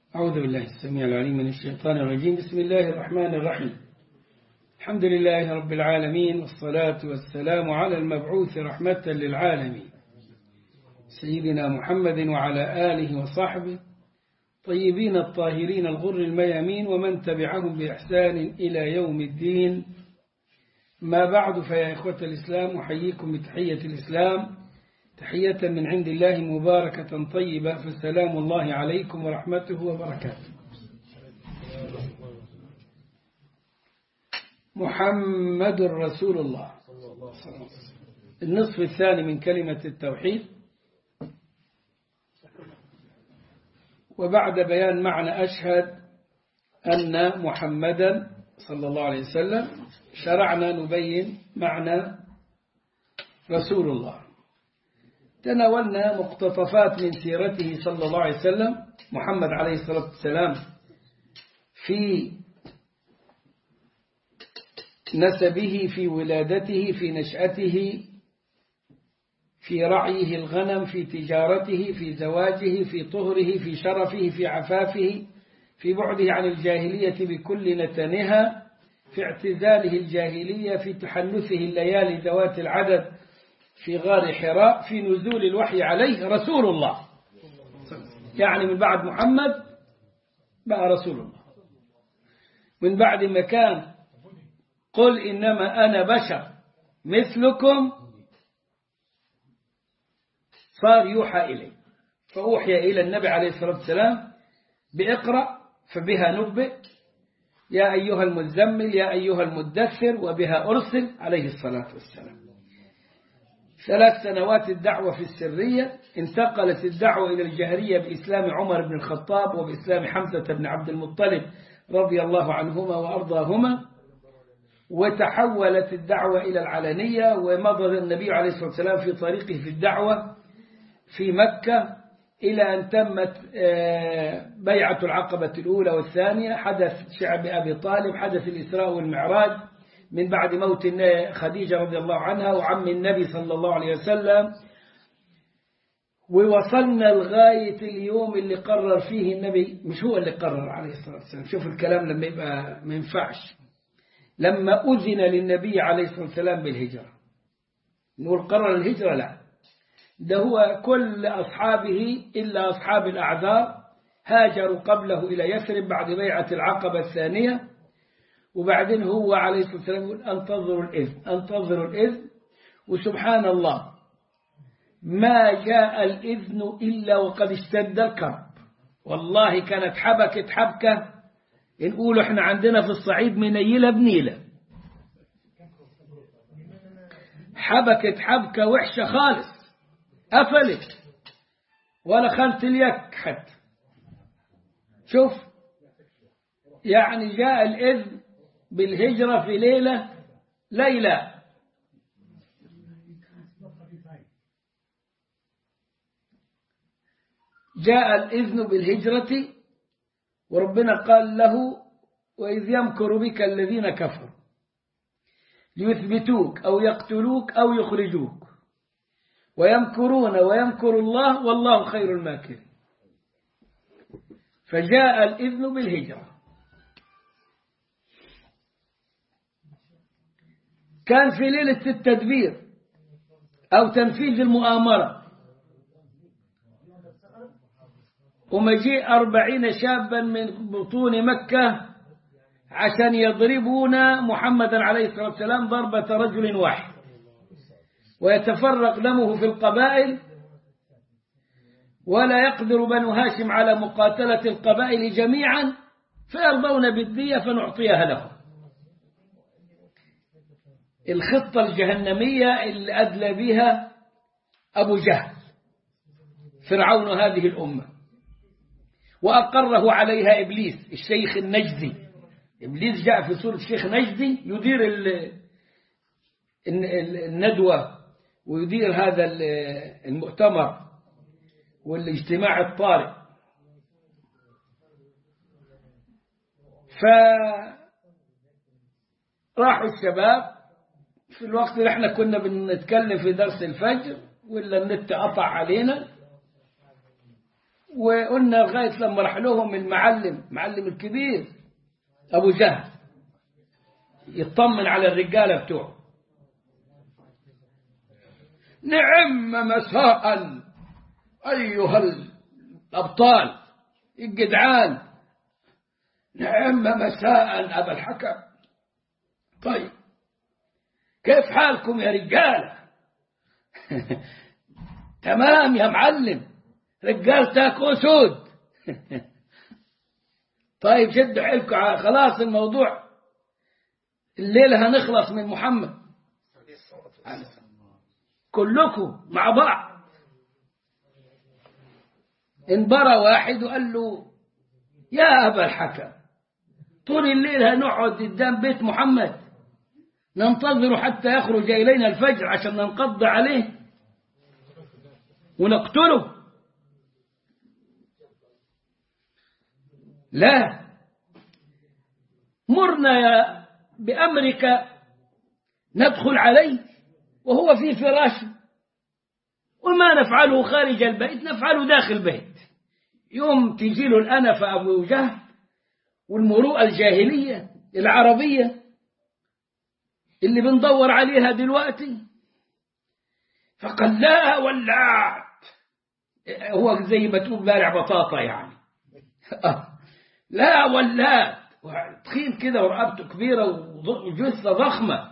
أعوذ بالله السميع العليم من الشيطان الرجيم بسم الله الرحمن الرحيم الحمد لله رب العالمين والصلاة والسلام على المبعوث رحمة للعالمين سيدنا محمد وعلى آله وصحبه طيبين الطاهرين الغر الميامين ومن تبعهم بإحسان إلى يوم الدين ما بعد فيا إخوة الإسلام أحييكم بتحية الإسلام تحية من عند الله مباركة طيبة فالسلام الله عليكم ورحمته وبركاته محمد رسول الله النصف الثاني من كلمة التوحيد وبعد بيان معنى أشهد أن محمدا صلى الله عليه وسلم شرعنا نبين معنى رسول الله تناولنا مقتطفات من سيرته صلى الله عليه وسلم محمد عليه الصلاة والسلام في نسبه في ولادته في نشأته في رعيه الغنم في تجارته في زواجه في طهره في شرفه في عفافه في بعده عن الجاهلية بكل نتنها في اعتزاله الجاهلية في تحنثه الليالي ذوات العدد في غار حراء في نزول الوحي عليه رسول الله يعني من بعد محمد بقى رسول الله من بعد ما كان قل إنما أنا بشر مثلكم صار يوحى إلي فأوحي إلى النبي عليه الصلاة والسلام بإقرأ فبها نبئ يا أيها المزمل يا أيها المدثر وبها أرسل عليه الصلاة والسلام ثلاث سنوات الدعوة في السرية انتقلت الدعوة إلى الجهرية بإسلام عمر بن الخطاب وبإسلام حمزة بن عبد المطلب رضي الله عنهما وأرضاهما وتحولت الدعوة إلى العلنية ومضى النبي عليه الصلاة والسلام في طريقه في الدعوة في مكة إلى أن تمت بيعة العقبة الأولى والثانية حدث شعب أبي طالب حدث الإسراء والمعراج من بعد موت خديجة رضي الله عنها وعم النبي صلى الله عليه وسلم ووصلنا لغاية اليوم اللي قرر فيه النبي مش هو اللي قرر عليه الصلاة والسلام شوف الكلام لما يبقى ما ينفعش لما أذن للنبي عليه الصلاة والسلام بالهجرة نقول قرر الهجرة لا ده هو كل أصحابه إلا أصحاب الأعذار هاجروا قبله إلى يثرب بعد بيعة العقبة الثانية وبعدين هو عليه الصلاة والسلام يقول انتظروا الإذن انتظروا الإذن وسبحان الله ما جاء الإذن إلا وقد اشتد الكرب والله كانت حبكة حبكة نقول احنا عندنا في الصعيد منيلة بنيلة حبكة حبكة وحشة خالص قفلت ولا خلت اليك حتى شوف يعني جاء الإذن بالهجرة في ليلة ليلة جاء الإذن بالهجرة وربنا قال له وإذ يمكر بك الذين كفروا ليثبتوك أو يقتلوك أو يخرجوك ويمكرون ويمكر الله والله خير الماكرين فجاء الإذن بالهجرة كان في ليلة التدبير أو تنفيذ المؤامرة ومجيء أربعين شابا من بطون مكة عشان يضربون محمدا عليه الصلاة والسلام ضربة رجل واحد ويتفرق دمه في القبائل ولا يقدر بنو هاشم على مقاتلة القبائل جميعا فيرضون بالدية فنعطيها لهم الخطة الجهنمية اللي أدلى بها أبو جهل فرعون هذه الأمة وأقره عليها إبليس الشيخ النجدي إبليس جاء في سورة الشيخ نجدي يدير الندوة ويدير هذا المؤتمر والاجتماع الطارئ فراحوا الشباب في الوقت اللي احنا كنا بنتكلم في درس الفجر ولا النت قطع علينا وقلنا لغاية لما راح لهم المعلم المعلم الكبير أبو جهل يطمن على الرجالة بتوعه نعم مساء أيها الأبطال الجدعان نعم مساء أبا الحكم طيب كيف حالكم يا رجالة تمام يا معلم رجالتك أسود طيب شدوا حيلكم خلاص الموضوع الليلة هنخلص من محمد كلكم مع بعض انبرى واحد وقال له يا أبا الحكم طول الليل هنقعد قدام بيت محمد ننتظر حتى يخرج إلينا الفجر عشان ننقض عليه ونقتله لا مرنا يا بأمرك ندخل عليه وهو في فراشه وما نفعله خارج البيت نفعله داخل البيت يوم تجي له الأنفة أبو جهل والمروءة الجاهلية العربية اللي بندور عليها دلوقتي فقال لا ولعت هو زي ما تقول بارع بطاطا يعني لا ولات تخين كده ورقبته كبيرة وجثة ضخمة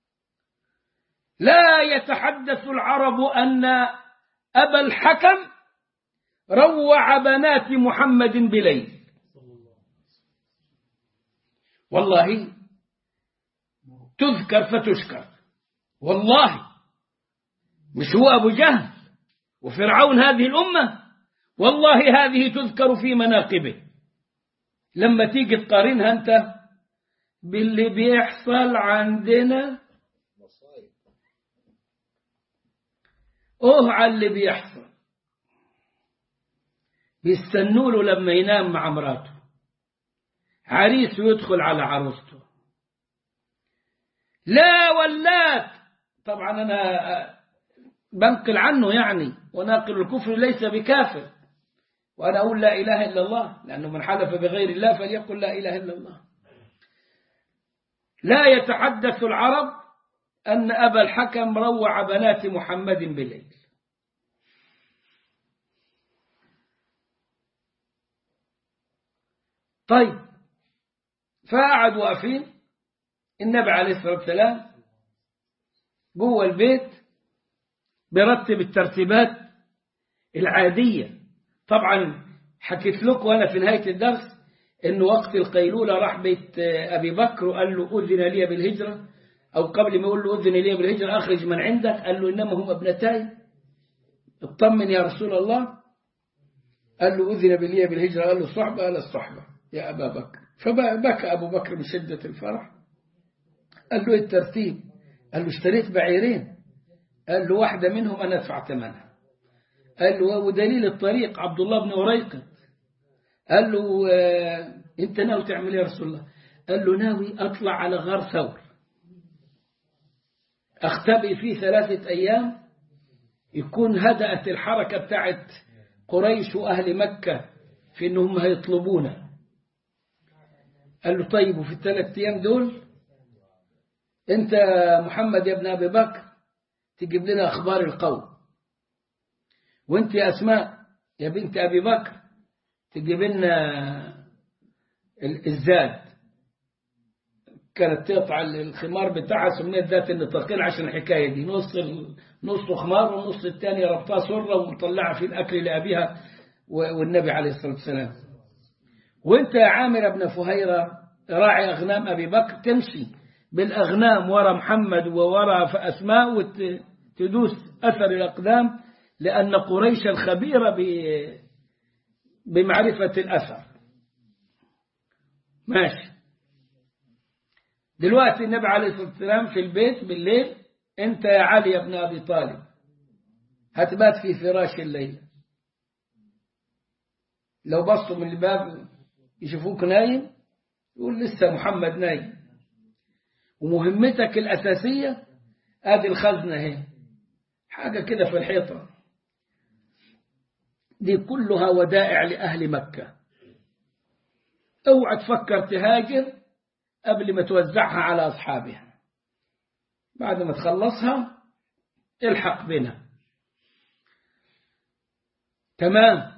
لا يتحدث العرب أن أبا الحكم روع بنات محمد بليل والله تذكر فتشكر والله مش هو أبو جهل وفرعون هذه الأمة والله هذه تذكر في مناقبه لما تيجي تقارنها أنت باللي بيحصل عندنا أوه على اللي بيحصل بيستنوا له لما ينام مع مراته عريس يدخل على عروسته لا ولات طبعا أنا بنقل عنه يعني وناقل الكفر ليس بكافر وأنا أقول لا إله إلا الله لأنه من حلف بغير الله فليقل لا إله إلا الله لا يتحدث العرب أن أبا الحكم روع بنات محمد بالليل طيب فقعد واقفين النبي عليه الصلاة والسلام جوه البيت برتب الترتيبات العادية طبعا حكيت لكم أنا في نهاية الدرس إن وقت القيلولة راح بيت أبي بكر وقال له أذن لي بالهجرة أو قبل ما يقول له أذن لي بالهجرة أخرج من عندك قال له إنما هم ابنتاي اطمن يا رسول الله قال له أذن لي بالهجرة قال له صحبة قال الصحبة يا أبا بكر فبكى أبو بكر من شدة الفرح قال له الترتيب قال له اشتريت بعيرين قال له واحدة منهم أنا أدفع ثمنها قال له ودليل الطريق عبد الله بن أريقط قال له اه أنت ناوي تعمل يا رسول الله قال له ناوي أطلع على غار ثور أختبئ فيه ثلاثة أيام يكون هدأت الحركة بتاعت قريش وأهل مكة في أنهم هيطلبونا قال له طيب وفي الثلاث أيام دول أنت محمد يا ابن أبي بكر تجيب لنا أخبار القوم وأنت يا أسماء يا بنت أبي بكر تجيب لنا الزاد كانت تقطع الخمار بتاعها سميت ذات النطاقين عشان الحكاية دي نص نص خمار والنص الثاني ربطها سرة ومطلعها في الأكل لأبيها والنبي عليه الصلاة والسلام وانت يا عامر بن فهيرة راعي أغنام أبي بكر تمشي بالأغنام ورا محمد وورا أسماء وتدوس أثر الأقدام لأن قريش الخبيرة بمعرفة الأثر ماشي دلوقتي النبي عليه الصلاة والسلام في البيت بالليل انت يا علي بن أبي طالب هتبات في فراش الليل لو بصوا من الباب يشوفوك نايم يقول لسه محمد نايم ومهمتك الأساسية ادي الخزنة اهي حاجة كده في الحيطة دي كلها ودائع لأهل مكة اوعى تفكر تهاجر قبل ما توزعها على أصحابها بعد ما تخلصها الحق بنا تمام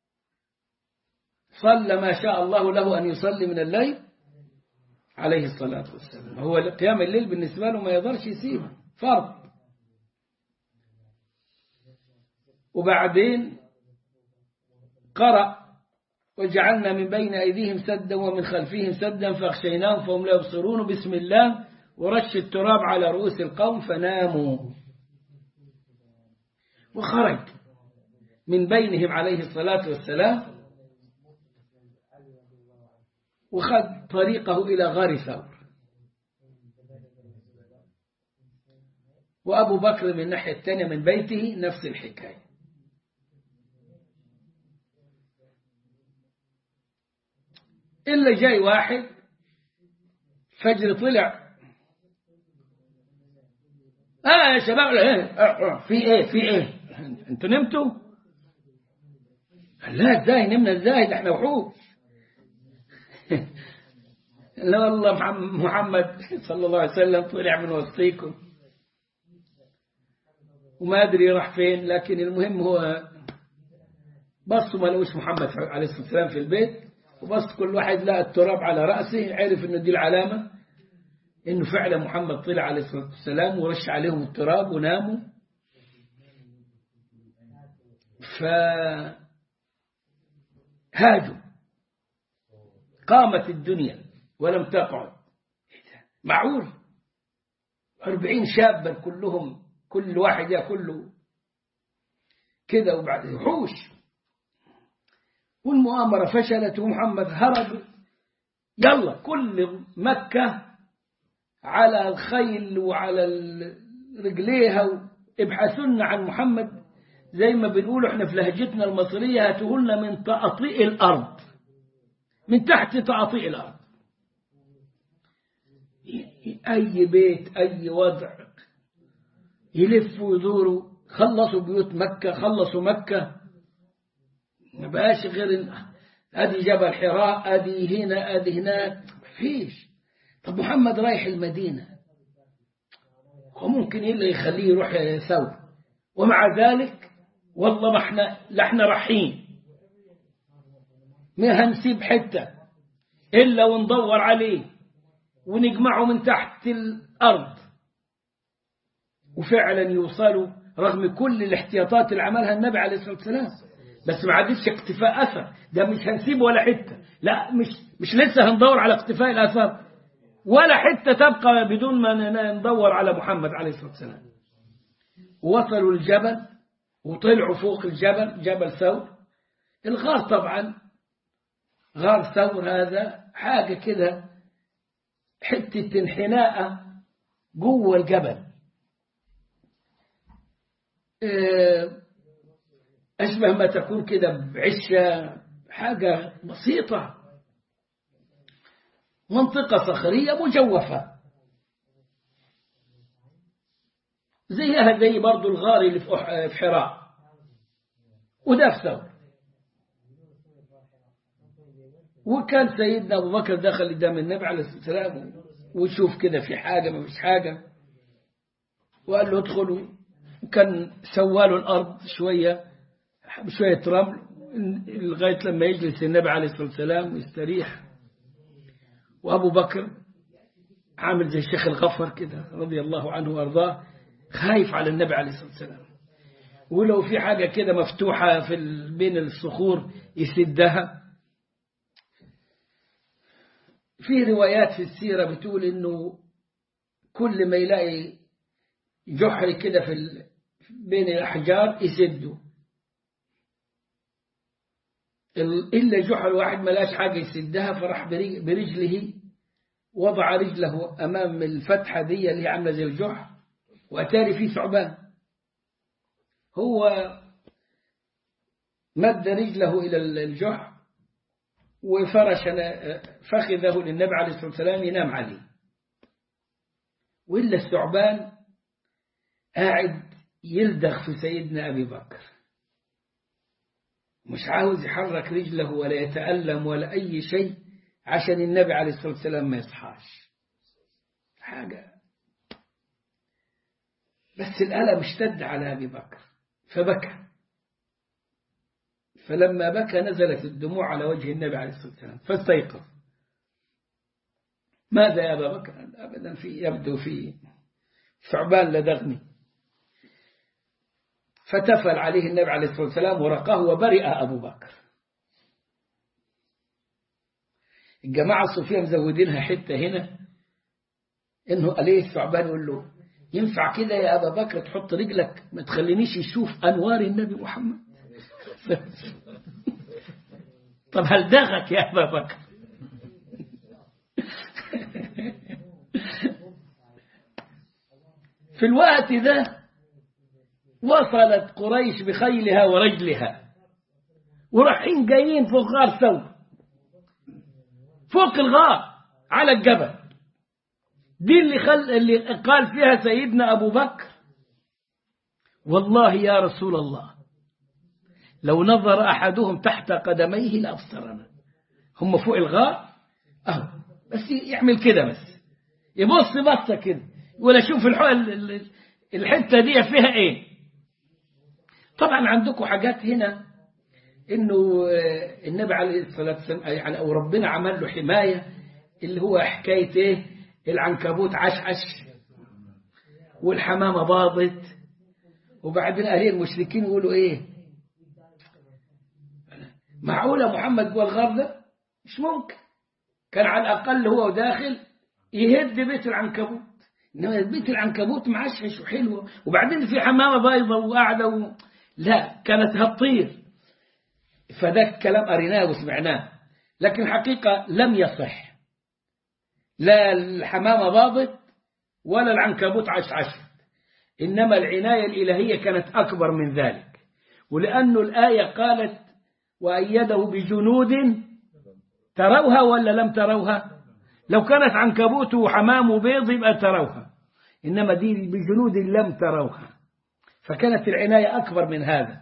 صلى ما شاء الله له أن يصلي من الليل عليه الصلاة والسلام هو قيام الليل بالنسبة له ما يقدرش يسيبه فرض وبعدين قرأ وجعلنا من بين أيديهم سدا ومن خلفهم سدا فاخشيناهم فهم لا يبصرون بسم الله ورش التراب على رؤوس القوم فناموا وخرج من بينهم عليه الصلاة والسلام وخذ طريقه إلى غار ثور وأبو بكر من الناحية الثانية من بيته نفس الحكاية إلا جاي واحد فجر طلع آه يا شباب في إيه في إيه أنتوا نمتوا لا ازاي نمنا ازاي ده احنا وحوش لا والله محمد صلى الله عليه وسلم طلع من وسطيكم وما أدري راح فين لكن المهم هو بصوا ما لقوش محمد عليه الصلاة والسلام في البيت وبص كل واحد لقى التراب على رأسه عرف إنه دي العلامة إنه فعلا محمد طلع عليه الصلاة والسلام ورش عليهم التراب وناموا فهاجوا قامت الدنيا ولم تقعد معقول أربعين شابا كلهم كل واحد يأكل له كده وبعد وحوش والمؤامرة فشلت ومحمد هرب يلا كل مكة على الخيل وعلى رجليها ابحثوا عن محمد زي ما بنقول احنا في لهجتنا المصرية هاتوهلنا من تقطيع الأرض من تحت تقطيع الأرض أي بيت أي وضع يلفوا ويدوروا خلصوا بيوت مكة خلصوا مكة ما بقاش غير ادي جبل حراء ادي هنا ادي هناك فيش طب محمد رايح المدينة وممكن ايه اللي يخليه يروح ثور ومع ذلك والله ما احنا لا احنا رايحين ما هنسيب حتة إلا وندور عليه ونجمعه من تحت الأرض وفعلا يوصلوا رغم كل الاحتياطات اللي عملها النبي عليه الصلاة والسلام بس ما عادتش اقتفاء أثر ده مش هنسيب ولا حتة لا مش مش لسه هندور على اقتفاء الأثر ولا حتة تبقى بدون ما ندور على محمد عليه الصلاة والسلام وصلوا الجبل وطلعوا فوق الجبل جبل ثور الغار طبعا غار ثور هذا حاجة كده حتة انحناء جوه الجبل أشبه ما تكون كده بعشة حاجة بسيطة منطقة صخرية مجوفة زيها زي برضو الغار اللي في حراء وده في ثور وكان سيدنا أبو بكر دخل قدام النبي عليه الصلاة والسلام ويشوف كده في حاجة ما فيش حاجة وقال له ادخلوا وكان سواله الأرض شوية بشوية رمل لغاية لما يجلس النبي عليه الصلاة والسلام ويستريح وأبو بكر عامل زي الشيخ الغفر كده رضي الله عنه وأرضاه خايف على النبي عليه الصلاة والسلام ولو في حاجة كده مفتوحة في بين الصخور يسدها في روايات في السيرة بتقول إنه كل ما يلاقي جحر كده في بين الأحجار يسده إلا جحر واحد ما لاش حاجة يسدها فراح برجله وضع رجله أمام الفتحة دي اللي عاملة زي الجحر وأتاري فيه ثعبان هو مد رجله إلى الجحر وفرش فخذه للنبي عليه الصلاة والسلام ينام عليه وإلا الثعبان قاعد يلدغ في سيدنا أبي بكر مش عاوز يحرك رجله ولا يتألم ولا أي شيء عشان النبي عليه الصلاة والسلام ما يصحاش حاجة بس الألم اشتد على أبي بكر فبكى فلما بكى نزلت الدموع على وجه النبي عليه الصلاة والسلام فاستيقظ ماذا يا أبا بكر أبدا في يبدو في ثعبان لدغني فتفل عليه النبي عليه الصلاة والسلام ورقاه وبرئ أبو بكر الجماعة الصوفية مزودينها حتة هنا إنه عليه الثعبان يقول له ينفع كده يا أبا بكر تحط رجلك ما تخلينيش يشوف أنوار النبي محمد طب هل دغك يا أبا بكر في الوقت ده وصلت قريش بخيلها ورجلها ورايحين جايين فوق غار ثور فوق الغار على الجبل دي اللي, خل... اللي قال فيها سيدنا أبو بكر والله يا رسول الله لو نظر أحدهم تحت قدميه لأبصرنا هم فوق الغار أهو بس يعمل كده بس يبص بصة كده ولا شوف الحتة دي فيها ايه طبعا عندكم حاجات هنا انه النبي عليه الصلاة والسلام يعني او ربنا عمل له حماية اللي هو حكاية ايه العنكبوت عشعش والحمامة باضت وبعدين اهل المشركين يقولوا ايه معقولة محمد جوه الغار ده مش ممكن كان على الأقل هو داخل يهد بيت العنكبوت إنما بيت العنكبوت معشش وحلوة وبعدين في حمامة بايضة وقاعدة و... لا كانت هتطير فده كلام قريناه وسمعناه لكن الحقيقة لم يصح لا الحمامة باضت ولا العنكبوت عشعشت إنما العناية الإلهية كانت أكبر من ذلك ولأن الآية قالت وأيده بجنود تروها ولا لم تروها لو كانت عنكبوت وحمام وبيض يبقى تروها إنما دي بجنود لم تروها فكانت العناية أكبر من هذا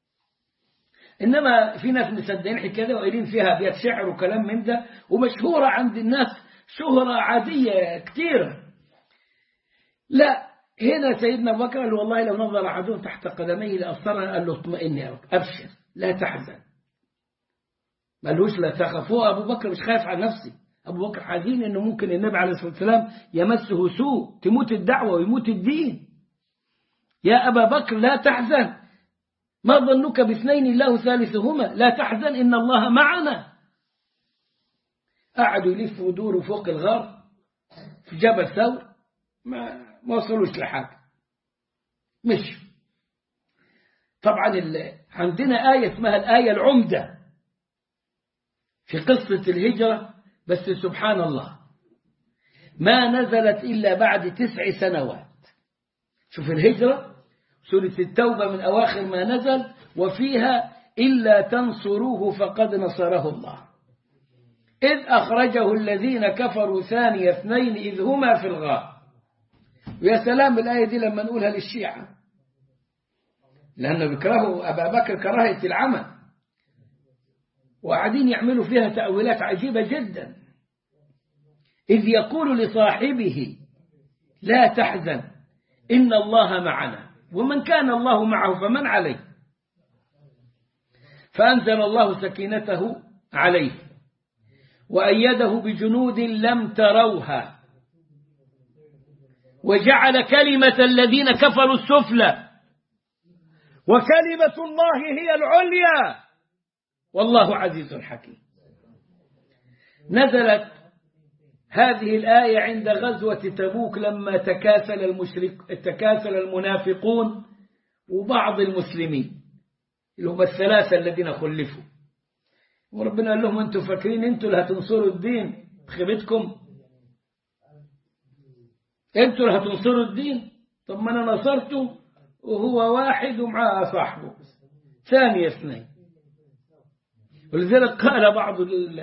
إنما في ناس مصدقين حكاية وقايلين فيها أبيات شعر وكلام من ده ومشهورة عند الناس شهرة عادية كثيرة لا هنا سيدنا أبو بكر قال والله لو نظر أحدهم تحت قدميه لأبصرنا قال له اطمئن يا بكر أبشر لا تحزن ملوش لا تخافوا أبو بكر مش خايف على نفسي أبو بكر حزين إنه ممكن النبي عليه الصلاة والسلام يمسه سوء تموت الدعوة ويموت الدين يا أبا بكر لا تحزن ما ظنك باثنين الله ثالثهما لا تحزن إن الله معنا قعدوا يلفوا ودوروا فوق الغار في جبل ثور ما ما وصلوش لحاجة مش طبعا عندنا آية اسمها الآية العمدة في قصة الهجرة بس سبحان الله ما نزلت إلا بعد تسع سنوات شوف الهجرة سورة التوبة من أواخر ما نزل وفيها إلا تنصروه فقد نصره الله إذ أخرجه الذين كفروا ثاني اثنين إذ هما في الغار ويا سلام الآية دي لما نقولها للشيعة لأنه بيكرهوا أبا بكر كراهية العمل وقاعدين يعملوا فيها تأويلات عجيبة جدا إذ يقول لصاحبه لا تحزن إن الله معنا ومن كان الله معه فمن عليه فأنزل الله سكينته عليه وأيده بجنود لم تروها وجعل كلمة الذين كفروا السفلى وكلمة الله هي العليا والله عزيز حكيم نزلت هذه الآية عند غزوة تبوك لما تكاسل المشرك تكاسل المنافقون وبعض المسلمين اللي هم الثلاثة الذين خلفوا وربنا قال لهم أنتم فاكرين أنتم اللي هتنصروا الدين بخيبتكم أنتم اللي هتنصروا الدين طب ما أنا نصرته وهو واحد ومعاه صاحبه ثاني اثنين ولذلك قال بعض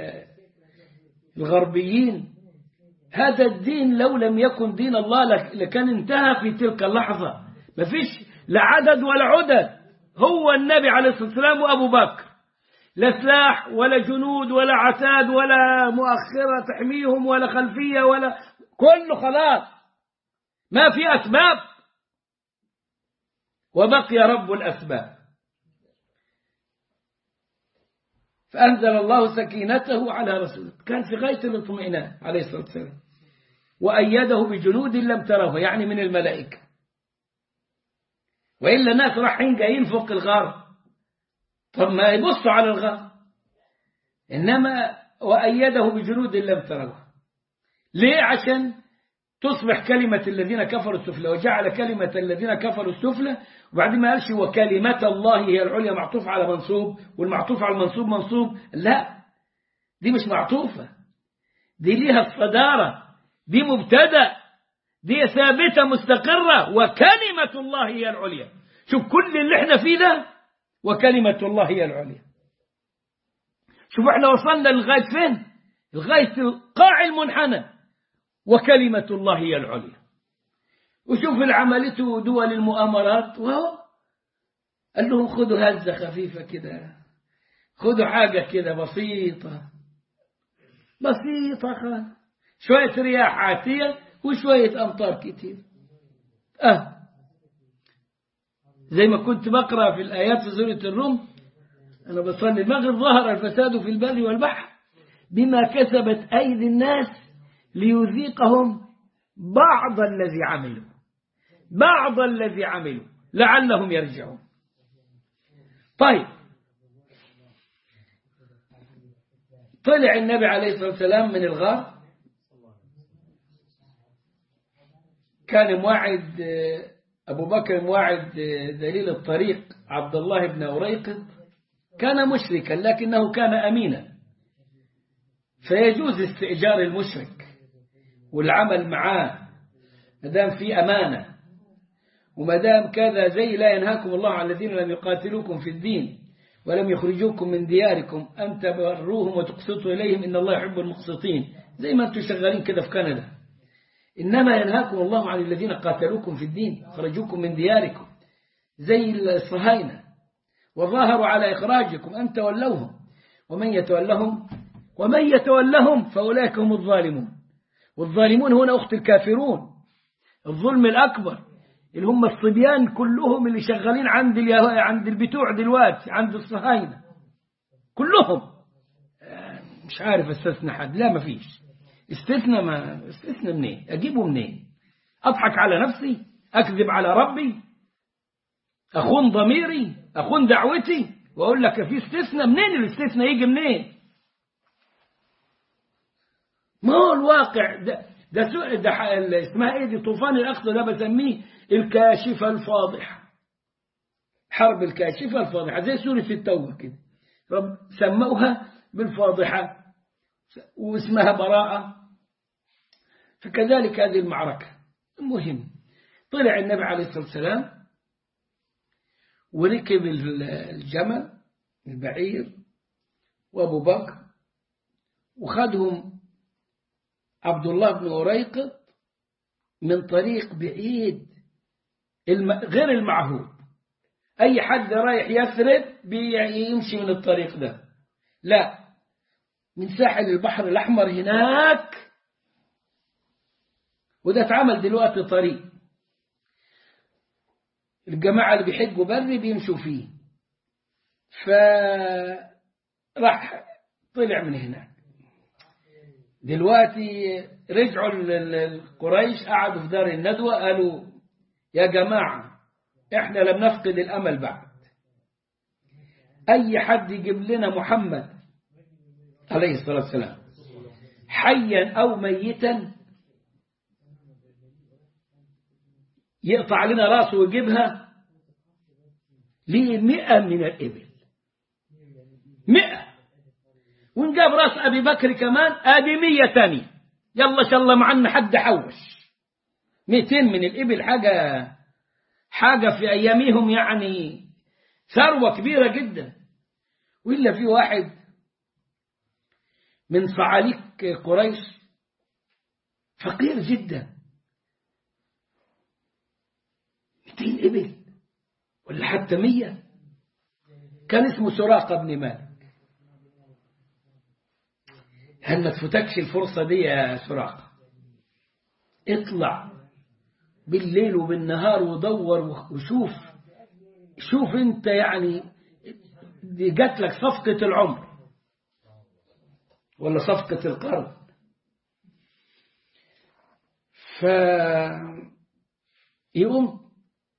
الغربيين هذا الدين لو لم يكن دين الله لكان انتهى في تلك اللحظة ما فيش لا عدد ولا عدد هو النبي عليه الصلاة والسلام وأبو بكر لا سلاح ولا جنود ولا عتاد ولا مؤخرة تحميهم ولا خلفية ولا كله خلاص ما في أسباب وبقي رب الأسباب فأنزل الله سكينته على رسوله كان في غاية الاطمئنان عليه الصلاة والسلام وأيده بجنود لم تروها يعني من الملائكة وإلا الناس رايحين جايين فوق الغار طب ما يبصوا على الغار إنما وأيده بجنود لم تروها ليه عشان تصبح كلمة الذين كفروا السفلى وجعل كلمة الذين كفروا السفلى وبعدين ما قالش وكلمة الله هي العليا معطوف على منصوب والمعطوف على المنصوب منصوب لا دي مش معطوفة دي ليها الصدارة دي مبتدأ دي ثابتة مستقرة وكلمة الله هي العليا شوف كل اللي احنا فيه ده وكلمة الله هي العليا شوف احنا وصلنا لغاية فين لغاية القاع المنحنى وكلمة الله هي العليا وشوف العملته دول المؤامرات وهو قال لهم خذوا هزة خفيفة كده خذوا حاجة كده بسيطة بسيطة خالص شوية رياح عاتية وشوية أمطار كتير أه زي ما كنت بقرأ في الآيات في سورة الروم أنا بصلي المغرب ظهر الفساد في البر والبحر بما كسبت أيدي الناس ليذيقهم بعض الذي عملوا بعض الذي عملوا لعلهم يرجعون طيب طلع النبي عليه الصلاة والسلام من الغار كان مواعد أبو بكر مواعد دليل الطريق عبد الله بن أوريقط كان مشركا لكنه كان أمينا فيجوز استئجار المشرك والعمل معاه مدام في أمانة ومدام كذا زي لا ينهاكم الله عن الذين لم يقاتلوكم في الدين ولم يخرجوكم من دياركم أن تبروهم وتقسطوا إليهم إن الله يحب المقسطين زي ما أنتم شغالين كده في كندا إنما ينهاكم الله عن الذين قاتلوكم في الدين خرجوكم من دياركم زي الصهاينة وظاهروا على إخراجكم أن تولوهم ومن يتولهم ومن يتولهم فأولئك هم الظالمون والظالمون هنا أخت الكافرون الظلم الأكبر اللي هم الصبيان كلهم اللي شغالين عند عند البتوع دلوقتي عند الصهاينة كلهم مش عارف استثنى حد لا ما فيش استثنى ما استثنى منين اجيبه منين اضحك على نفسي اكذب على ربي اخون ضميري اخون دعوتي واقول لك في استثنى منين الاستثنى يجي منين ما هو الواقع ده ده, ده اسمها ايه دي طوفان الاخذ ده بسميه الكاشفه الفاضحه حرب الكاشفه الفاضحه زي سوره التوبه كده رب سموها بالفاضحه واسمها براءه فكذلك هذه المعركه المهم طلع النبي عليه الصلاه والسلام وركب الجمل البعير وابو بكر وخدهم عبد الله بن أريقط من طريق بعيد الم... غير المعهود أي حد رايح يثرب بيمشي من الطريق ده لا من ساحل البحر الأحمر هناك وده اتعمل دلوقتي طريق الجماعة اللي بيحجوا بري بيمشوا فيه فراح طلع من هناك دلوقتي رجعوا القريش قعدوا في دار الندوة قالوا يا جماعة احنا لم نفقد الأمل بعد أي حد يجيب لنا محمد عليه الصلاة والسلام حيا أو ميتا يقطع لنا راسه ويجيبها ليه مئة من الإبل مئة ونجاب راس أبي بكر كمان آدي مية تانية يلا شاء الله معنا حد حوش مئتين من الإبل حاجة حاجة في أيامهم يعني ثروة كبيرة جدا وإلا في واحد من صعاليك قريش فقير جدا 200 إبل ولا حتى 100 كان اسمه سراقة بن مالك هل ما تفوتكش الفرصة دي يا سراقة اطلع بالليل وبالنهار ودور وشوف شوف انت يعني دي جات لك صفقة العمر ولا صفقة القرن ف يقوم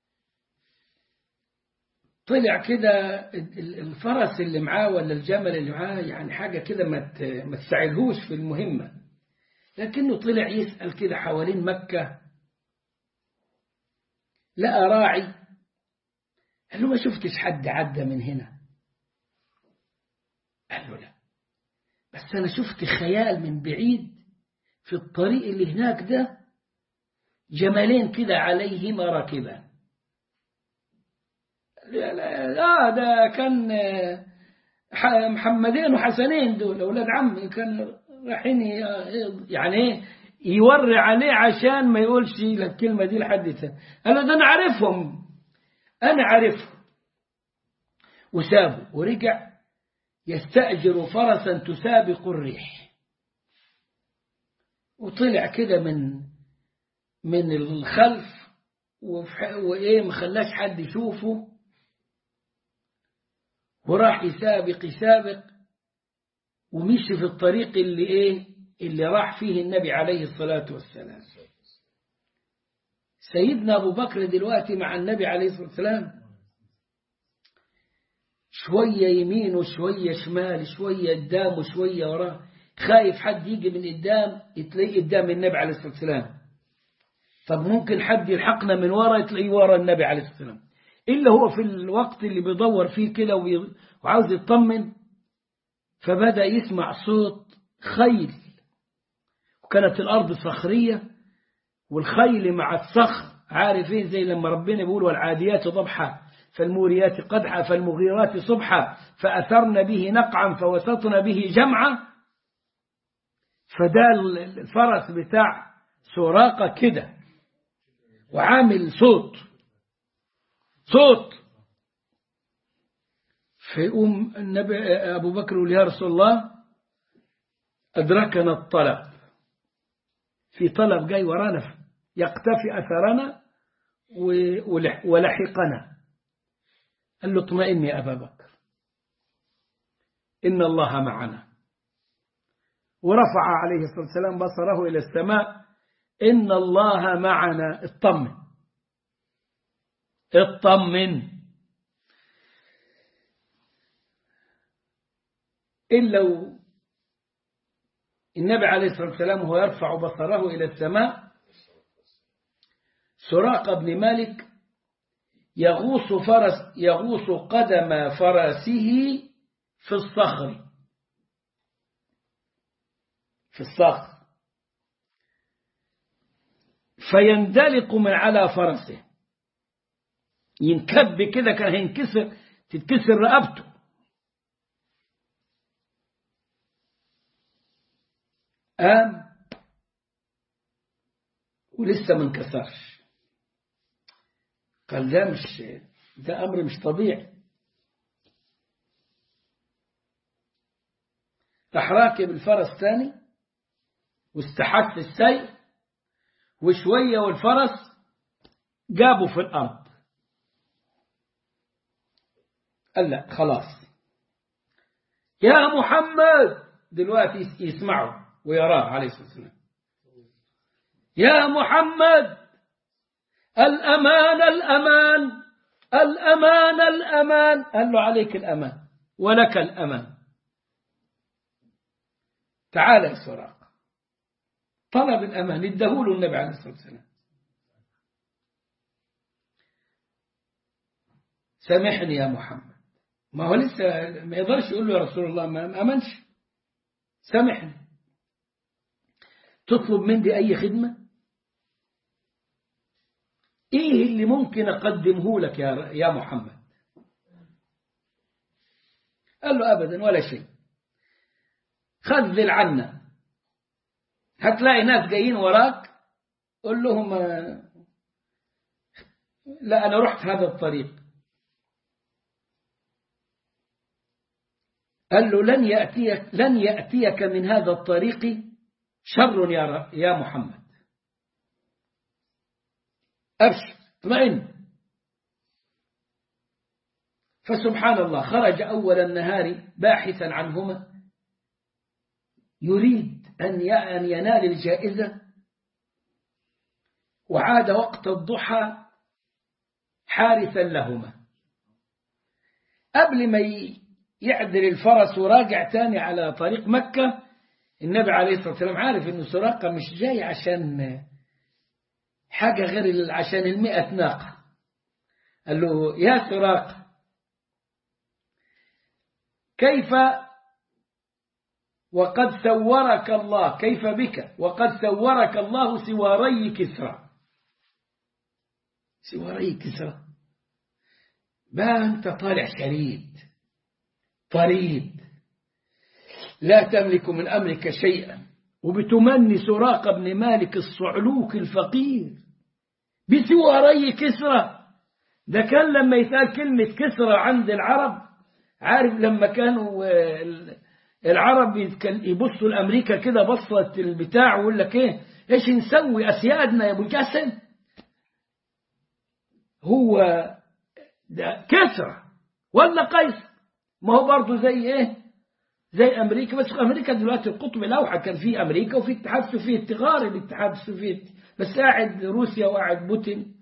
طلع كده الفرس اللي معاه ولا الجمل اللي معاه يعني حاجة كده ما تساعدهوش في المهمة لكنه طلع يسأل كده حوالين مكة لقى راعي قال له ما شفتش حد عدى من هنا قال له لا بس أنا شفت خيال من بعيد في الطريق اللي هناك ده جمالين كده عليهما راكبان لا لا ده كان محمدين وحسنين دول أولاد عمي كان رايحين يعني ايه يوري عليه عشان ما يقولش الكلمة دي لحد ثاني قال له ده أنا عارفهم أنا عارفهم وسابه ورجع يستأجر فرسا تسابق الريح وطلع كده من من الخلف وإيه ما خلاش حد يشوفه وراح يسابق يسابق ومشي في الطريق اللي إيه اللي راح فيه النبي عليه الصلاة والسلام سيدنا أبو بكر دلوقتي مع النبي عليه الصلاة والسلام شوية يمين وشوية شمال شوية قدام وشوية وراه خايف حد يجي من قدام تلاقيه قدام النبي عليه الصلاة والسلام طب ممكن حد يلحقنا من ورا تلاقيه ورا النبي عليه الصلاة والسلام إلا هو في الوقت اللي بيدور فيه كده وعاوز يطمن فبدأ يسمع صوت خيل وكانت الأرض صخرية والخيل مع الصخر عارف ايه زي لما ربنا بيقول والعاديات ضبحا فالموريات قدحا فالمغيرات صبحا فأثرن به نقعا فوسطن به جمعا فده الفرس بتاع سراقة كده وعامل صوت صوت فيقوم النبي أبو بكر يقول يا رسول الله أدركنا الطلب في طلب جاي ورانا يقتفي أثرنا ولحقنا قال له اطمئن يا أبا بكر إن الله معنا ورفع عليه الصلاة والسلام بصره إلى السماء إن الله معنا اطمن اطمن إلا النبي عليه الصلاة والسلام هو يرفع بصره إلى السماء سراق بن مالك يغوص فرس يغوص قدم فرسه في الصخر في الصخر فيندلق من على فرسه ينكب كده كان هينكسر تتكسر رقبته قام ولسه ما انكسرش قال ده مش ده أمر مش طبيعي راح راكب الفرس تاني واستحك في السير وشوية والفرس جابه في الأرض قال لا خلاص يا محمد دلوقتي يسمعه ويراه عليه الصلاة والسلام يا محمد الأمان الأمان الأمان الأمان قال له عليك الأمان ولك الأمان تعال يا سراق طلب الأمان ادهوله النبي عليه الصلاة والسلام سامحني يا محمد ما هو لسه ما يقدرش يقول له يا رسول الله ما أمنش سامحني تطلب مني أي خدمة إيه اللي ممكن أقدمه لك يا يا محمد قال له أبدا ولا شيء خذل عنا هتلاقي ناس جايين وراك قول لهم لا أنا رحت هذا الطريق قال له لن يأتيك, لن يأتيك من هذا الطريق شر يا, يا محمد أبشر اطمئن فسبحان الله خرج أول النهار باحثا عنهما يريد أن ينال الجائزة وعاد وقت الضحى حارثا لهما قبل ما يعدل الفرس وراجع تاني على طريق مكة النبي عليه الصلاة والسلام عارف أن سراقة مش جاي عشان حاجة غير عشان المئة ناقة قال له يا سراقة كيف وقد سورك الله كيف بك وقد سورك الله سواري كسرى سواري كسرى ما أنت طالع شريد طريد لا تملك من أمرك شيئا وبتمني سراقة بن مالك الصعلوك الفقير بسواري كسرى ده كان لما يتقال كلمة كسرى عند العرب عارف لما كانوا العرب يبصوا لأمريكا كده بصة البتاع ويقول لك ايه ايش نسوي أسيادنا يا ابو الجسم هو ده كسرى ولا قيصر ما هو برضه زي ايه زي امريكا بس امريكا دلوقتي القطب الاوحد كان في امريكا وفي اتحاد سوفيتي غار الاتحاد السوفيتي بس قاعد روسيا وقاعد بوتين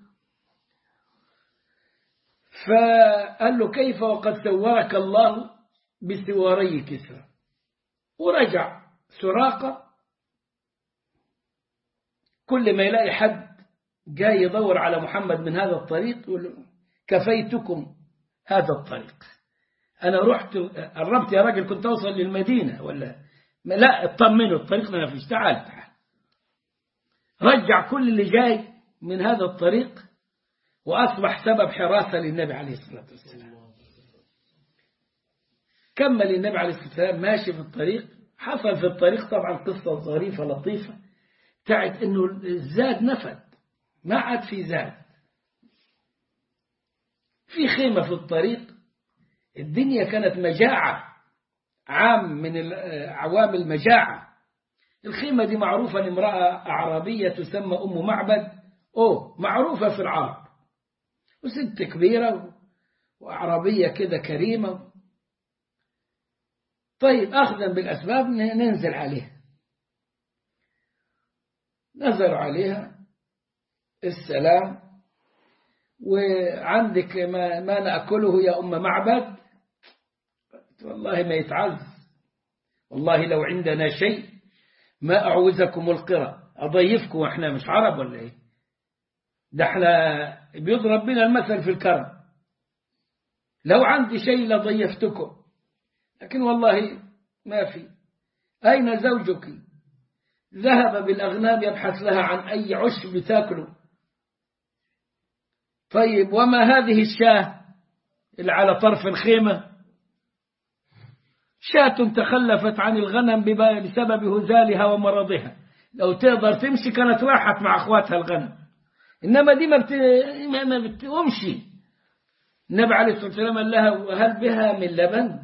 فقال له كيف وقد سورك الله بسواري كسرى ورجع سراقة كل ما يلاقي حد جاي يدور على محمد من هذا الطريق يقول كفيتكم هذا الطريق أنا رحت قربت يا راجل كنت أوصل للمدينة ولا لا اطمنوا الطريق ما فيش تعال تعال رجع كل اللي جاي من هذا الطريق وأصبح سبب حراسة للنبي عليه الصلاة والسلام كمل النبي عليه الصلاة والسلام ماشي في الطريق حصل في الطريق طبعا قصة ظريفة لطيفة بتاعت انه الزاد نفد ما عاد في زاد في خيمة في الطريق الدنيا كانت مجاعة عام من عوام المجاعة الخيمة دي معروفة لامرأة أعرابية تسمى أم معبد أوه معروفة في العرب وست كبيرة وأعرابية كده كريمة طيب أخذا بالأسباب ننزل عليها نزلوا عليها السلام وعندك ما, ما نأكله يا أم معبد والله ما يتعز والله لو عندنا شيء ما أعوزكم القرى أضيفكم وإحنا مش عرب ولا إيه ده احنا بيضرب بنا المثل في الكرم لو عندي شيء لضيفتكم لكن والله ما في أين زوجك ذهب بالأغنام يبحث لها عن أي عشب تاكله طيب وما هذه الشاة اللي على طرف الخيمة شاة تخلفت عن الغنم بسبب هزالها ومرضها لو تقدر تمشي كانت راحت مع أخواتها الغنم إنما دي ما, بت... ما بتقومش النبي عليه الصلاة والسلام قال لها وهل بها من لبن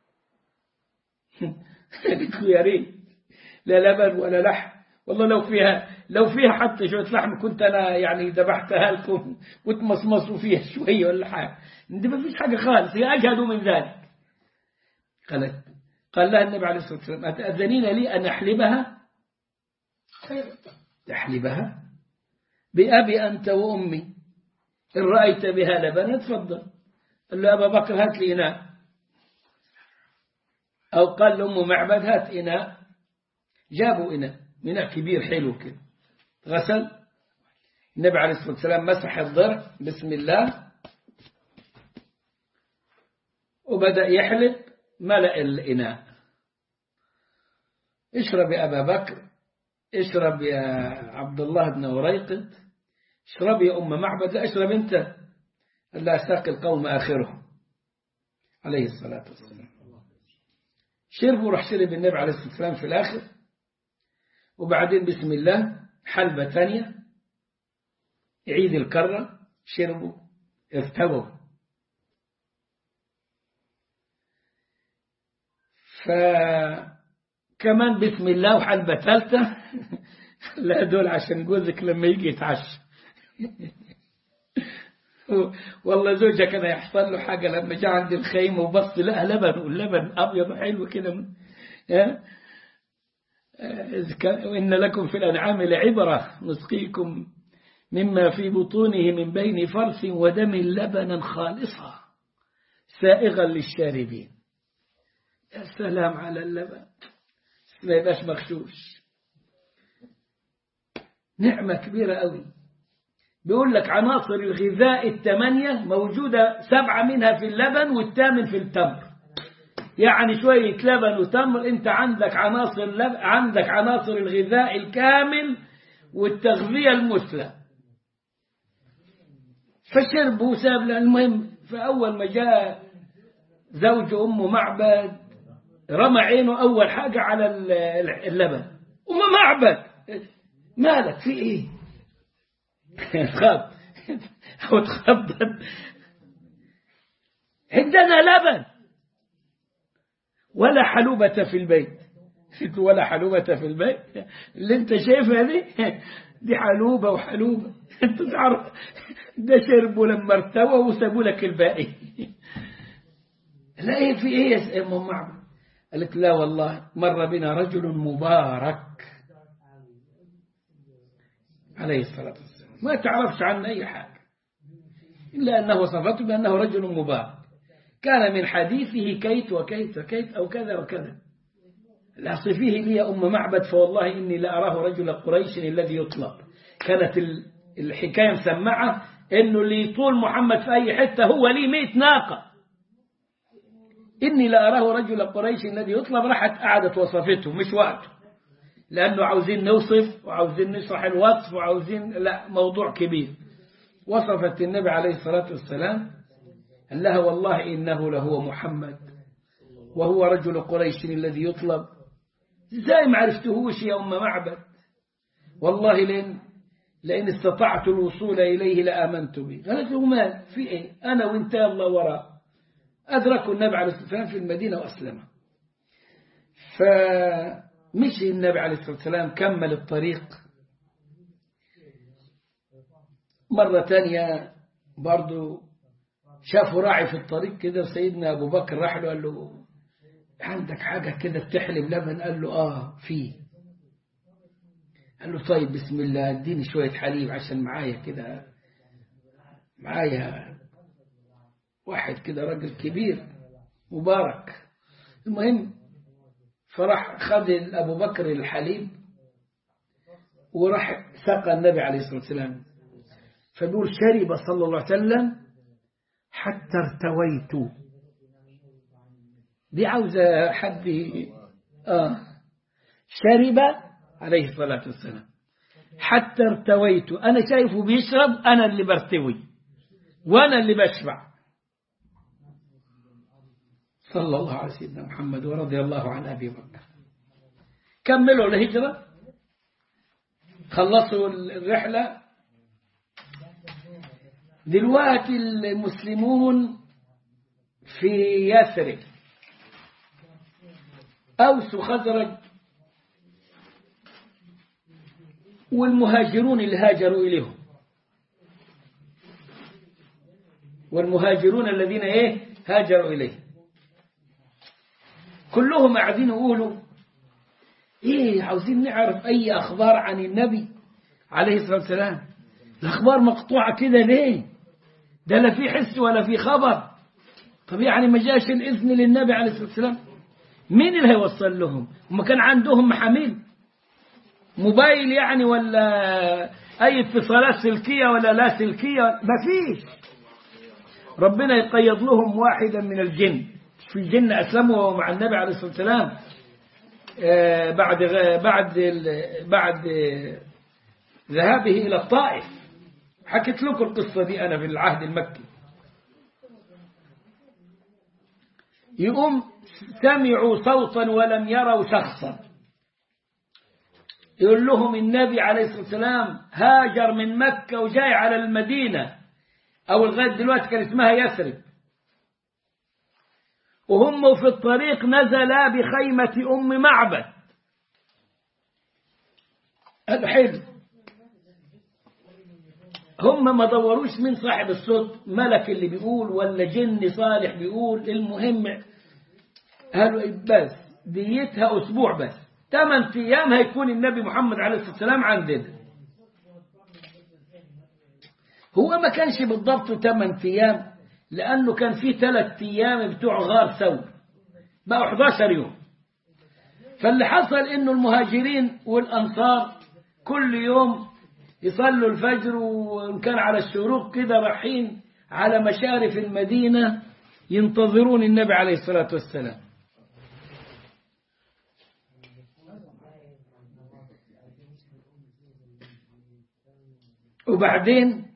قالت له يا ريت لا لبن ولا لحم والله لو فيها لو فيها حتى شوية لحم كنت أنا يعني ذبحتها لكم وتمصمصوا فيها شوية ولا حاجة دي ما فيش حاجة خالص هي أجهد من ذلك قالت قال لها النبي عليه الصلاة والسلام أتأذنين لي أن أحلبها تحلبها بأبي أنت وأمي إن رأيت بها لبنا تفضل قال له أبا بكر هات لي إناء أو قال لأم معبد هات إناء جابوا إناء إناء كبير حلو كده غسل النبي عليه الصلاة والسلام مسح الضرع بسم الله وبدأ يحلب ملأ الإناء اشرب يا أبا بكر اشرب يا عبد الله بن وريقط اشرب يا أم معبد لا اشرب أنت لا ساق القوم آخرهم عليه الصلاة والسلام شرب وراح شرب النبي عليه الصلاة والسلام في الآخر وبعدين بسم الله حلبة ثانية يعيد الكرة شربوا ارتووا فكمان بسم الله وحلبة ثالثة لا دول عشان جوزك لما يجي يتعشى والله زوجها كان يحصل له حاجة لما جاء عند الخيمة وبص لقى لبن واللبن أبيض حلو كده وإن لكم في الأنعام لعبرة نسقيكم مما في بطونه من بين فرث ودم لبنا خالصا سائغا للشاربين يا سلام على اللبن ما يبقاش مغشوش نعمة كبيرة قوي بيقول لك عناصر الغذاء الثمانية موجودة سبعة منها في اللبن والثامن في التمر يعني شوية لبن وتمر انت عندك عناصر لب... عندك عناصر الغذاء الكامل والتغذية المثلى فشرب وساب المهم فأول ما جاء زوج أم معبد رمى عينه أول حاجة على اللبن أم معبد مالك في إيه خاب أو تخبط عندنا لبن ولا حلوبة في البيت ولا حلوبة في البيت اللي انت شايفها دي دي حلوبة وحلوبة انت تعرف ده شربوا لما ارتوى وسابوا لك الباقي لا ايه في ايه يا ام معبد قالت لا والله مر بنا رجل مبارك عليه الصلاة والسلام ما تعرفش عنه أي حاجة إلا أنه وصفته بأنه رجل مبارك كان من حديثه كيت وكيت وكيت أو كذا وكذا لأصفيه لي أم معبد فوالله إني لأراه رجل قريش الذي يطلب كانت الحكاية مسمعة إنه اللي يطول محمد في أي حتة هو لي مئة ناقة إني لأراه رجل قريش الذي يطلب راحت قعدت وصفته مش وقته لأنه عاوزين نوصف وعاوزين نشرح الوصف وعاوزين لا موضوع كبير وصفت النبي عليه الصلاة والسلام قال لها والله إنه لهو محمد وهو رجل قريش الذي يطلب ازاي ما عرفتهوش يا أم معبد والله لأن, لأن استطعت الوصول إليه لآمنت به قالت له مال في إيه أنا وانت الله وراء أدركوا النبي عليه الصلاة والسلام في المدينة وأسلم فمشي النبي عليه الصلاة والسلام كمل الطريق مرة تانية برضو شافوا راعي في الطريق كده سيدنا أبو بكر راح له قال له عندك حاجة كده بتحلب لبن قال له آه في قال له طيب بسم الله اديني شوية حليب عشان معايا كده معايا واحد كده راجل كبير مبارك المهم فراح خد أبو بكر الحليب وراح سقى النبي عليه الصلاة والسلام فبيقول شرب صلى الله عليه وسلم حتى ارتويت دي عاوزة حد آه شرب عليه الصلاة والسلام حتى ارتويت أنا شايفه بيشرب أنا اللي برتوي وأنا اللي بشبع صلى الله على سيدنا محمد ورضي الله عن أبي بكر كملوا الهجرة خلصوا الرحلة دلوقتي المسلمون في يثرب أوس وخزرج والمهاجرون اللي هاجروا إليهم والمهاجرون الذين إيه هاجروا إليه كلهم قاعدين يقولوا إيه عاوزين نعرف أي أخبار عن النبي عليه الصلاة والسلام الأخبار مقطوعة كده ليه ده لا في حس ولا في خبر طب يعني ما جاش الإذن للنبي عليه الصلاة والسلام مين اللي هيوصل لهم هم كان عندهم محاميل موبايل يعني ولا أي اتصالات سلكية ولا لا سلكية ما فيش ربنا يقيض لهم واحدا من الجن في الجن أسلموا مع النبي عليه الصلاة والسلام بعد بعد بعد ذهابه إلى الطائف حكيت لكم القصة دي أنا في العهد المكي يقوم سمعوا صوتا ولم يروا شخصا يقول لهم النبي عليه الصلاة والسلام هاجر من مكة وجاي على المدينة أو لغاية دلوقتي كان اسمها يثرب وهم في الطريق نزلا بخيمة أم معبد قالوا حلو هم ما دوروش من صاحب الصوت ملك اللي بيقول ولا جن صالح بيقول المهم قالوا بس ديتها أسبوع بس ثمان أيام هيكون النبي محمد عليه الصلاة والسلام عندنا هو ما كانش بالضبط ثمان أيام لأنه كان في ثلاث أيام بتوع غار ثور بقوا 11 يوم فاللي حصل إنه المهاجرين والأنصار كل يوم يصلوا الفجر وإن كان على الشروق كده رايحين على مشارف المدينة ينتظرون النبي عليه الصلاة والسلام وبعدين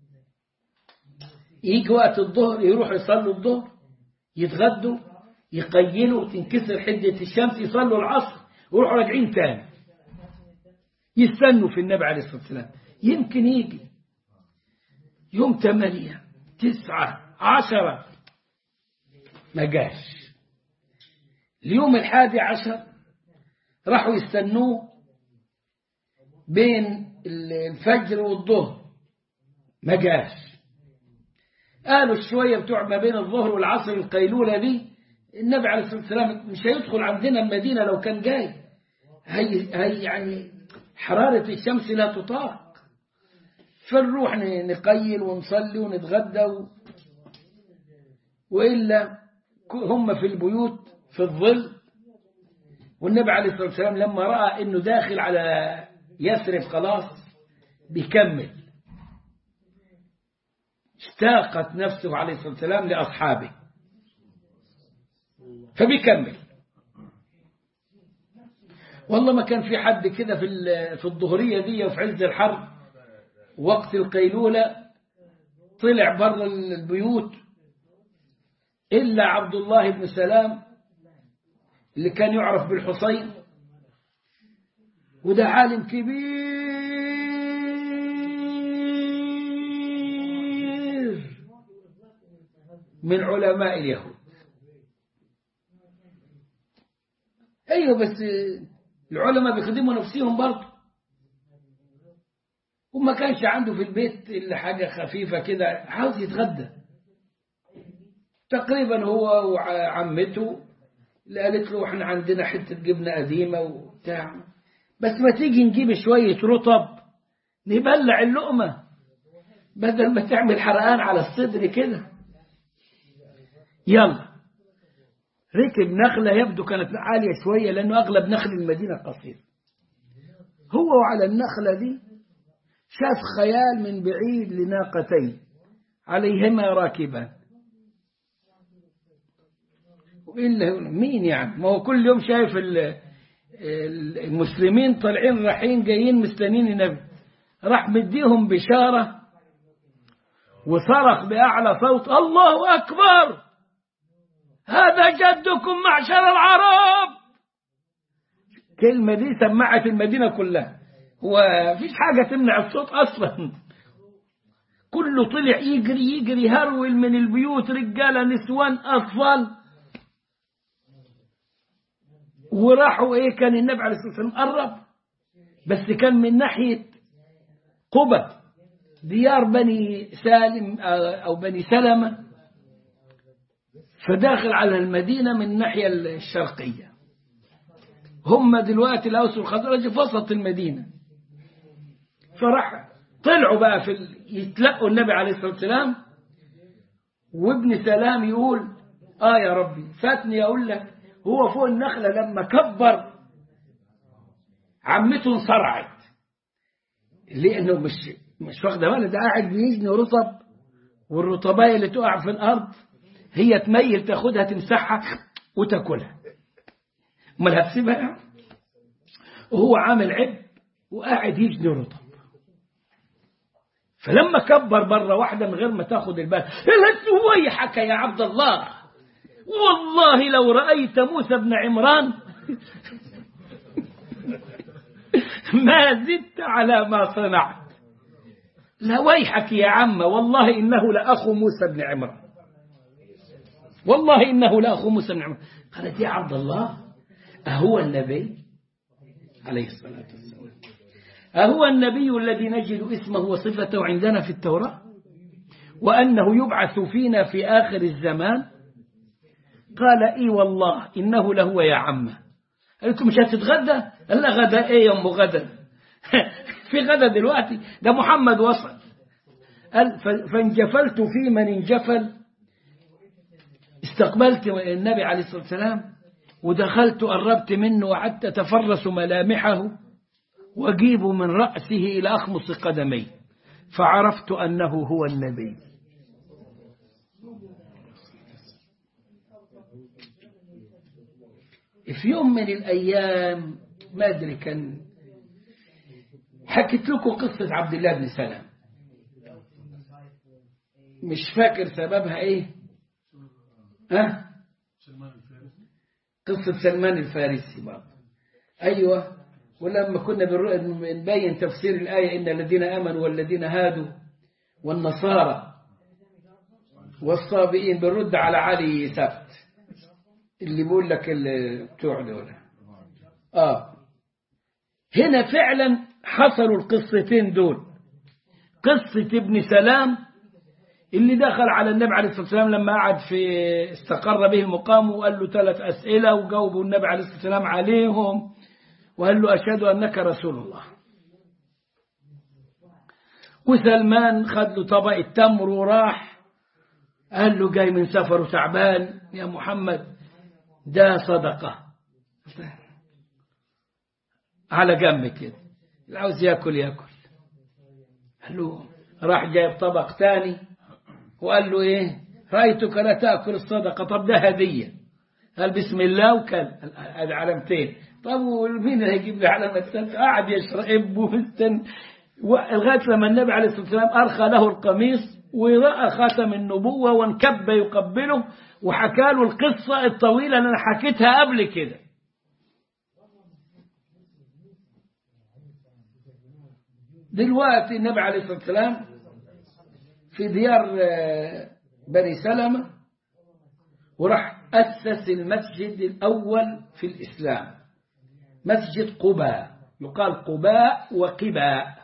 يجي وقت الظهر يروحوا يصلوا الظهر يتغدوا يقيلوا تنكسر حدة الشمس يصلوا العصر ويروحوا راجعين تاني يستنوا في النبي عليه الصلاة والسلام يمكن يجي يوم ثمانية تسعة عشرة ما جاش اليوم الحادي عشر راحوا يستنوه بين الفجر والظهر ما جاش قالوا الشوية بتوع ما بين الظهر والعصر القيلولة دي النبي عليه الصلاة والسلام مش هيدخل عندنا المدينة لو كان جاي هي, هي يعني حرارة الشمس لا تطاق فنروح نقيل ونصلي ونتغدى و... وإلا هم في البيوت في الظل والنبي عليه الصلاة والسلام لما رأى أنه داخل على يثرب خلاص بيكمل اشتاقت نفسه عليه الصلاة والسلام لأصحابه فبيكمل والله ما كان في حد كده في في الظهرية دي وفي عز الحرب وقت القيلولة طلع بره البيوت إلا عبد الله بن سلام اللي كان يعرف بالحصين وده عالم كبير من علماء اليهود ايوه بس العلماء بيخدموا نفسهم برضه وما كانش عنده في البيت الا حاجه خفيفه كده عاوز يتغدى تقريبا هو وعمته اللي قالت له احنا عندنا حته جبنه قديمه وبتاع بس ما تيجي نجيب شويه رطب نبلع اللقمه بدل ما تعمل حرقان على الصدر كده يلا ركب نخلة يبدو كانت عالية شوية لأنه أغلب نخل المدينة قصير هو وعلى النخلة دي شاف خيال من بعيد لناقتين عليهما راكبان وإلا مين يعني ما هو كل يوم شايف المسلمين طالعين رايحين جايين مستنين النبي راح مديهم بشارة وصرخ بأعلى صوت الله أكبر هذا جدكم معشر العرب كلمة دي سمعت المدينة كلها وفيش حاجة تمنع الصوت أصلا كله طلع يجري يجري هرول من البيوت رجالة نسوان أطفال وراحوا إيه كان النبي عليه الصلاة والسلام قرب بس كان من ناحية قبة ديار بني سالم أو بني سلمة فداخل على المدينة من الناحية الشرقية هم دلوقتي الأوس والخزرج في وسط المدينة فراح طلعوا بقى في ال... يتلقوا النبي عليه الصلاة والسلام وابن سلام يقول آه يا ربي فاتني أقول لك هو فوق النخلة لما كبر عمته انصرعت لأنه مش مش واخدة بالها ده قاعد بيجني رطب والرطباية اللي تقع في الأرض هي تميل تاخدها تمسحها وتاكلها امال هتسيبها وهو عامل عب وقاعد يجني رطب فلما كبر مرة واحدة من غير ما تاخد البال ويحك يا عبد الله والله لو رأيت موسى بن عمران ما زدت على ما صنعت لا ويحك يا عم والله إنه لأخو موسى بن عمران والله إنه لأخو موسى بن عمران قالت يا عبد الله أهو النبي عليه الصلاة والسلام أهو النبي الذي نجد اسمه وصفته عندنا في التوراة وأنه يبعث فينا في آخر الزمان قال إي والله إنه لهو يا عمه قالت له مش هتتغدى قال لا غدا إيه يا أم غدا في غدا دلوقتي ده محمد وصل قال فانجفلت في من انجفل استقبلت النبي عليه الصلاة والسلام ودخلت قربت منه وقعدت أتفرس ملامحه وأجيب من رأسه إلى أخمص قدمي فعرفت أنه هو النبي في يوم من الأيام ما أدري كان حكيت لكم قصة عبد الله بن سلام مش فاكر سببها ايه ها قصة سلمان الفارسي برضه أيوة ولما كنا بنبين تفسير الآية إن الذين آمنوا والذين هادوا والنصارى والصابئين بنرد على علي سبت اللي بيقول لك بتوع دول آه هنا فعلا حصلوا القصتين دول قصة ابن سلام اللي دخل على النبي عليه الصلاة والسلام لما قعد في استقر به المقام وقال له ثلاث أسئلة وجاوبوا النبي عليه الصلاة والسلام عليهم وقال له أشهد أنك رسول الله وسلمان خد له طبق التمر وراح قال له جاي من سفر وتعبان يا محمد ده صدقة على جنب كده اللي عاوز ياكل ياكل قال له راح جايب طبق تاني وقال له ايه رأيتك لا تأكل الصدقة طب ده هدية قال بسم الله وكل هذه علامتين طب ومين هيجيب لي علامة الثالثة قعد يشرب ومستن لغاية لما النبي عليه الصلاة والسلام أرخى له القميص ورأى خاتم النبوة وانكب يقبله وحكى له القصة الطويلة اللي أنا حكيتها قبل كده دلوقتي النبي عليه الصلاة والسلام في ديار بني سلمة وراح أسس المسجد الأول في الإسلام مسجد قباء يقال قباء وقباء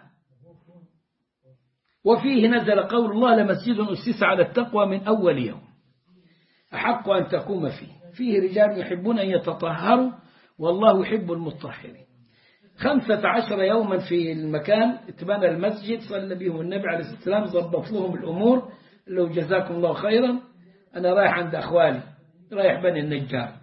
وفيه نزل قول الله لمسجد أسس على التقوى من أول يوم أحق أن تقوم فيه فيه رجال يحبون أن يتطهروا والله يحب المطهرين خمسة عشر يوما في المكان اتبنى المسجد صلى بهم النبي عليه الصلاة والسلام ضبط لهم الأمور لو جزاكم الله خيرا أنا رايح عند أخواني رايح بني النجار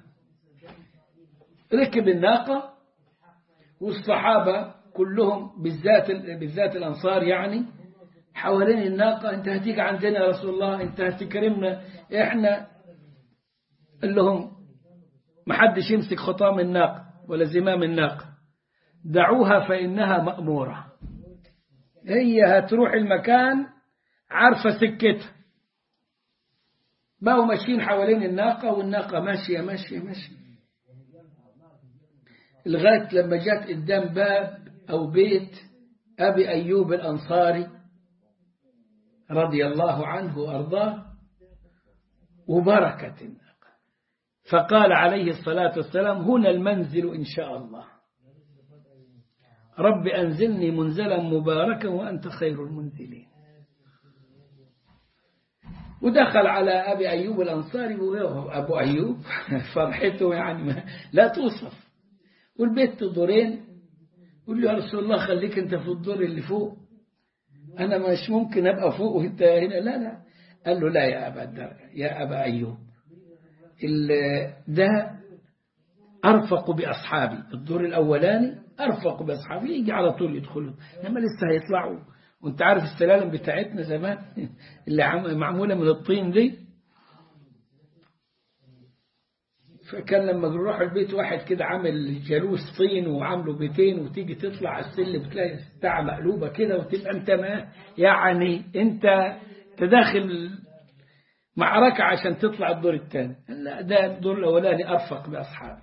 ركب الناقة والصحابة كلهم بالذات بالذات الأنصار يعني حوالين الناقة أنت هتيجي عندنا يا رسول الله أنت هتكرمنا إحنا قال لهم ما حدش يمسك خطام الناقة ولا زمام الناقة دعوها فإنها مأمورة هي هتروح المكان عارفة سكتها بقوا ماشيين حوالين الناقة والناقة ماشية ماشية ماشية لغاية لما جت قدام باب أو بيت أبي أيوب الأنصاري رضي الله عنه وأرضاه وبركة الناقة فقال عليه الصلاة والسلام هنا المنزل إن شاء الله رب أنزلني منزلا مباركا وأنت خير المنزلين ودخل على أبي أيوب الأنصاري أبو أيوب فرحته يعني لا توصف والبيت دورين قل له يا رسول الله خليك أنت في الدور اللي فوق أنا مش ممكن أبقى فوق وأنت هنا لا لا قال له لا يا أبا الدرجة يا أبا أيوب ده أرفق بأصحابي الدور الأولاني أرفق بأصحابي يجي على طول يدخلوا إنما لسه هيطلعوا وانت عارف السلالم بتاعتنا زمان اللي معمولة من الطين دي فكان لما نروح البيت واحد كده عامل جلوس طين وعامله بيتين وتيجي تطلع على السلم بتلاقي الساعة مقلوبة كده وتبقى انت ما يعني انت تداخل معركة عشان تطلع الدور الثاني لا ده الدور الأولاني أرفق بأصحابي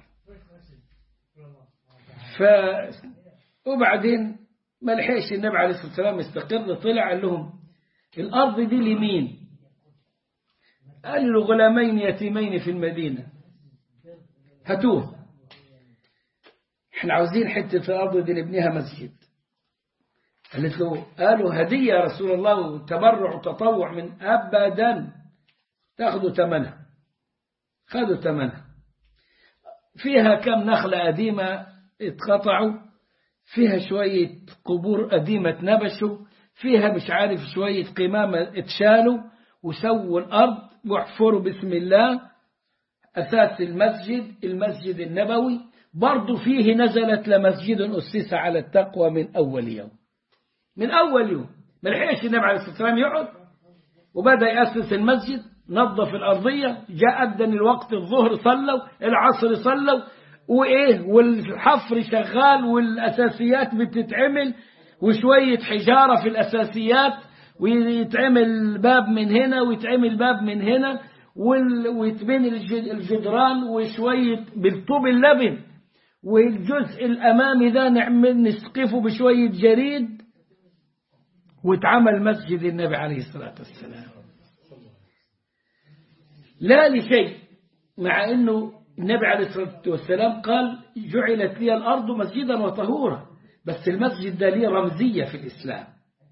ف وبعدين ما لحقش النبي عليه الصلاة والسلام يستقر طلع قال لهم الأرض دي لمين قال له غلامين يتيمين في المدينة هاتوه احنا عاوزين حتة في الأرض دي نبنيها مسجد قالت له قالوا هدية يا رسول الله وتبرع وتطوع من أبدا تاخذوا ثمنها خذوا ثمنها فيها كم نخلة قديمة اتقطعوا فيها شوية قبور قديمة اتنبشوا فيها مش عارف شوية قمامة اتشالوا وسووا الأرض واحفروا بسم الله أساس المسجد المسجد النبوي برضو فيه نزلت لمسجد أسس على التقوى من أول يوم من أول يوم ما لحقش النبي عليه الصلاة والسلام يقعد وبدأ يأسس المسجد نظف الأرضية جاء أذن الوقت الظهر صلوا العصر صلوا وإيه والحفر شغال والأساسيات بتتعمل وشوية حجارة في الأساسيات ويتعمل باب من هنا ويتعمل باب من هنا ويتبني الجدران وشوية بالطوب اللبن والجزء الأمامي ده نعمل نسقفه بشوية جريد واتعمل مسجد النبي عليه الصلاة والسلام لا لشيء مع أنه النبي عليه الصلاة والسلام قال جعلت لي الأرض مسجدا وطهورا بس المسجد ده ليه رمزية في الإسلام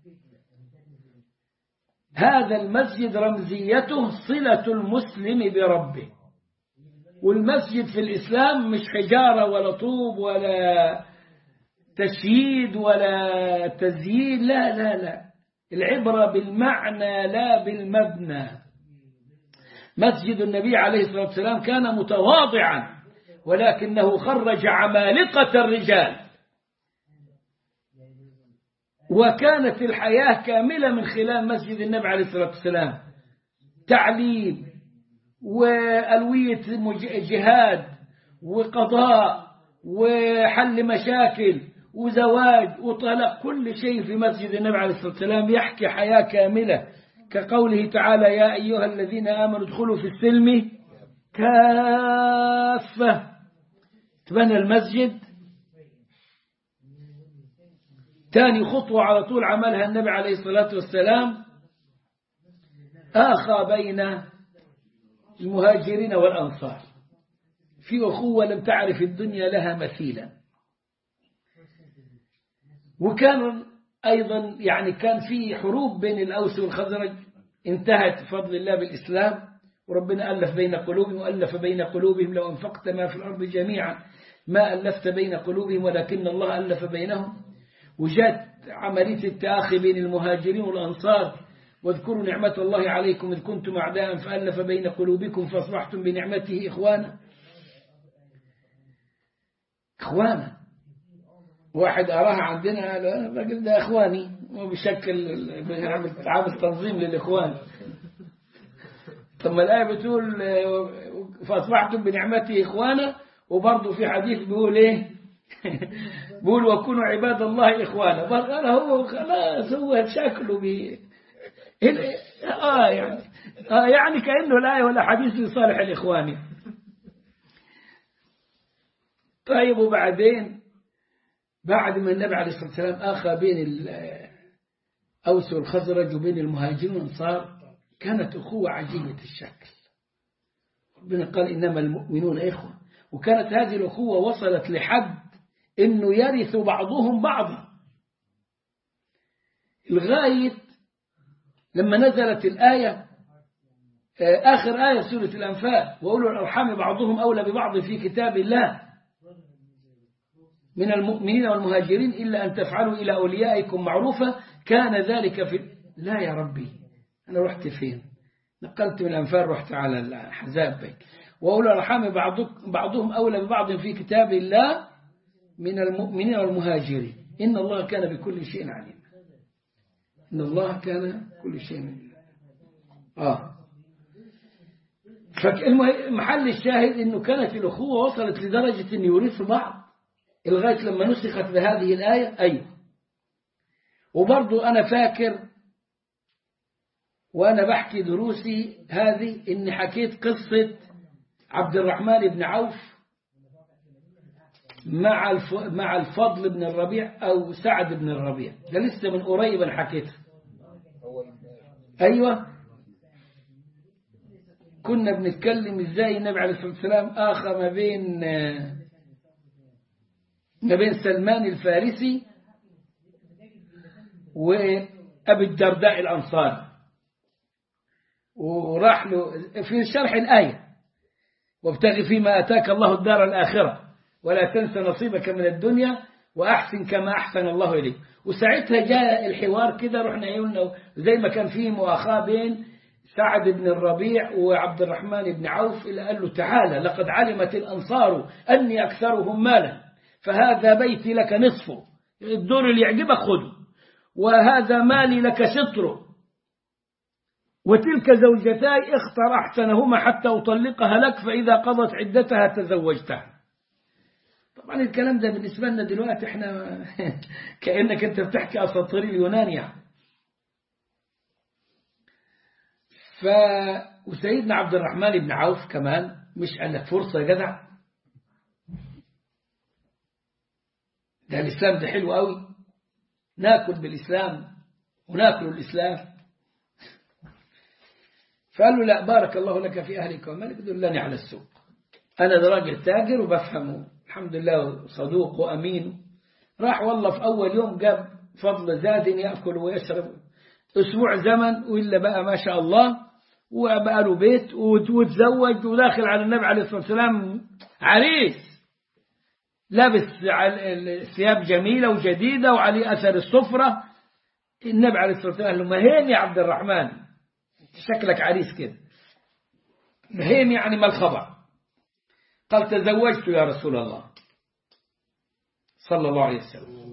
هذا المسجد رمزيته صلة المسلم بربه والمسجد في الإسلام مش حجارة ولا طوب ولا تشييد ولا تزيين لا لا لا العبرة بالمعنى لا بالمبنى مسجد النبي عليه الصلاة والسلام كان متواضعا ولكنه خرج عمالقة الرجال وكانت الحياة كاملة من خلال مسجد النبي عليه الصلاة والسلام تعليم وألوية جهاد وقضاء وحل مشاكل وزواج وطلاق كل شيء في مسجد النبي عليه الصلاة والسلام يحكي حياة كاملة كقوله تعالى يا أيها الذين آمنوا ادخلوا في السلم كافة تبنى المسجد ثاني خطوة على طول عملها النبي عليه الصلاة والسلام آخى بين المهاجرين والأنصار في أخوة لم تعرف الدنيا لها مثيلا وكان أيضا يعني كان في حروب بين الأوس والخزرج انتهت بفضل الله بالإسلام وربنا ألف بين قلوبهم وألف بين قلوبهم لو أنفقت ما في الأرض جميعا ما ألفت بين قلوبهم ولكن الله ألف بينهم وجاءت عملية التآخي بين المهاجرين والأنصار واذكروا نعمة الله عليكم إذ كنتم أعداء فألف بين قلوبكم فأصبحتم بنعمته إخوانا إخوانا واحد أراها عندنا الراجل ده إخواني وبشكل عامل تنظيم للإخوان ثم الآية بتقول فأصبحتم بنعمته إخوانا وبرضه في حديث بيقول إيه بيقول وكونوا عباد الله إخوانا قال هو خلاص هو شكله بي آه يعني آه يعني كأنه الآية ولا حديث لصالح الإخواني طيب وبعدين بعد ما النبي عليه الصلاة والسلام آخى بين الأوس والخزرج وبين المهاجرين والأنصار كانت أخوة عجيبة الشكل ربنا قال إنما المؤمنون إخوة وكانت هذه الأخوة وصلت لحد إنه يرث بعضهم بعضا لغاية لما نزلت الآية آخر آية سورة الأنفال وأولو الأرحام بعضهم أولى ببعض في كتاب الله من المؤمنين والمهاجرين إلا أن تفعلوا إلى أوليائكم معروفة كان ذلك في لا يا ربي أنا رحت فين نقلت من الأنفال رحت على الأحزاب بيت وأولو الأرحام بعضهم أولى ببعض في كتاب الله من المؤمنين والمهاجرين إن الله كان بكل شيء عليم إن الله كان كل شيء آه محل الشاهد إنه كانت الأخوة وصلت لدرجة أن يورثوا بعض لغاية لما نسخت بهذه الآية أيوة وبرضو أنا فاكر وأنا بحكي دروسي هذه إني حكيت قصة عبد الرحمن بن عوف مع مع الفضل بن الربيع أو سعد بن الربيع ده لسه من قريب أنا حكيتها أيوة كنا بنتكلم ازاي النبي عليه الصلاة والسلام آخى ما بين ما بين سلمان الفارسي وأبي الدرداء الأنصاري وراح له في شرح الآية وابتغي فيما أتاك الله الدار الآخرة ولا تنس نصيبك من الدنيا وأحسن كما أحسن الله إليك وساعتها جاء الحوار كده رحنا قلنا زي ما كان فيه مؤاخاة بين سعد بن الربيع وعبد الرحمن بن عوف إلى قال له تعالى لقد علمت الأنصار أني أكثرهم مالا فهذا بيتي لك نصفه الدور اللي يعجبك خذه وهذا مالي لك شطره وتلك زوجتاي اختر أحسنهما حتى أطلقها لك فإذا قضت عدتها تزوجتها طبعا الكلام ده بالنسبة لنا دلوقتي احنا كأنك انت بتحكي أساطير اليونان يعني ف وسيدنا عبد الرحمن بن عوف كمان مش قال لك فرصة يا جدع ده الإسلام ده حلو قوي ناكل بالإسلام وناكل الإسلام فقال له لا بارك الله لك في أهلك ومالك دلني على السوق أنا ده راجل تاجر وبفهمه الحمد لله صدوق وأمين راح والله في أول يوم جاب فضل زاد يأكل ويشرب أسبوع زمن وإلا بقى ما شاء الله وبقى له بيت وتزوج وداخل على النبي عليه الصلاة والسلام عريس لابس ثياب جميلة وجديدة وعليه أثر الصفرة النبي عليه الصلاة والسلام قال له مهين يا عبد الرحمن شكلك عريس كده مهين يعني ما الخبر قال تزوجت يا رسول الله صلى الله عليه وسلم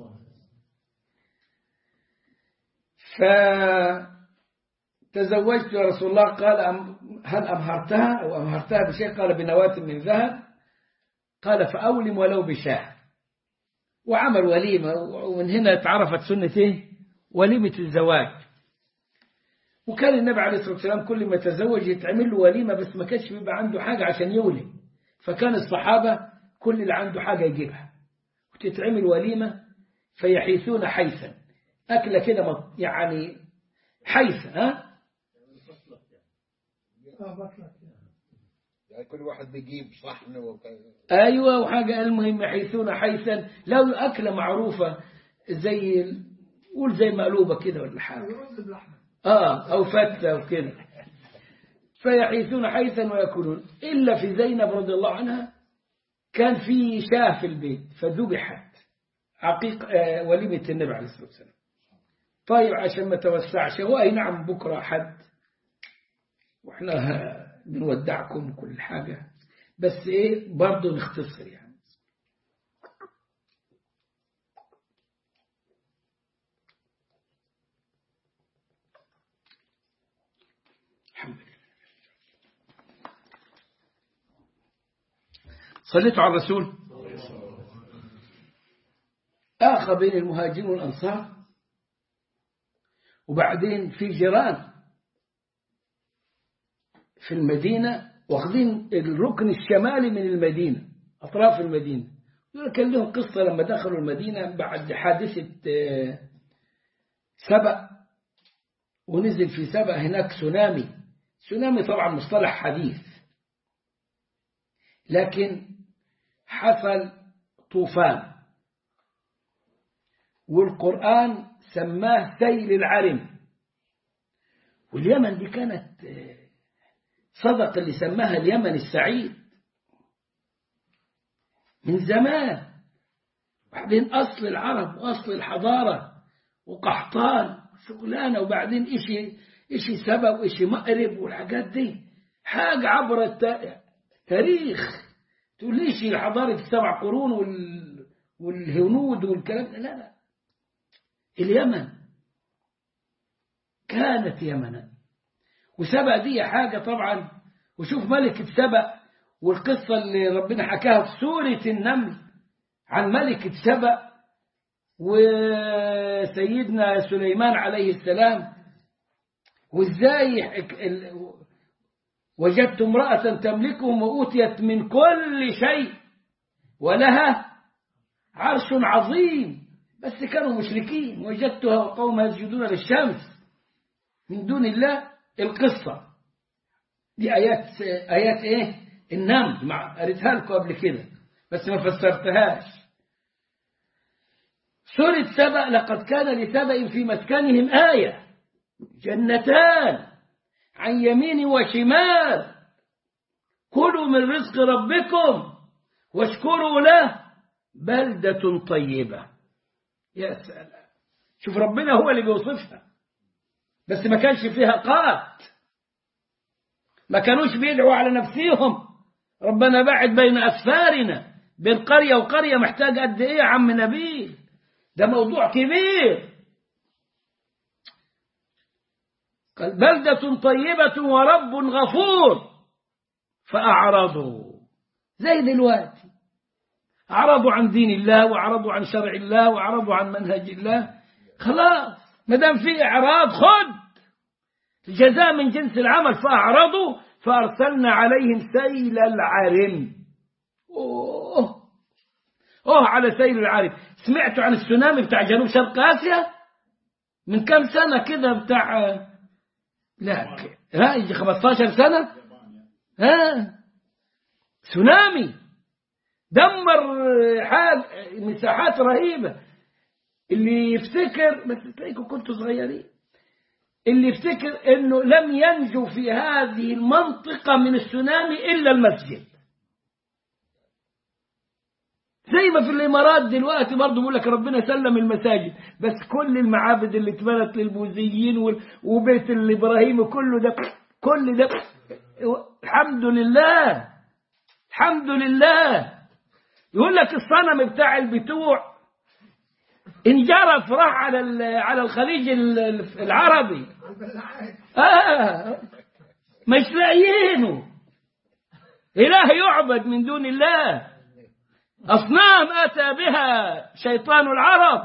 فتزوجت يا رسول الله قال هل أمهرتها أو أمهرتها بشيء قال بنواة من ذهب قال فأولم ولو بشاه وعمل وليمة ومن هنا اتعرفت سنة ايه وليمة الزواج وكان النبي عليه الصلاة والسلام كل ما يتزوج يتعمل له وليمة بس ما كانش بيبقى عنده حاجة عشان يولي فكان الصحابة كل اللي عنده حاجة يجيبها وتتعمل وليمة فيحيثون حيثا أكلة كده يعني حيث ها يعني كل واحد بيجيب صحن وكذا أيوة وحاجة المهم يحيثون حيثا لو أكلة معروفة زي قول زي مقلوبة كده ولا حاجة آه أو فتة أو كده فيحيثون حيثا ويأكلون إلا في زينب رضي الله عنها كان في شاه في البيت فذبحت عقيق آه وليمة النبي عليه الصلاة والسلام طيب عشان ما توسعش هو أي نعم بكرة حد وإحنا بنودعكم كل حاجة بس إيه برضه نختصر يعني الحمد لله صليت على الرسول آخى بين المهاجرين والأنصار وبعدين في جيران في المدينة واخذين الركن الشمالي من المدينة أطراف المدينة كان لهم قصة لما دخلوا المدينة بعد حادثة سبأ ونزل في سبأ هناك سونامي سونامي طبعا مصطلح حديث لكن حصل طوفان والقرآن سماه سيل العرم واليمن دي كانت صدق اللي سماها اليمن السعيد من زمان وبعدين أصل العرب وأصل الحضارة وقحطان شغلانة وبعدين إشي إشي سبب وإشي مأرب والحاجات دي حاجة عبر التاريخ تقول ليش حضارة السبع قرون وال... والهنود والكلام لا لا اليمن كانت يمنا وسبأ دي حاجة طبعا وشوف ملكة سبأ والقصة اللي ربنا حكاها في سورة النمل عن ملكة سبأ وسيدنا سليمان عليه السلام وازاي وجدت امرأة تملكهم وأوتيت من كل شيء ولها عرش عظيم بس كانوا مشركين وجدتها وقومها يسجدون للشمس من دون الله القصة دي آيات آيات إيه النمل مع قريتها لكم قبل كده بس ما فسرتهاش سورة سبأ لقد كان لسبأ في مسكنهم آية جنتان عن يمين وشمال كلوا من رزق ربكم واشكروا له بلدة طيبة يا سلام شوف ربنا هو اللي بيوصفها بس ما كانش فيها قات ما كانوش بيدعوا على نفسيهم ربنا بعد بين أسفارنا بين قرية وقرية محتاج قد إيه يا عم نبيل ده موضوع كبير قال بلدة طيبة ورب غفور فأعرضوا زي دلوقتي أعرضوا عن دين الله وأعرضوا عن شرع الله وأعرضوا عن منهج الله خلاص ما دام في إعراض خد الجزاء من جنس العمل فأعرضوا فأرسلنا عليهم سيل العرم أوه أوه على سيل العرم سمعتوا عن السونامي بتاع جنوب شرق آسيا من كم سنة كده بتاع لا ها يجي 15 سنة ها سونامي دمر حال مساحات رهيبة اللي يفتكر بس تلاقيكم كنتوا صغيرين اللي يفتكر انه لم ينجو في هذه المنطقة من السونامي الا المسجد زي ما في الامارات دلوقتي برضه بيقول لك ربنا سلم المساجد بس كل المعابد اللي اتبنت للبوذيين وبيت الابراهيم كله ده كل ده الحمد لله الحمد لله يقول لك الصنم بتاع البتوع انجرف راح على على الخليج العربي آه مش لاقيينه إله يعبد من دون الله أصنام أتى بها شيطان العرب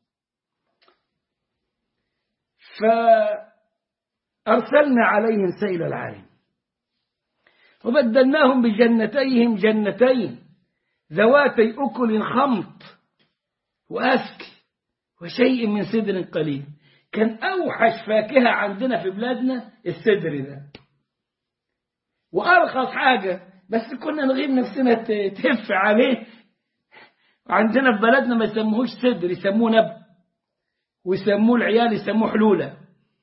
فأرسلنا عليهم سيل العالم وبدلناهم بجنتيهم جنتين ذواتي أكل خمط وأسك وشيء من سدر قليل كان أوحش فاكهة عندنا في بلادنا السدر ده وأرخص حاجة بس كنا نغيب نفسنا تهف عليه عندنا في بلدنا ما يسموهوش سدر يسموه نب ويسموه العيال يسموه حلولة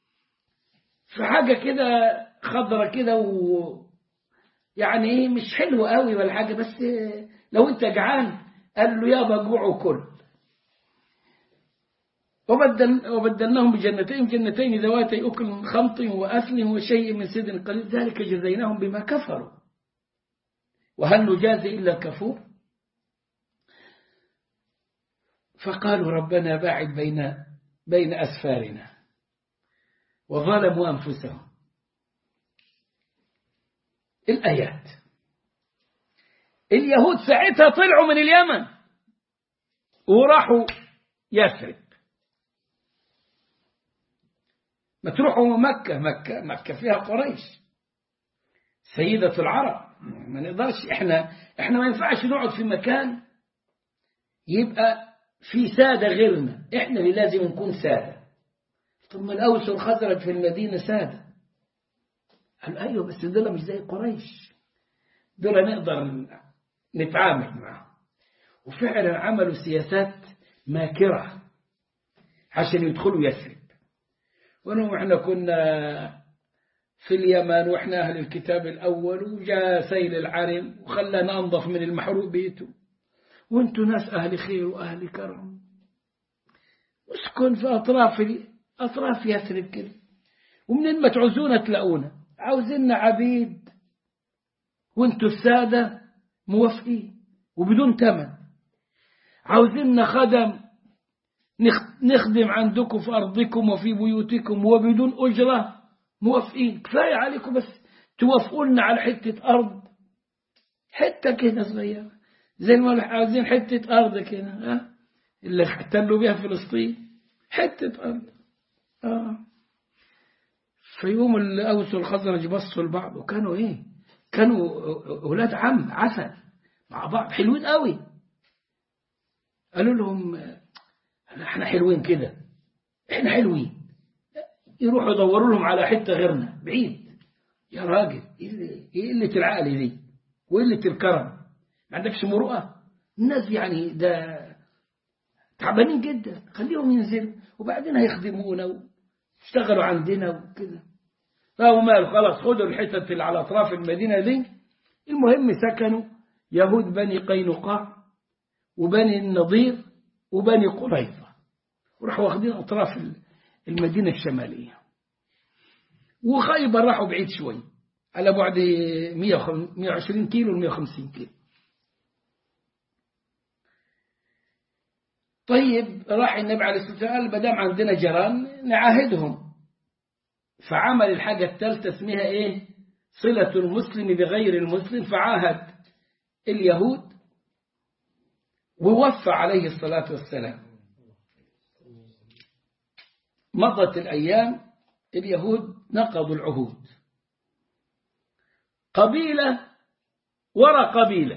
فحاجة كده خضرة كده و يعني ايه مش حلوة قوي ولا حاجة بس لو انت جعان قال له يابا جوع وكل وبدل وبدلناهم بجنتين جنتين ذواتي أكل خمط وأثل وشيء من سدر قليل ذلك جزيناهم بما كفروا وهل نجازي إلا الكفور فقالوا ربنا باعد بين بين أسفارنا وظلموا أنفسهم الآيات اليهود ساعتها طلعوا من اليمن وراحوا يثرب ما تروحوا مكة مكة مكة فيها قريش سيدة العرب ما نقدرش احنا احنا ما ينفعش نقعد في مكان يبقى في سادة غيرنا احنا اللي لازم نكون سادة ثم الأوس والخزرج في المدينة سادة قال أيوة بس دول مش زي قريش دول نقدر نتعامل معهم وفعلا عملوا سياسات ماكرة عشان يدخلوا يثرب ونحن احنا كنا في اليمن واحنا أهل الكتاب الأول وجاء سيل العرم وخلانا أنظف من المحروق بيته وانتوا ناس أهل خير وأهل كرم اسكن في أطراف أطراف يثرب كده ومنين ما تعوزونا تلاقونا عاوزيننا عبيد وانتوا السادة موافقين وبدون ثمن عاوزيننا خدم نخدم عندكم في أرضكم وفي بيوتكم وبدون أجرة موافقين كفاية عليكم بس توافقوا لنا على حتة أرض حتة كده صغيرة زي ما عاوزين حتة أرض كده ها اللي احتلوا بها فلسطين حتة أرض آه. في يوم الأوس والخزرج بصوا لبعض وكانوا إيه كانوا أولاد عم عسل مع بعض حلوين قوي قالوا لهم احنا حلوين كده احنا حلوين يروحوا يدوروا لهم على حتة غيرنا بعيد يا راجل ايه اللي- إيه قله العقل دي وقله الكرم ما عندكش مروءه الناس يعني ده تعبانين جدا خليهم ينزلوا وبعدين هيخدمونا ويشتغلوا عندنا وكده فهو ماله خلاص خدوا الحتت اللي على اطراف المدينه دي المهم سكنوا يهود بني قينقاع وبني النضير وبني قريظه وراحوا واخدين اطراف المدينه الشماليه وخيبر راحوا بعيد شوي على بعد 120 كيلو ل 150 كيلو طيب راح النبي عليه الصلاة والسلام ما دام عندنا جيران نعاهدهم فعمل الحاجة الثالثة اسمها ايه صلة المسلم بغير المسلم فعاهد اليهود ووفى عليه الصلاة والسلام مضت الأيام اليهود نقضوا العهود قبيلة ورا قبيلة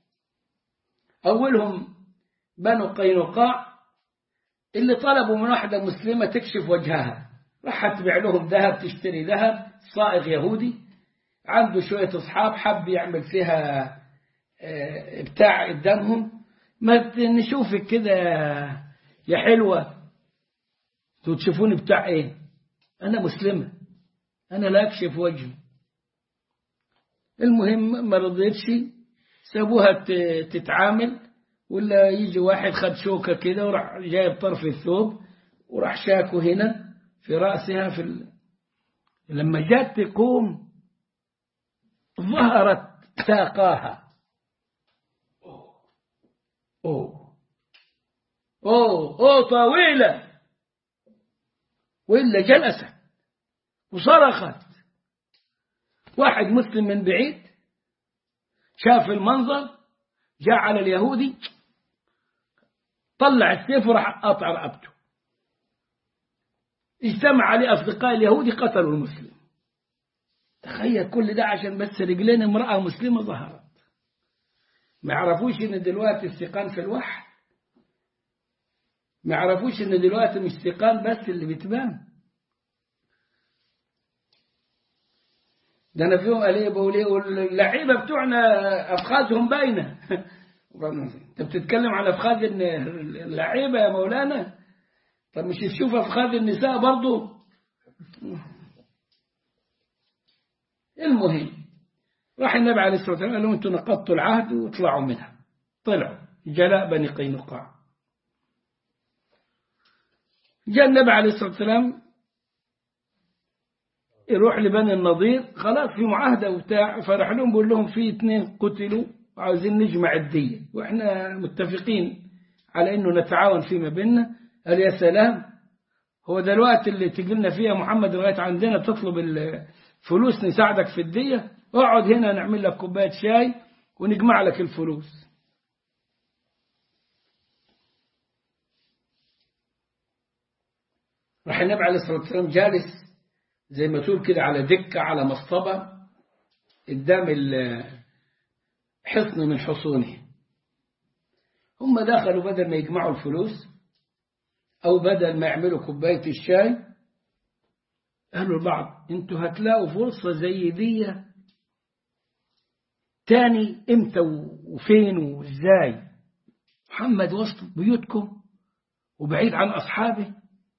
أولهم بنو قينقاع اللي طلبوا من واحدة مسلمة تكشف وجهها راح تبيع لهم ذهب تشتري ذهب صائغ يهودي عنده شوية أصحاب حب يعمل فيها آه، بتاع قدامهم ما ت- نشوفك كده يا حلوة انتوا تشوفوني بتاع ايه أنا مسلمة أنا لا أكشف وجهي المهم ما رضيتش سابوها ت- تتعامل ولا يجي واحد خد شوكة كده وراح جايب طرف الثوب وراح شاكه هنا في رأسها في ال... لما جات تقوم ظهرت ساقاها أوه أوه أوه طويلة وإلا جلست وصرخت واحد مسلم من بعيد شاف المنظر جاء على اليهودي طلع السيف وراح قطع رقبته اجتمع عليه أصدقاء اليهودي قتلوا المسلم تخيل كل ده عشان بس رجلين امرأة مسلمة ظهرت ما يعرفوش ان دلوقتي السيقان في الوحي ما يعرفوش ان دلوقتي مش سيقان بس اللي بتبان ده انا فيهم قال ايه بقول ايه واللعيبه بتوعنا افخاذهم باينه انت بتتكلم على افخاذ اللعيبه يا مولانا طب مش تشوف افخاذ النساء برضو المهم راح النبي عليه الصلاه والسلام قال لهم انتم نقضتوا العهد واطلعوا منها طلعوا جلاء بني قينقاع جاء النبي عليه الصلاه والسلام يروح لبني النضير خلاص في معاهدة وبتاع فراح لهم بيقول لهم في اثنين قتلوا وعاوزين نجمع الدية واحنا متفقين على انه نتعاون فيما بيننا قال يا سلام هو ده الوقت اللي تجي لنا فيها محمد لغاية عندنا تطلب الفلوس نساعدك في الدية اقعد هنا نعمل لك كوباية شاي ونجمع لك الفلوس راح النبي عليه الصلاة والسلام جالس زي ما تقول كده على دكة على مصطبة قدام حصن من حصونه هم دخلوا بدل ما يجمعوا الفلوس أو بدل ما يعملوا كوباية الشاي قالوا لبعض انتوا هتلاقوا فرصة زي دي تاني امتى وفين وازاي محمد وسط بيوتكم وبعيد عن أصحابه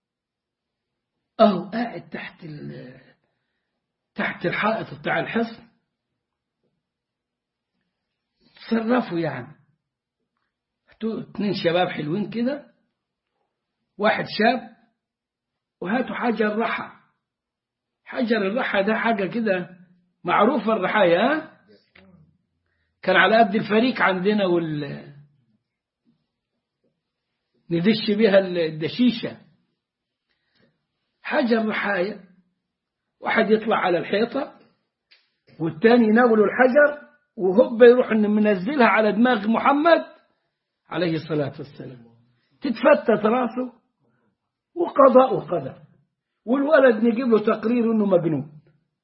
أهو قاعد تحت تحت الحائط بتاع الحصن تصرفوا يعني اتنين شباب حلوين كده واحد شاب وهاتوا حجر رحى حجر الرحى ده حاجة كده معروفة الرحاية ها كان على قد الفريق عندنا وال ندش بيها الدشيشه حجر رحاية واحد يطلع على الحيطة والتاني يناوله الحجر وهوب يروح منزلها على دماغ محمد عليه الصلاة والسلام تتفتت راسه وقضاء وقدر والولد نجيب له تقرير انه مجنون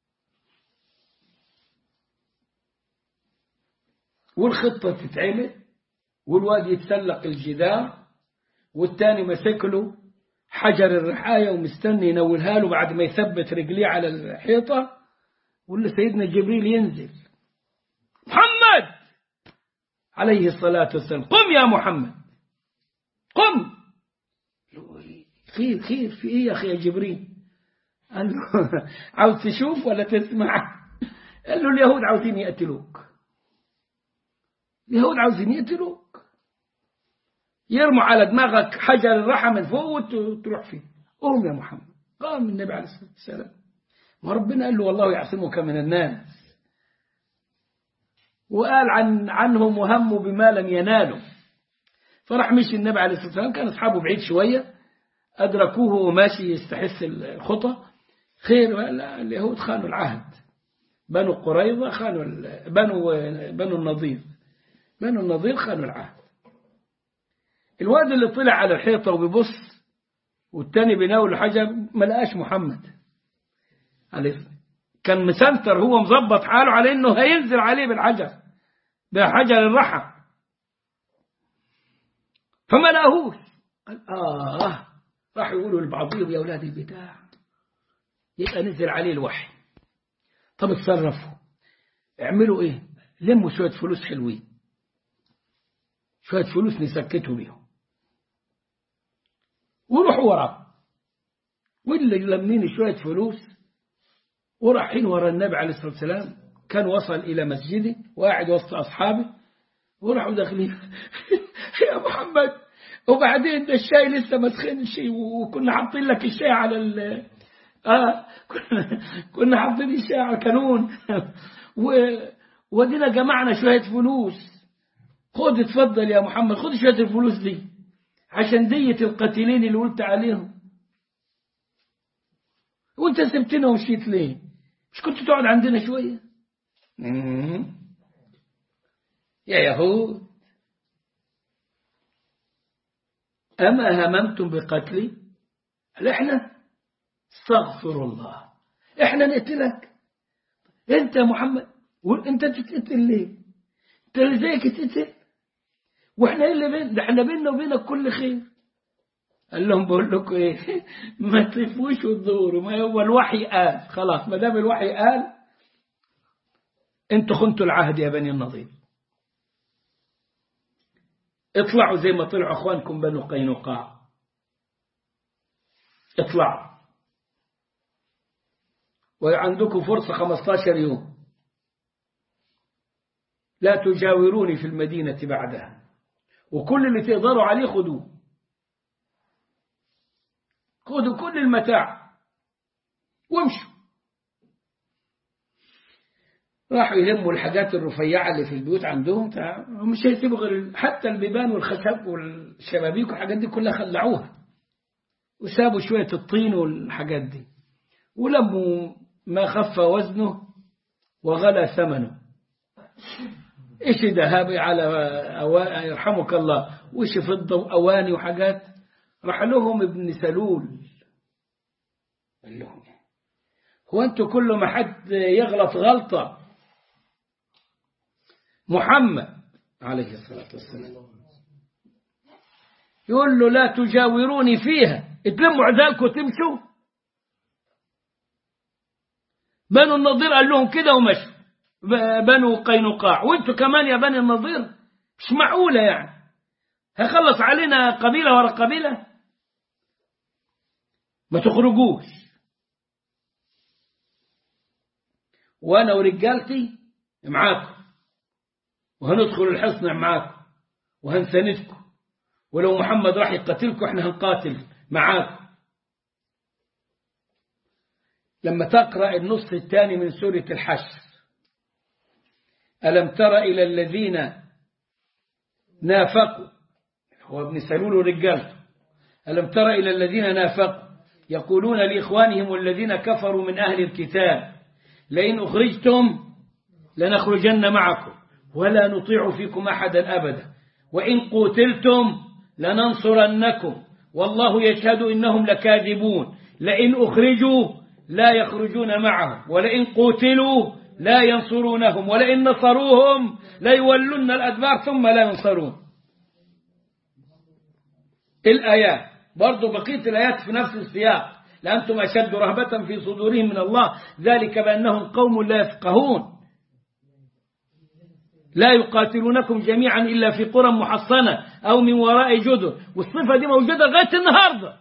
والخطة تتعمل والواد يتسلق الجدار والتاني مسك له حجر الرحاية ومستني ينولها له بعد ما يثبت رجليه على الحيطة ولا سيدنا جبريل ينزل محمد عليه الصلاة والسلام قم يا محمد قم خير خير في ايه يا اخي يا جبريل قال له عاوز تشوف ولا تسمع قال له اليهود عاوزين يقتلوك اليهود عاوزين يقتلوك يرموا على دماغك حجر الرحى من فوق وتروح فيه قوم يا محمد قام النبي عليه الصلاة والسلام وربنا قال له والله يعصمك من الناس وقال عن عنهم وهموا بما لم ينالوا فراح مشي النبي عليه الصلاة والسلام كان أصحابه بعيد شوية أدركوه وماشي يستحس الخطى خير اليهود خانوا العهد بنو قريظة خانوا بنو بنو النضير بنو النضير خانوا العهد الواد اللي طلع على الحيطة وبيبص والتاني بيناول الحجر ما لقاش محمد عليه كان مسنتر هو مظبط حاله على انه هينزل عليه بالحجر بحجر الرحى فما لقاهوش قال اه راح يقولوا لبعضهم يا اولاد البتاع يبقى نزل عليه الوحي طب اتصرفوا اعملوا ايه لموا شويه فلوس حلوين شويه فلوس نسكتوا بيهم وروحوا وراه واللي لمين شويه فلوس ورايحين ورا النبي عليه الصلاه والسلام كان وصل الى مسجده وقاعد وسط اصحابه وراحوا داخلين يا محمد وبعدين ده الشاي لسه ما سخنش وكنا حاطين لك الشاي على ال اه كنا كنا حاطين الشاي على الكانون و ودينا جمعنا شويه فلوس خد اتفضل يا محمد خد شويه الفلوس دي عشان دية القتيلين اللي قلت عليهم وانت سبتنا ومشيت ليه مش كنت تقعد عندنا شوية يا يهود أما هممتم بقتلي هل إحنا استغفر الله إحنا نقتلك أنت يا محمد وأنت تتقتل ليه أنت ازاي تتقتل واحنا ايه اللي بين ده احنا بيننا وبينك كل خير قال لهم بقول لكم ايه ما تلفوش وتدوروا ما هو الوحي قال خلاص ما دام الوحي قال انتوا خنتوا العهد يا بني النضير اطلعوا زي ما طلعوا اخوانكم بنو قينقاع اطلعوا وعندكم فرصة 15 يوم لا تجاوروني في المدينة بعدها وكل اللي تقدروا عليه خدوه خدوا كل المتاع وامشوا راحوا يلموا الحاجات الرفيعة اللي في البيوت عندهم مش هيسيبوا غير حتى البيبان والخشب والشبابيك والحاجات دي كلها خلعوها وسابوا شوية الطين والحاجات دي ولموا ما خف وزنه وغلى ثمنه ايش ذهبي على أوا... يرحمك الله وش فضة وأواني وحاجات راح لهم ابن سلول قال لهم هو انتوا كل ما حد يغلط غلطة محمد عليه الصلاة والسلام يقول له لا تجاوروني فيها اتلموا عذالكم وتمشوا بنو النضير قال لهم كده ومشوا بنو قينقاع وانتوا كمان يا بني النضير مش معقولة يعني هيخلص علينا قبيلة ورا قبيلة ما تخرجوش وانا ورجالتي معاكم وهندخل الحصن معاكم وهنساندكم ولو محمد راح يقتلكم احنا هنقاتل معاكم لما تقرأ النص الثاني من سورة الحشر ألم تر إلى الذين نافقوا هو ابن سلول ورجالته ألم تر إلى الذين نافقوا يقولون لإخوانهم الذين كفروا من أهل الكتاب لئن أخرجتم لنخرجن معكم ولا نطيع فيكم أحدا أبدا وإن قتلتم لننصرنكم والله يشهد إنهم لكاذبون لئن أخرجوا لا يخرجون معهم ولئن قتلوا لا ينصرونهم ولئن نصروهم ليولن الأدبار ثم لا ينصرون الآيات برضو بقية الآيات في نفس السياق لأنتم أشد رهبة في صدورهم من الله ذلك بأنهم قوم لا يفقهون لا يقاتلونكم جميعا إلا في قرى محصنة أو من وراء جدر والصفة دي موجودة لغاية النهاردة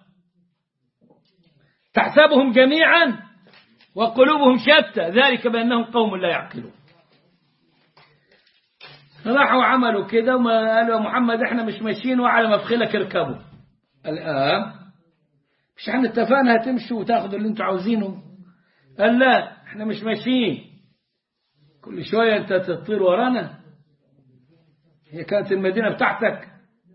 تحسبهم جميعا وقلوبهم شتى ذلك بأنهم قوم لا يعقلون راحوا عملوا كده وما قالوا يا محمد احنا مش ماشيين وعلى مفخلك اركبوا الآن مش احنا اتفقنا هتمشوا وتاخدوا اللي انتوا عاوزينه قال لا احنا مش ماشيين كل شوية انت تطير ورانا هي كانت المدينة بتاعتك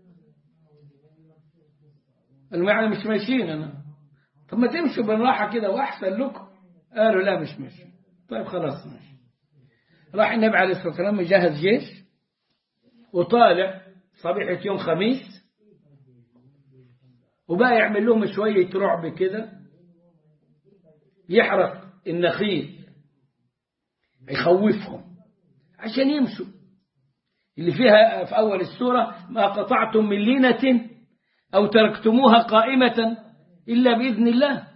قالوا يعني مش ماشيين انا طب ما تمشوا بالراحة كده واحسن لكم قالوا لا مش ماشي طيب خلاص ماشي راح النبي عليه الصلاة والسلام مجهز جيش وطالع صبيحة يوم خميس وبقى يعمل لهم شوية رعب كده يحرق النخيل يخوفهم عشان يمشوا اللي فيها في أول السورة ما قطعتم من لينة أو تركتموها قائمة إلا بإذن الله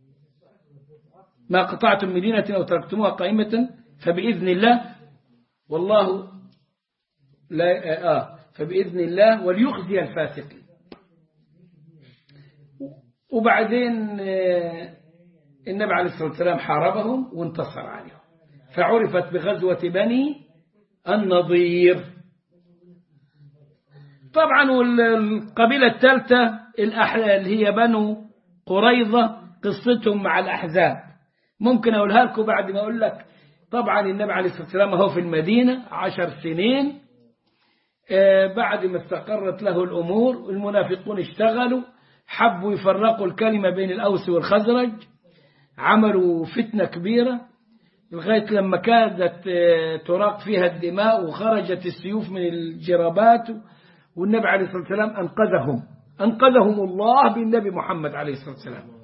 ما قطعتم من لينة أو تركتموها قائمة فبإذن الله والله لا آه فبإذن الله وليخزي الفاسقين وبعدين النبي عليه الصلاة والسلام حاربهم وانتصر عليهم فعرفت بغزوة بني النضير طبعا والقبيلة الثالثة اللي هي بنو قريظة قصتهم مع الأحزاب ممكن أقولها لكم بعد ما أقول لك طبعا النبي عليه الصلاة والسلام هو في المدينة عشر سنين بعد ما استقرت له الأمور المنافقون اشتغلوا حبوا يفرقوا الكلمة بين الأوس والخزرج عملوا فتنة كبيرة لغاية لما كادت تراق فيها الدماء وخرجت السيوف من الجرابات والنبي عليه الصلاة والسلام أنقذهم أنقذهم الله بالنبي محمد عليه الصلاة والسلام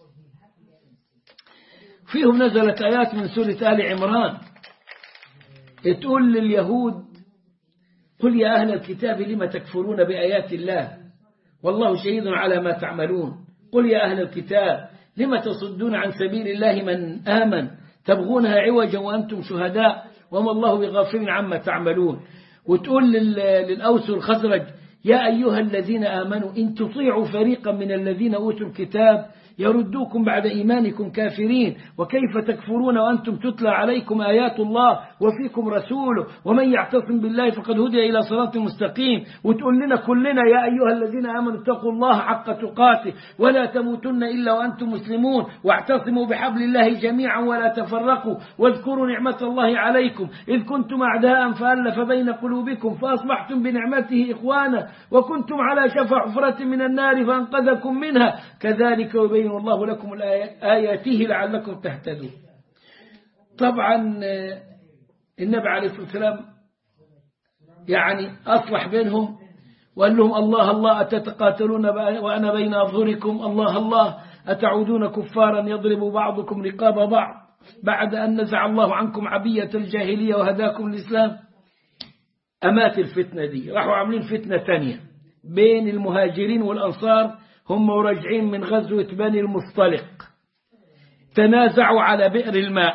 فيهم نزلت آيات من سورة آل عمران تقول لليهود قل يا أهل الكتاب لم تكفرون بآيات الله والله شهيد على ما تعملون قل يا أهل الكتاب لم تصدون عن سبيل الله من آمن تبغونها عوجا وأنتم شهداء وما الله بغافل عما تعملون وتقول للأوس والخزرج يا أيها الذين آمنوا إن تطيعوا فريقا من الذين أوتوا الكتاب يردوكم بعد إيمانكم كافرين وكيف تكفرون وأنتم تتلى عليكم آيات الله وفيكم رسوله ومن يعتصم بالله فقد هدي إلى صراط مستقيم وتقول لنا كلنا يا أيها الذين آمنوا اتقوا الله حق تقاته ولا تموتن إلا وأنتم مسلمون واعتصموا بحبل الله جميعا ولا تفرقوا واذكروا نعمة الله عليكم إذ كنتم أعداء فألف بين قلوبكم فأصبحتم بنعمته إخوانا وكنتم على شفا حفرة من النار فأنقذكم منها كذلك يبين الله لكم آياته لعلكم تهتدون طبعا النبي عليه الصلاة والسلام يعني أصلح بينهم وقال لهم الله الله أتتقاتلون وأنا بين أظهركم الله الله أتعودون كفارا يضرب بعضكم رقاب بعض بعد أن نزع الله عنكم عبية الجاهلية وهداكم الإسلام أمات الفتنة دي راحوا عاملين فتنة ثانية بين المهاجرين والأنصار هم راجعين من غزوة بني المصطلق تنازعوا على بئر الماء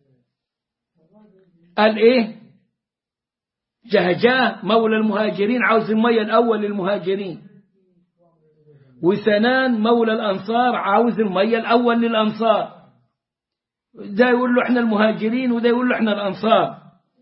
قال ايه جهجاه مولى المهاجرين عاوز المية الأول للمهاجرين وسنان مولى الأنصار عاوز المية الأول للأنصار ده يقول له احنا المهاجرين وده يقول له احنا الأنصار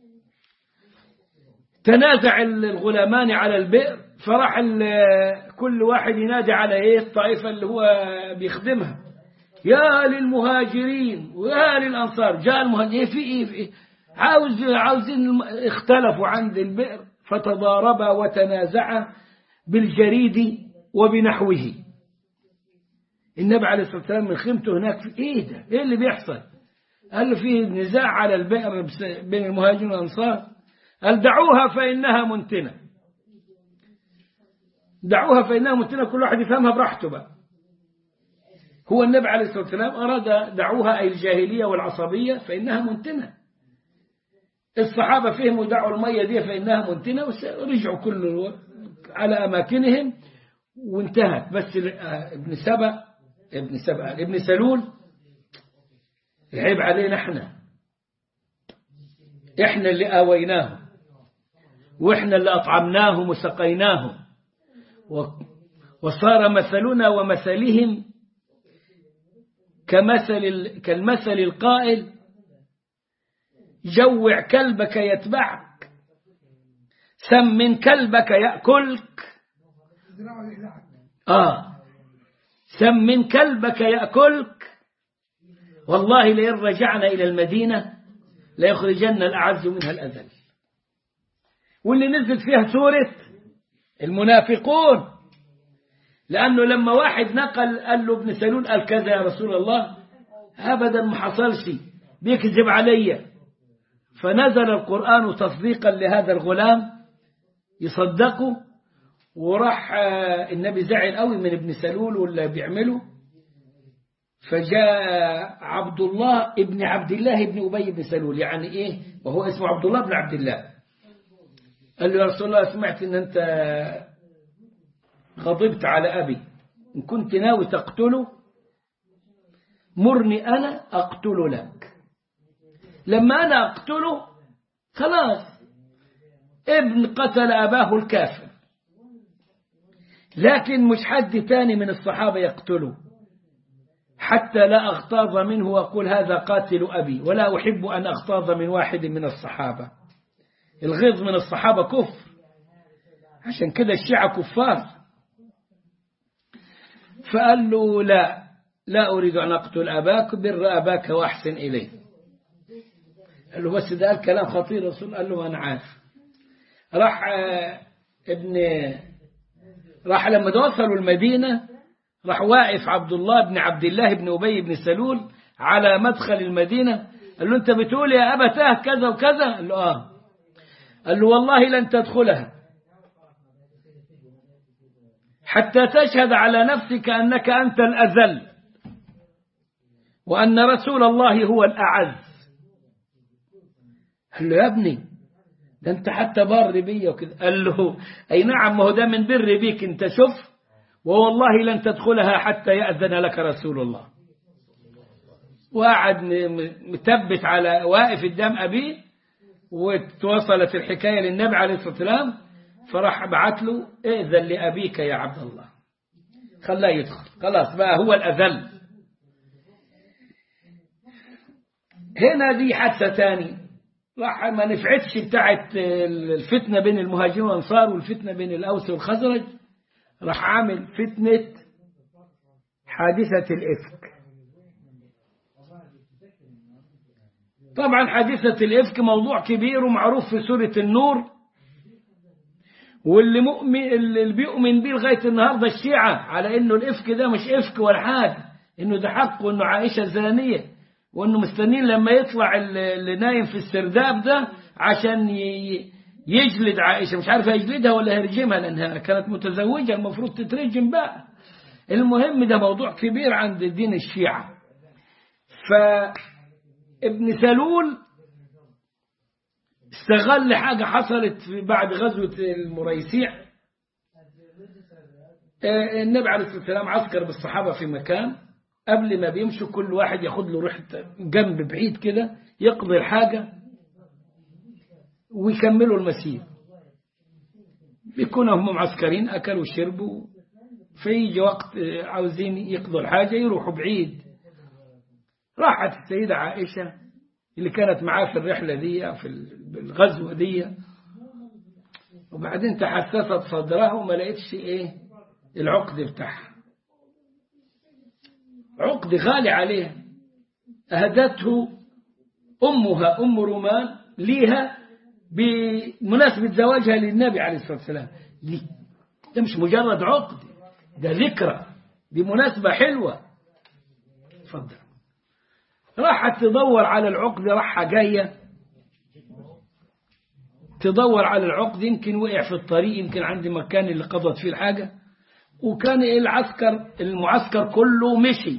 تنازع الغلامان على البئر فراح كل واحد ينادي على ايه الطائفة اللي هو بيخدمها يا للمهاجرين ويا للأنصار جاء المهاجرين في ايه في ايه عاوز عاوزين اختلفوا عند البئر فتضاربا وتنازعا بالجريد وبنحوه النبي عليه الصلاة والسلام من خيمته هناك في ايه ده ايه اللي بيحصل قال له فيه نزاع على البئر بين المهاجرين والأنصار قال دعوها فإنها منتنة دعوها فإنها منتنة كل واحد يفهمها براحته بقى هو النبي عليه الصلاة والسلام أراد دعوها أي الجاهلية والعصبية فإنها منتنة الصحابة فهموا دعوا المية دي فإنها منتنة ورجعوا كل على أماكنهم وانتهت بس ابن سبأ ابن سبأ ابن سلول العيب علينا احنا احنا اللي آويناه واحنا اللي أطعمناهم وسقيناهم وصار مثلنا ومثلهم كمثل كالمثل القائل جوع كلبك يتبعك سمن كلبك يأكلك آه سمن كلبك يأكلك والله لئن رجعنا إلى المدينة ليخرجن الأعز منها الأذل واللي نزلت فيها سورة المنافقون لأنه لما واحد نقل قال له ابن سلول قال كذا يا رسول الله أبدا ما حصلش بيكذب علي فنزل القرآن تصديقا لهذا الغلام يصدقه وراح النبي زعل قوي من ابن سلول واللي بيعمله فجاء عبد الله ابن عبد الله ابن أبي بن سلول يعني إيه وهو اسمه عبد الله بن عبد الله قال له يا رسول الله سمعت ان انت غضبت على أبي إن كنت ناوي تقتله مرني أنا أقتل لك لما أنا أقتله خلاص ابن قتل أباه الكافر لكن مش حد تاني من الصحابة يقتله حتى لا أغتاظ منه وأقول هذا قاتل أبي ولا أحب أن أغتاظ من واحد من الصحابة الغيظ من الصحابة كفر عشان كده الشيعة كفار فقال له لا لا أريد أن أقتل أباك بر أباك وأحسن إليه قال له بس ده قال كلام خطير رسول قال له أنا عارف راح ابن راح لما وصلوا المدينة راح واقف عبد الله بن عبد الله بن أبي بن سلول على مدخل المدينة قال له أنت بتقول يا أبتاه كذا وكذا قال له آه قال له والله لن تدخلها حتى تشهد على نفسك أنك أنت الأذل وأن رسول الله هو الأعز قال له يا ابني ده أنت حتى بار بي وكذا قال له أي نعم ما هو ده من بر بيك أنت شوف ووالله لن تدخلها حتى يأذن لك رسول الله وقعد متبت على واقف قدام أبيه وتوصلت الحكاية للنبي عليه الصلاة والسلام فراح بعت له ائذن لأبيك يا عبد الله خلاه يدخل خلاص بقى هو الأذل هنا دي حادثة تاني راح ما نفعتش بتاعت الفتنة بين المهاجرين والأنصار والفتنة بين الأوس والخزرج راح عامل فتنة حادثة الإفك طبعا حادثة الإفك موضوع كبير ومعروف في سورة النور واللي مؤمن اللي بيؤمن بيه لغاية النهاردة الشيعة على إنه الإفك ده مش إفك ولا حاجة إنه ده حق وإنه عائشة زانية وإنه مستنين لما يطلع اللي نايم في السرداب ده عشان يجلد عائشة مش عارف يجلدها ولا يرجمها لأنها كانت متزوجة المفروض تترجم بقى المهم ده موضوع كبير عند دين الشيعة فابن سلول استغل حاجة حصلت بعد غزوة المريسيع النبي عليه الصلاة والسلام عسكر بالصحابة في مكان قبل ما بيمشوا كل واحد ياخد له روح جنب بعيد كده يقضي الحاجة ويكملوا المسير بيكونوا هم معسكرين أكلوا وشربوا فيجي وقت عاوزين يقضوا الحاجة يروحوا بعيد راحت السيدة عائشة اللي كانت معاه في الرحلة دي في الغزوة دي وبعدين تحسست صدرها وما لقيتش ايه العقد بتاعها عقد غالي عليها أهدته أمها أم رومان ليها بمناسبة زواجها للنبي عليه الصلاة والسلام ليه؟ ده مش مجرد عقد ده ذكرى دي مناسبة حلوة تفضل راحت تدور على العقد راحة جاية تدور على العقد يمكن وقع في الطريق يمكن عند مكان اللي قضت فيه الحاجة وكان العسكر المعسكر كله مشي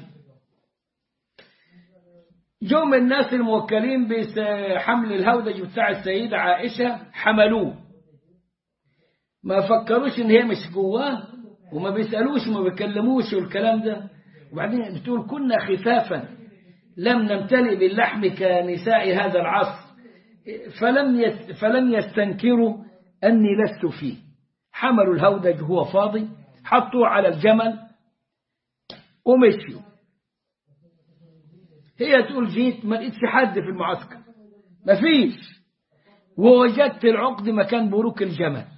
جم الناس الموكلين بحمل الهودج بتاع السيدة عائشة حملوه ما فكروش ان هي مش جواه وما بيسألوش وما بيكلموش والكلام ده وبعدين بتقول كنا خفافا لم نمتلئ باللحم كنساء هذا العصر فلم يس فلم يستنكروا أني لست فيه حملوا الهودج هو فاضي حطوه على الجمل ومشيوا هي تقول جيت ما لقيتش حد في المعسكر ما فيش ووجدت العقد مكان بروك الجمل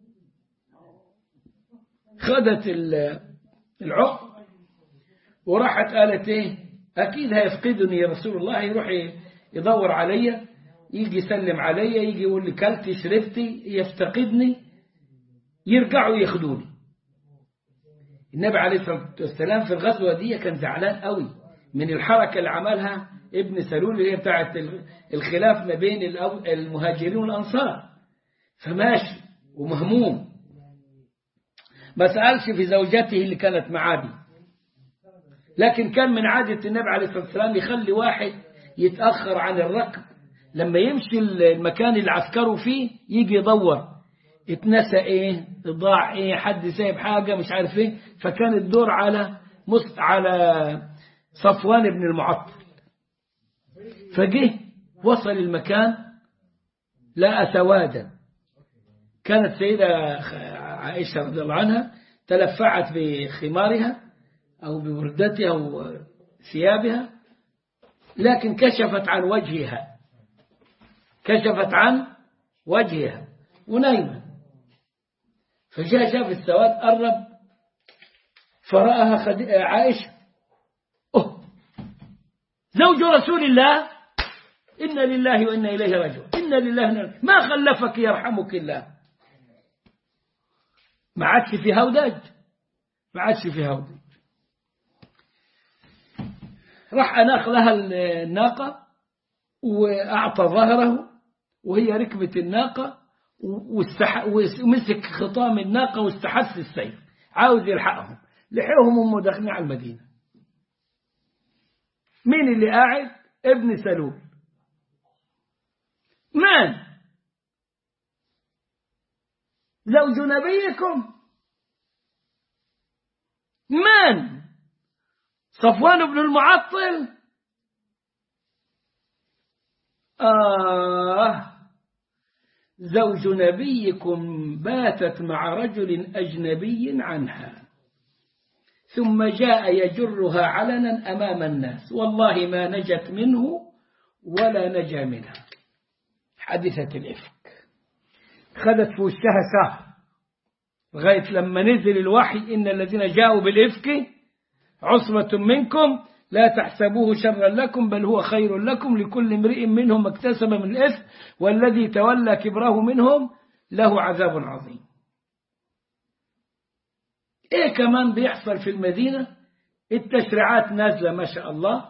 خدت العقد وراحت قالت ايه اكيد هيفقدني يا رسول الله يروح يدور عليا يجي يسلم عليا يجي يقول لي كلتي شربتي يفتقدني يرجعوا ياخدوني النبي عليه الصلاة والسلام في الغزوة دي كان زعلان قوي من الحركة اللي عملها ابن سلول اللي هي بتاعت الخلاف ما بين المهاجرين والأنصار فماشي ومهموم ما سألش في زوجته اللي كانت معاه دي لكن كان من عادة النبي عليه الصلاة والسلام يخلي واحد يتأخر عن الركب لما يمشي المكان اللي عسكروا فيه يجي يدور اتنسى ايه ضاع ايه حد سايب حاجة مش عارف ايه فكان الدور على مص على صفوان بن المعطل فجه وصل المكان لقى سوادا كانت سيدة عائشة رضي الله عنها تلفعت بخمارها أو بوردتها أو ثيابها لكن كشفت عن وجهها كشفت عن وجهها ونايمة فجاء شاف السواد قرب فرآها خد... عائشة أوه زوج رسول الله إنا لله وإنا إليه راجعون إنا لله وإنا ما خلفك يرحمك الله ما عادش في هودج ما عادش في هودج راح أناخ لها الناقة وأعطى ظهره وهي ركبت الناقة ومسك خطام الناقة واستحس السيف عاوز يلحقهم لحقهم هم داخلين على المدينة مين اللي قاعد ابن سلول من زوج نبيكم من صفوان بن المعطل آه زوج نبيكم باتت مع رجل أجنبي عنها ثم جاء يجرها علنا أمام الناس والله ما نجت منه ولا نجا منها حادثة الإفك خدت في وشها ساعة لغاية لما نزل الوحي إن الذين جاءوا بالإفك عصبة منكم لا تحسبوه شرا لكم بل هو خير لكم لكل امرئ منهم ما اكتسب من الإثم والذي تولى كبره منهم له عذاب عظيم ايه كمان بيحصل في المدينة التشريعات نازلة ما شاء الله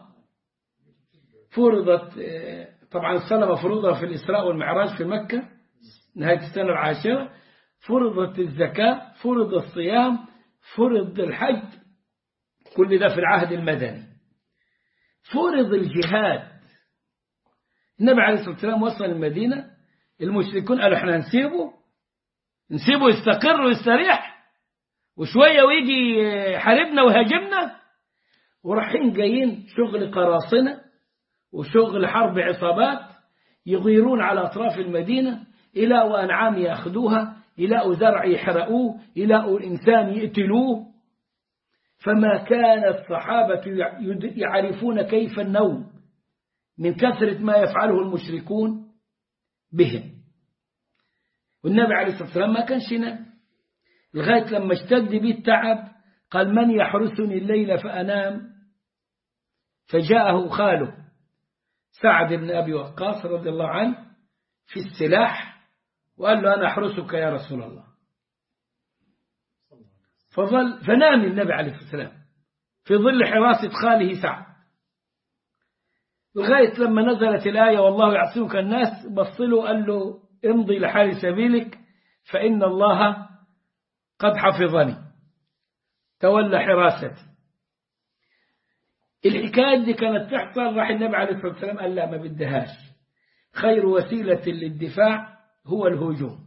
فرضت طبعا الصلاة مفروضة في الإسراء والمعراج في مكة نهاية السنة العاشرة فرضت الزكاة فرض الصيام فرض الحج كل ده في العهد المدني فرض الجهاد النبي عليه الصلاة والسلام وصل المدينة المشركون قالوا احنا نسيبه نسيبه يستقر ويستريح وشوية ويجي يحاربنا ويهاجمنا ورايحين جايين شغل قراصنة وشغل حرب عصابات يغيرون على أطراف المدينة يلاقوا أنعام يأخذوها يلاقوا زرع يحرقوه يلاقوا الإنسان يقتلوه فما كان الصحابة يعرفون كيف النوم من كثرة ما يفعله المشركون بهم والنبي عليه الصلاة والسلام ما كانش ينام لغاية لما اشتد بي التعب قال من يحرسني الليل فأنام فجاءه خاله سعد بن أبي وقاص رضي الله عنه في السلاح وقال له أنا أحرسك يا رسول الله فظل فنام النبي عليه الصلاة والسلام في ظل حراسة خاله سعد لغاية لما نزلت الآية والله يعصمك الناس بصله قال له امضي لحال سبيلك فإن الله قد حفظني تولى حراستي الحكاية دي كانت تحصل راح النبي عليه الصلاة والسلام قال لا ما بدهاش خير وسيلة للدفاع هو الهجوم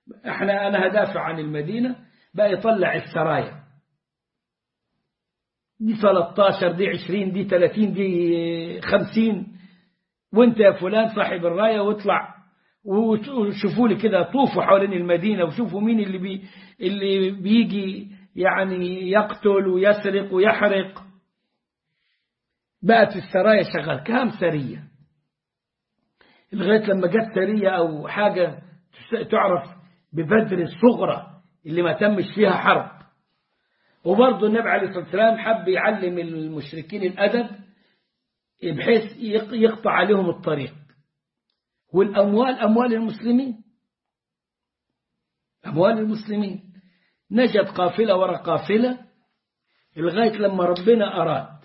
احنا أنا هدافع عن المدينة بقى يطلع السرايا دي 13 دي 20 دي 30 دي 50 وانت يا فلان صاحب الراية واطلع وشوفوا لي كده طوفوا حوالين المدينة وشوفوا مين اللي بي اللي بيجي يعني يقتل ويسرق ويحرق بقت السرايا شغال كام سرية لغاية لما جت سرية أو حاجة تعرف ببدر الصغرى اللي ما تمش فيها حرب وبرضه النبي عليه الصلاة والسلام حب يعلم المشركين الأدب بحيث يقطع عليهم الطريق والأموال أموال المسلمين أموال المسلمين نجت قافلة ورا قافلة لغاية لما ربنا أراد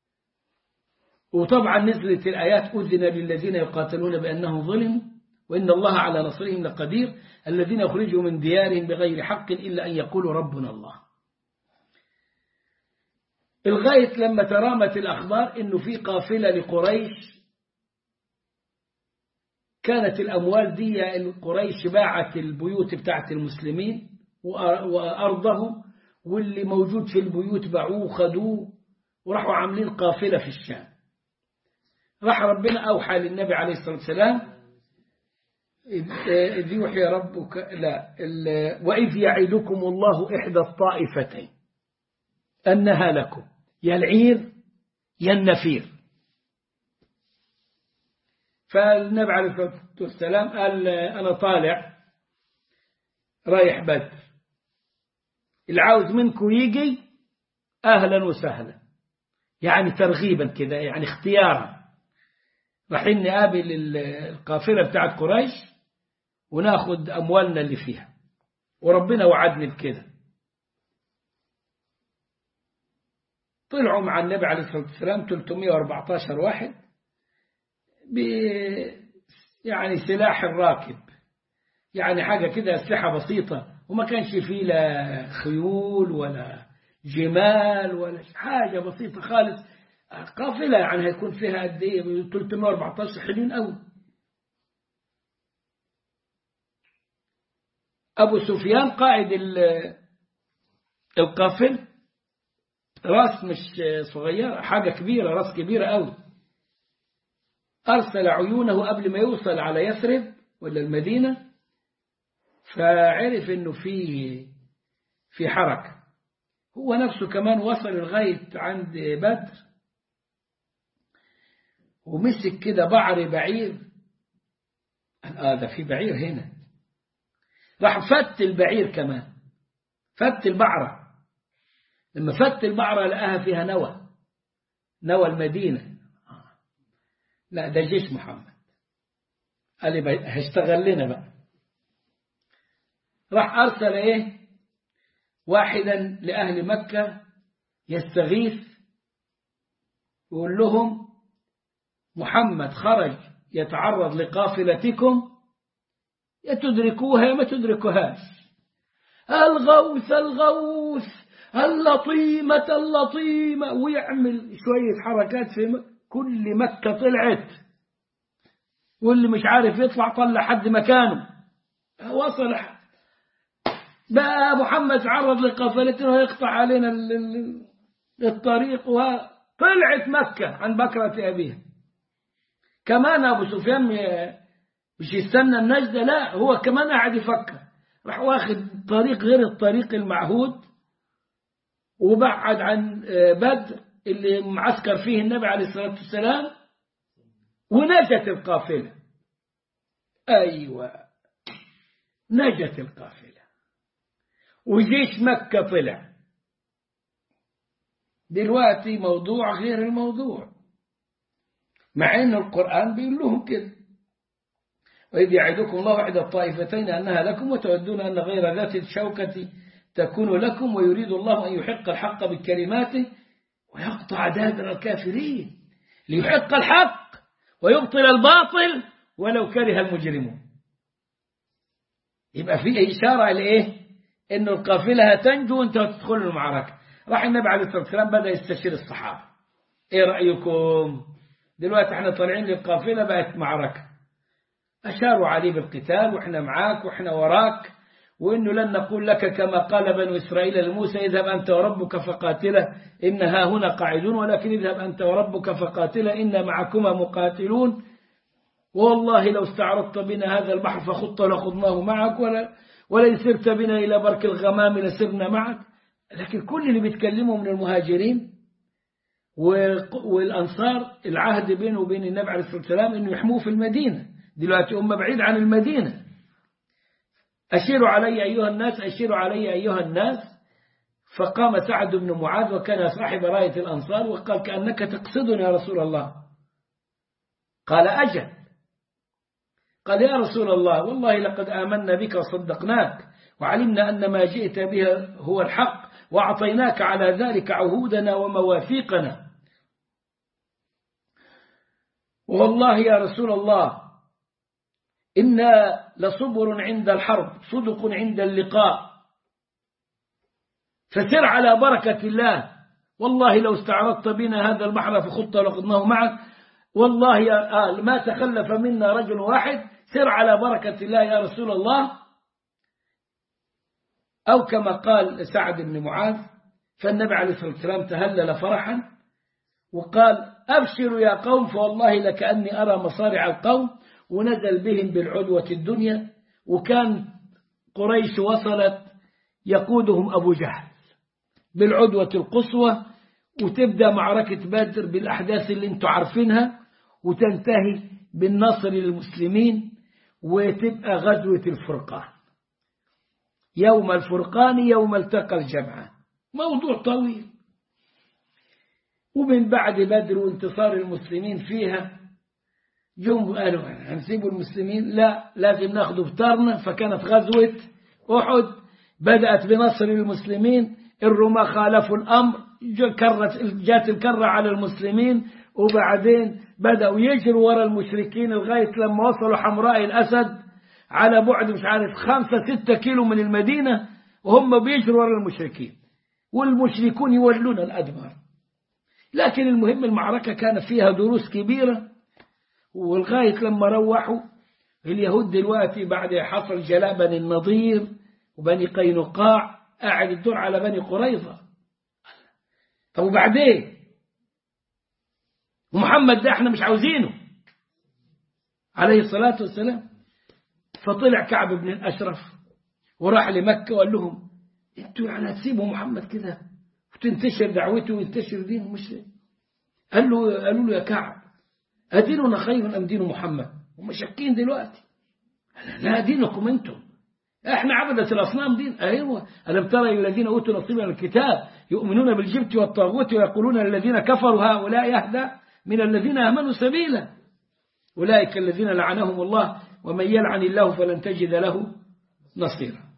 وطبعا نزلت الآيات أذن للذين يقاتلون بأنهم ظلموا وإن الله على نصرهم لقدير الذين يخرجوا من ديارهم بغير حق إلا أن يقولوا ربنا الله لغاية لما ترامت الأخبار إنه في قافلة لقريش كانت الأموال دي قريش باعت البيوت بتاعت المسلمين وأرضهم واللي موجود في البيوت باعوه وخدوه وراحوا عاملين قافلة في الشام راح ربنا أوحى للنبي عليه الصلاة والسلام إذ يوحي ربك لا وإذ يعدكم الله إحدى الطائفتين أنها لكم يا العير يا النفير فالنبي عليه الصلاة والسلام قال أنا طالع رايح بدر العاوز منكم يجي أهلا وسهلا يعني ترغيبا كده يعني اختيارا رايحين نقابل القافلة بتاعت قريش وناخد أموالنا اللي فيها وربنا وعدني بكده طلعوا مع النبي عليه الصلاة والسلام 314 واحد ب يعني سلاح الراكب يعني حاجة كده أسلحة بسيطة وما كانش فيه لا خيول ولا جمال ولا حاجة بسيطة خالص قافلة يعني هيكون فيها قد ايه 314 حلوين قوي أبو سفيان قائد القافل راس مش صغيرة حاجة كبيرة راس كبيرة قوي أرسل عيونه قبل ما يوصل على يثرب ولا المدينة فعرف إنه في في حركة هو نفسه كمان وصل لغاية عند بدر ومسك كده بعر بعير آه ده في بعير هنا راح فت البعير كمان فت البعرة لما فت البعرة لقاها فيها نوى نوى المدينة لا ده جيش محمد قال لي هيشتغل لنا بقى راح أرسل إيه واحدا لأهل مكة يستغيث يقول لهم محمد خرج يتعرض لقافلتكم يا تدركوها يا ما تدركوهاش الغوث الغوث اللطيمة اللطيمة ويعمل شوية حركات في كل مكة طلعت واللي مش عارف يطلع طلع حد مكانه وصل بقى محمد تعرض لقافلته ويقطع علينا الطريق وطلعت مكة عن بكرة أبيها كمان أبو سفيان مش يستنى النجدة لا هو كمان قاعد يفكر راح واخد طريق غير الطريق المعهود وبعد عن بدر اللي معسكر فيه النبي عليه الصلاة والسلام ونجت القافلة أيوة نجت القافلة وجيش مكة طلع دلوقتي موضوع غير الموضوع مع ان القرآن بيقول لهم كده وإذ يعدكم الله إحدى الطائفتين أنها لكم وتودون أن غير ذات الشوكة تكون لكم ويريد الله أن يحق الحق بكلماته ويقطع دابر الكافرين ليحق الحق ويبطل الباطل ولو كره المجرمون يبقى في إشارة لإيه إنه القافلة هتنجو وانت هتدخلوا المعركة راح النبي عليه الصلاة والسلام بدأ يستشير الصحابة إيه رأيكم دلوقتي احنا طالعين للقافلة بقت معركة أشاروا عليه بالقتال وإحنا معاك وإحنا وراك وإنه لن نقول لك كما قال بنو إسرائيل لموسى اذهب أنت وربك فقاتله إن ها هنا قاعدون ولكن اذهب أنت وربك فقاتله إن معكما مقاتلون والله لو استعرضت بنا هذا البحر فخط لخضناه معك ولا ولئن سرت بنا إلى برك الغمام لسرنا معك لكن كل اللي بيتكلموا من المهاجرين والأنصار العهد بينه وبين النبي عليه الصلاة والسلام إنه يحموه في المدينة دلوقتي هم بعيد عن المدينة أشيروا علي أيها الناس أشيروا علي أيها الناس فقام سعد بن معاذ وكان صاحب راية الأنصار وقال كأنك تقصدني يا رسول الله قال أجل قال يا رسول الله والله لقد آمنا بك وصدقناك وعلمنا أن ما جئت به هو الحق وأعطيناك على ذلك عهودنا ومواثيقنا والله يا رسول الله إنا لصبر عند الحرب صدق عند اللقاء فسر على بركة الله والله لو استعرضت بنا هذا البحر فخط لقدناه معك والله يا آل ما تخلف منا رجل واحد سر على بركة الله يا رسول الله أو كما قال سعد بن معاذ فالنبي عليه الصلاة والسلام تهلل فرحا وقال أبشروا يا قوم فوالله لكأني أرى مصارع القوم ونزل بهم بالعدوة الدنيا وكان قريش وصلت يقودهم أبو جهل بالعدوة القصوى وتبدأ معركة بدر بالأحداث اللي انتم عارفينها وتنتهي بالنصر للمسلمين وتبقى غزوة الفرقان يوم الفرقان يوم التقى الجمعان موضوع طويل ومن بعد بدر وانتصار المسلمين فيها جم قالوا هنسيبوا المسلمين لا لازم ناخذ بتارنا فكانت غزوة أحد بدأت بنصر المسلمين الرماة خالفوا الأمر كرت جات الكرة على المسلمين وبعدين بدأوا يجروا ورا المشركين لغاية لما وصلوا حمراء الأسد على بعد مش عارف خمسة ستة كيلو من المدينة وهم بيجروا ورا المشركين والمشركون يولون الأدبار لكن المهم المعركة كان فيها دروس كبيرة ولغاية لما روحوا اليهود دلوقتي بعد حصر جلاء بني النضير وبني قينقاع قاعد الدور على بني قريظة طب وبعدين ومحمد ده احنا مش عاوزينه عليه الصلاة والسلام فطلع كعب بن الأشرف وراح لمكة وقال لهم انتوا يعني هتسيبوا محمد كده وتنتشر دعوته وينتشر دينه مش قال له قالوا له يا كعب أديننا خير أم دين محمد هم شاكين دلوقتي لا دينكم انتم احنا عبدة الأصنام دين أيوة ألم ترى الذين أوتوا نصيبا من الكتاب يؤمنون بالجبت والطاغوت ويقولون الذين كفروا هؤلاء يهدى من الذين آمنوا سبيلا أولئك الذين لعنهم الله ومن يلعن الله فلن تجد له نصيرا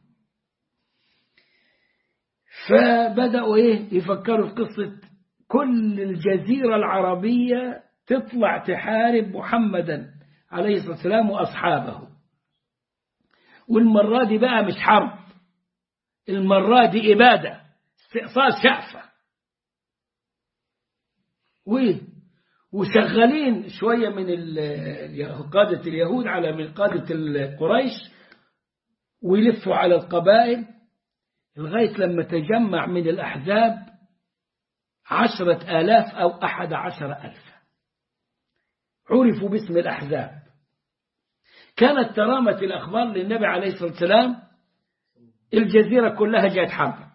فبدأوا إيه يفكروا في قصة كل الجزيرة العربية تطلع تحارب محمدا عليه الصلاة والسلام وأصحابه والمرة دي بقى مش حرب المرة دي إبادة استئصال شعفة وشغالين شوية من قادة اليهود على من قادة قريش ويلفوا على القبائل لغاية لما تجمع من الأحزاب عشرة آلاف أو أحد عشر ألف عرفوا باسم الأحزاب كانت ترامة الأخبار للنبي عليه الصلاة والسلام الجزيرة كلها جاء تحرك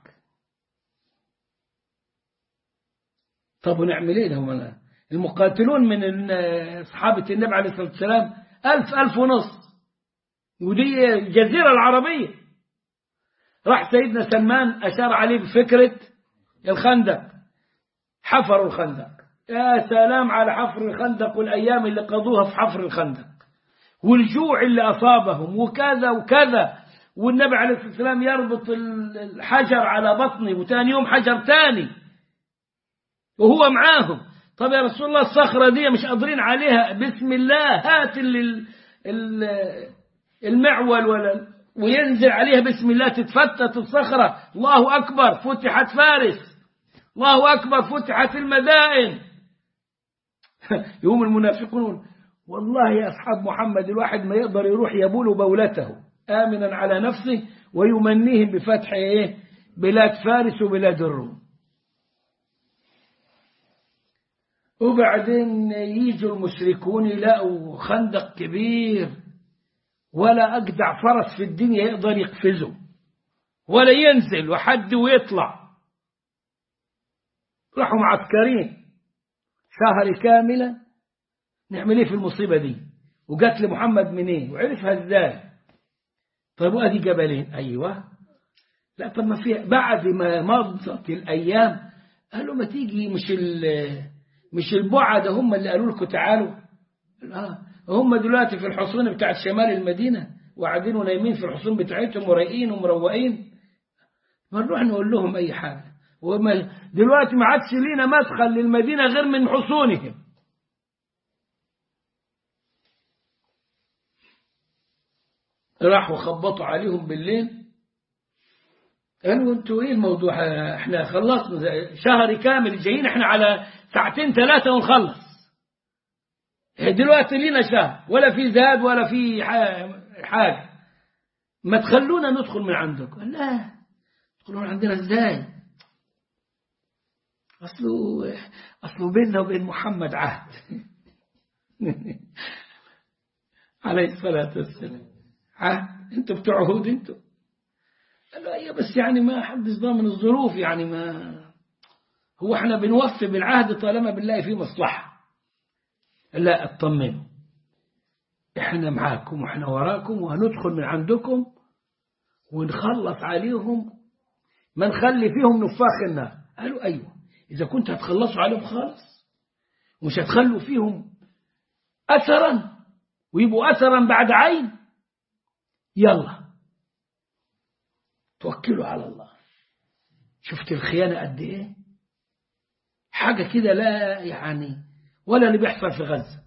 طب ونعمل ايه لهم المقاتلون من صحابة النبي عليه الصلاة والسلام ألف ألف ونص ودي الجزيرة العربية راح سيدنا سلمان أشار عليه بفكرة الخندق حفروا الخندق يا سلام على حفر الخندق والأيام اللي قضوها في حفر الخندق والجوع اللي أصابهم وكذا وكذا والنبي عليه الصلاة والسلام يربط الحجر على بطنه وتاني يوم حجر تاني وهو معاهم طب يا رسول الله الصخرة دي مش قادرين عليها بسم الله هات المعول ولا وينزل عليها بسم الله تتفتت الصخرة الله أكبر فتحت فارس الله أكبر فتحت المدائن يوم المنافقون والله يا أصحاب محمد الواحد ما يقدر يروح يبول بولته آمنا على نفسه ويمنيهم بفتح إيه بلاد فارس وبلاد الروم وبعدين يجوا المشركون يلاقوا خندق كبير ولا أجدع فرس في الدنيا يقدر يقفزه ولا ينزل وحد ويطلع راحوا معسكرين شهر كاملا نعمل ايه في المصيبة دي وجات لمحمد منين وعرفها ازاي طيب وادي جبلين ايوه لا طب ما في بعد ما مضت الايام قالوا ما تيجي مش مش البعد هم اللي قالوا لكم تعالوا آه هم دلوقتي في الحصون بتاعت شمال المدينة وقاعدين ونايمين في الحصون بتاعتهم ورايقين ومروقين ما نروح نقول لهم أي حاجة وما دلوقتي ما عادش لينا مدخل للمدينة غير من حصونهم راحوا خبطوا عليهم بالليل قالوا انتوا ايه الموضوع احنا خلصنا شهر كامل جايين احنا على ساعتين ثلاثة ونخلص دلوقتي لينا شهر ولا في زاد ولا في حاجة ما تخلونا ندخل من عندكم لا تدخلوا من عندنا ازاي أصله أصله بيننا وبين محمد عهد عليه الصلاة والسلام عهد انتوا بتوع عهود انتوا قال له ايوه بس يعني ما حدش ضامن الظروف يعني ما هو احنا بنوفي بالعهد طالما بنلاقي فيه مصلحة لا اطمنوا احنا معاكم واحنا وراكم وهندخل من عندكم ونخلص عليهم ما نخلي فيهم نفاخ النار قالوا ايوه اذا كنت هتخلصوا عليهم خالص ومش هتخلوا فيهم اثرا ويبقوا اثرا بعد عين يلا توكلوا على الله شفت الخيانة قد ايه حاجة كده لا يعني ولا اللي بيحصل في غزة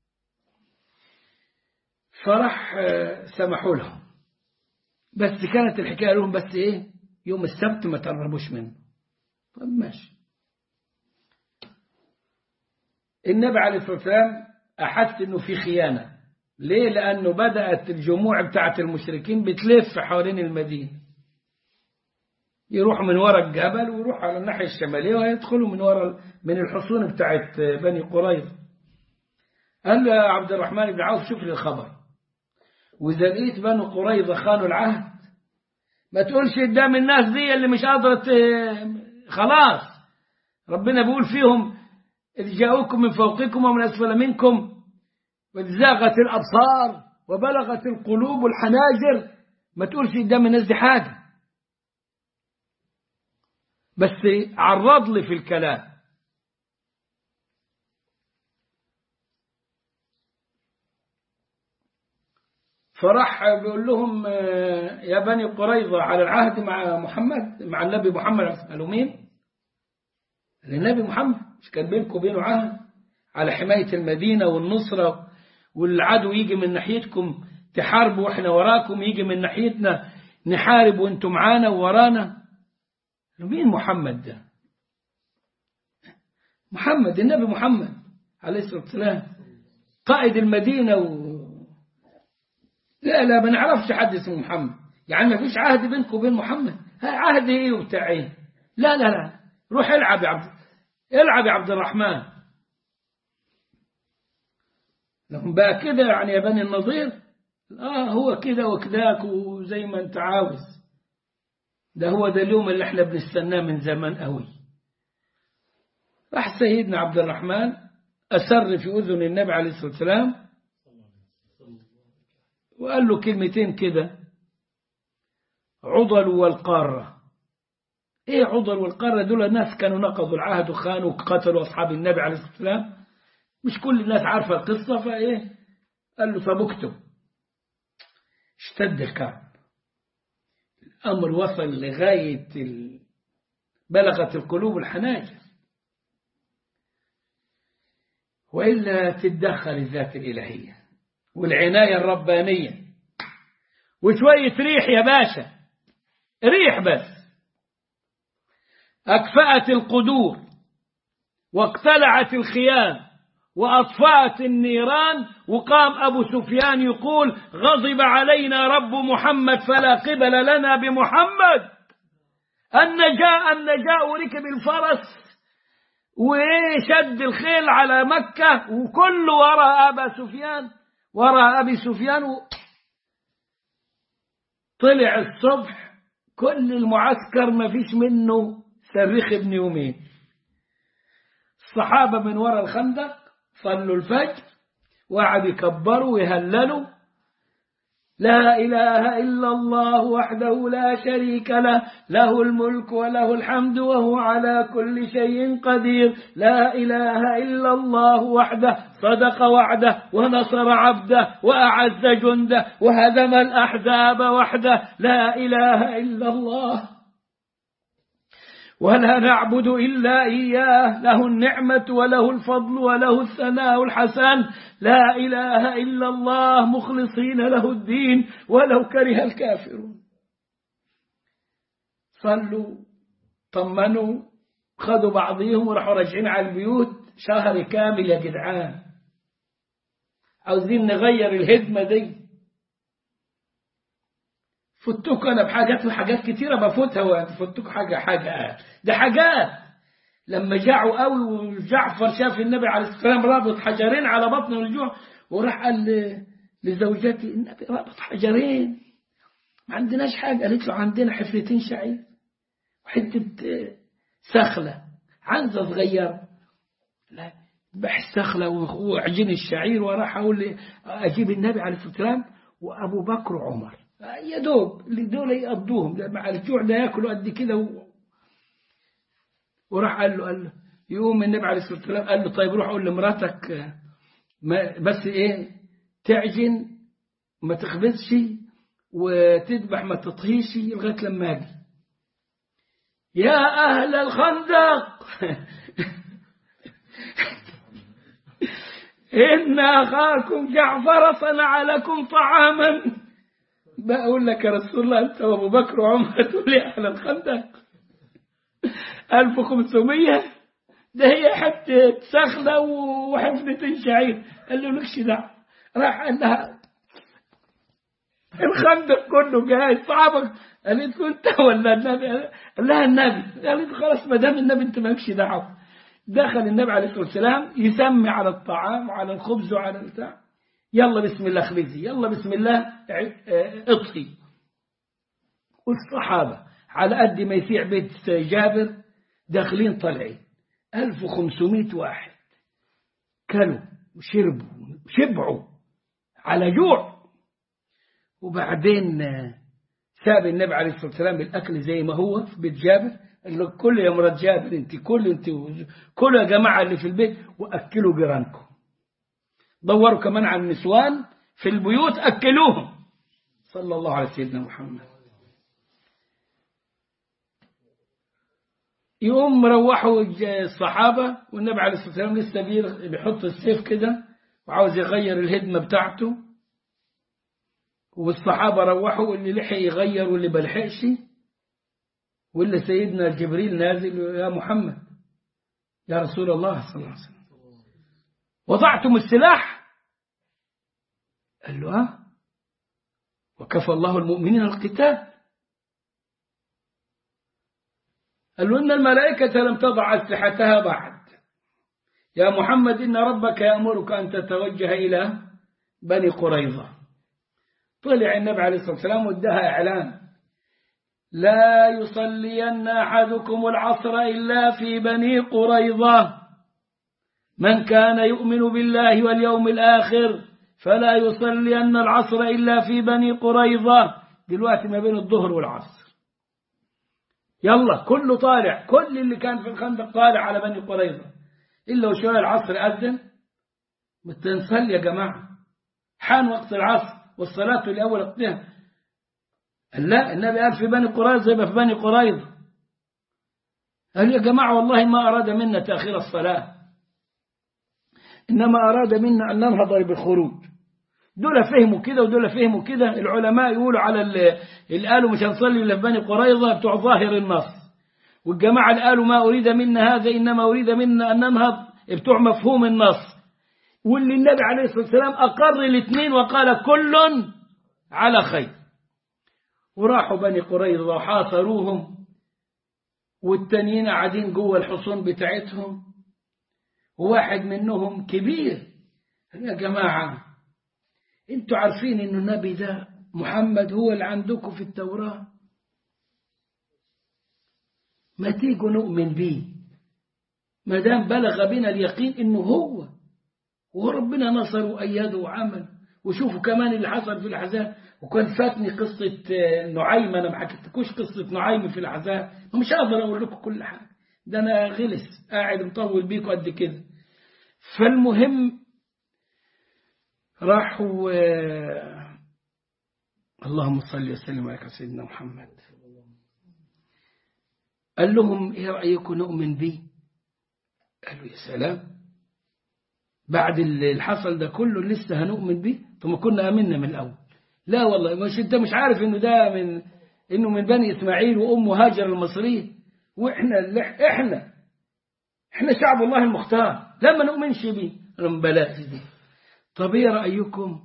فراح سمحوا لهم بس كانت الحكاية لهم بس ايه يوم السبت ما تقربوش منه طب ماشي النبي عليه الصلاة والسلام أحس إنه في خيانة ليه لأنه بدأت الجموع بتاعت المشركين بتلف حوالين المدينة يروحوا من وراء الجبل ويروحوا على الناحية الشمالية ويدخلوا من وراء من الحصون بتاعت بني قريظة قال له يا عبد الرحمن بن عوف شوف لي الخبر وإذا لقيت بني قريظة خانوا العهد ما تقولش قدام الناس دي اللي مش قادرة خلاص ربنا بيقول فيهم إذ جاءوكم من فوقكم ومن أسفل منكم وإذ زاغت الأبصار وبلغت القلوب الحناجر ما تقولش قدام الناس دي حاجة بس عرض لي في الكلام فراح بيقول لهم يا بني قريظة على العهد مع محمد مع النبي محمد قالوا مين النبي محمد مش كان بينكم وبينه عهد على حماية المدينة والنصرة والعدو يجي من ناحيتكم تحاربوا واحنا وراكم يجي من ناحيتنا نحارب وانتم معانا وورانا مين محمد ده محمد النبي محمد عليه الصلاة والسلام قائد المدينة و... لا لا ما نعرفش حد اسمه محمد يعني ما فيش عهد بينكم وبين محمد عهد ايه وبتاع ايه لا لا لا روح العب يا عبد العب يا عبد الرحمن لهم بقى كده يعني يا بني النظير اه هو كده وكذاك وزي ما انت عاوز ده هو ده اليوم اللي احنا بنستناه من زمان قوي راح سيدنا عبد الرحمن أسر في أذن النبي عليه الصلاة والسلام وقال له كلمتين كده عضل والقارة ايه عضل والقارة دول ناس كانوا نقضوا العهد وخانوا وقتلوا أصحاب النبي عليه الصلاة والسلام مش كل الناس عارفة القصة فايه قال له طب اكتب اشتد الكعب الأمر وصل لغاية ال... بلغت القلوب الحناجر وإلا تتدخل الذات الإلهية والعناية الربانية وشوية ريح يا باشا ريح بس أكفأت القدور واقتلعت الخيام وأطفأت النيران وقام أبو سفيان يقول غضب علينا رب محمد فلا قبل لنا بمحمد النجاء النجاء وركب الفرس وشد الخيل على مكة وكل وراء أبا سفيان وراء أبي سفيان طلع الصبح كل المعسكر ما فيش منه صريخ ابن يومين الصحابة من وراء الخندق صلوا الفجر وقعدوا يكبروا ويهللوا لا إله إلا الله وحده لا شريك له له الملك وله الحمد وهو على كل شيء قدير لا إله إلا الله وحده صدق وعده ونصر عبده وأعز جنده وهدم الأحزاب وحده لا إله إلا الله ولا نعبد إلا إياه له النعمة وله الفضل وله الثناء الحسن لا إله إلا الله مخلصين له الدين ولو كره الكافرون صلوا طمنوا خذوا بعضهم وراحوا راجعين على البيوت شهر كامل يا جدعان عاوزين نغير الهدمة دي فتوك انا بحاجات وحاجات كتيره بفوتها وفتوك حاجه حاجه ده حاجات لما جاعوا قوي وجعفر شاف النبي عليه الصلاه والسلام رابط حجرين على بطنه من الجوع وراح قال لزوجتي النبي رابط حجرين ما عندناش حاجه قالت له عندنا حفرتين شعير وحته سخله عنزه صغيره لا بح سخله وعجين الشعير وراح اقول اجيب النبي عليه الصلاه والسلام وابو بكر وعمر يا دوب اللي دول يقضوهم مع الجوع ده ياكلوا قد كده و... وراح قال له قال له يقوم النبي عليه الصلاه والسلام قال له طيب روح قول لمراتك ما بس ايه تعجن ما تخبزش وتذبح ما تطهيش لغايه لما اجي يا اهل الخندق ان اخاكم جعفر صنع لكم طعاما بقول لك يا رسول الله أنت وأبو بكر وعمر تقول لي أهل الخندق 1500 ده هي حتة سخنة وحفنة شعير قال له لكش دعوة راح قال لها الخندق كله جاهز صعبك قالت له أنت ولا النبي قال لها النبي قالت خلاص ما دام النبي أنت مالكش دعوة دخل النبي عليه الصلاة والسلام يسمي على الطعام وعلى الخبز وعلى البتاع يلا بسم الله خبزي يلا بسم الله اطفي والصحابة على قد ما يسيع بيت جابر داخلين طالعين 1500 واحد كلوا وشربوا شبعوا على جوع وبعدين ساب النبي عليه الصلاة والسلام الأكل زي ما هو في بيت جابر قال له كل يا مرات جابر انت كل انت كل يا جماعة اللي في البيت وأكلوا جيرانكم دوروا كمان على النسوان في البيوت أكلوهم صلى الله على سيدنا محمد يقوم روحوا الصحابة والنبي عليه الصلاة والسلام لسه بيحط السيف كده وعاوز يغير الهدمة بتاعته والصحابة روحوا اللي لحق يغير واللي بلحقش واللي سيدنا جبريل نازل يا محمد يا رسول الله صلى الله عليه وسلم وضعتم السلاح قال له اه وكفى الله المؤمنين القتال قال له إن الملائكة لم تضع أسلحتها بعد يا محمد إن ربك يأمرك أن تتوجه إلى بني قريظة طلع النبي عليه الصلاة والسلام وادها إعلان لا يصلين أحدكم العصر إلا في بني قريظة من كان يؤمن بالله واليوم الآخر فلا يصلين العصر إلا في بني قريظة دلوقتي ما بين الظهر والعصر يلا كله طالع كل اللي كان في الخندق طالع على بني قريظة إلا وشوية العصر أذن بتنصلي يا جماعة حان وقت العصر والصلاة الأول وقتها لا النبي قال في بني قريظة يبقى في بني قريظة قال يا جماعة والله ما أراد منا تأخير الصلاة إنما أراد منا أن ننهض بالخروج دول فهموا كده ودول فهموا كده العلماء يقولوا على اللي قالوا مش هنصلي إلا في بني قريظة بتوع ظاهر النص والجماعة اللي قالوا ما أريد منا هذا إنما أريد منا أن ننهض بتوع مفهوم النص واللي النبي عليه الصلاة والسلام أقر الاثنين وقال كل على خير وراحوا بني قريظة وحاصروهم والتانيين قاعدين جوه الحصون بتاعتهم وواحد منهم كبير يا جماعة انتوا عارفين ان النبي ده محمد هو اللي عندكم في التوراة ما تيجوا نؤمن بيه ما دام بلغ بنا اليقين انه هو وربنا نصر وأيده وعمل وشوفوا كمان اللي حصل في الأحزاب وكان فاتني قصة نعيم أنا ما حكيتكوش قصة نعيم في الأحزاب مش هقدر أقول لكم كل حاجة ده أنا غلس قاعد مطول بيكم قد كده فالمهم راحوا اللهم صل وسلم على سيدنا محمد قال لهم ايه رأيكم نؤمن بيه قالوا يا سلام بعد اللي حصل ده كله لسه هنؤمن بيه ثم كنا امنا من الاول لا والله مش انت مش عارف انه ده من انه من بني اسماعيل وامه هاجر المصريه واحنا اللي احنا احنا شعب الله المختار لا ما نؤمنش بيه لهم بلاش دي طب ايه رايكم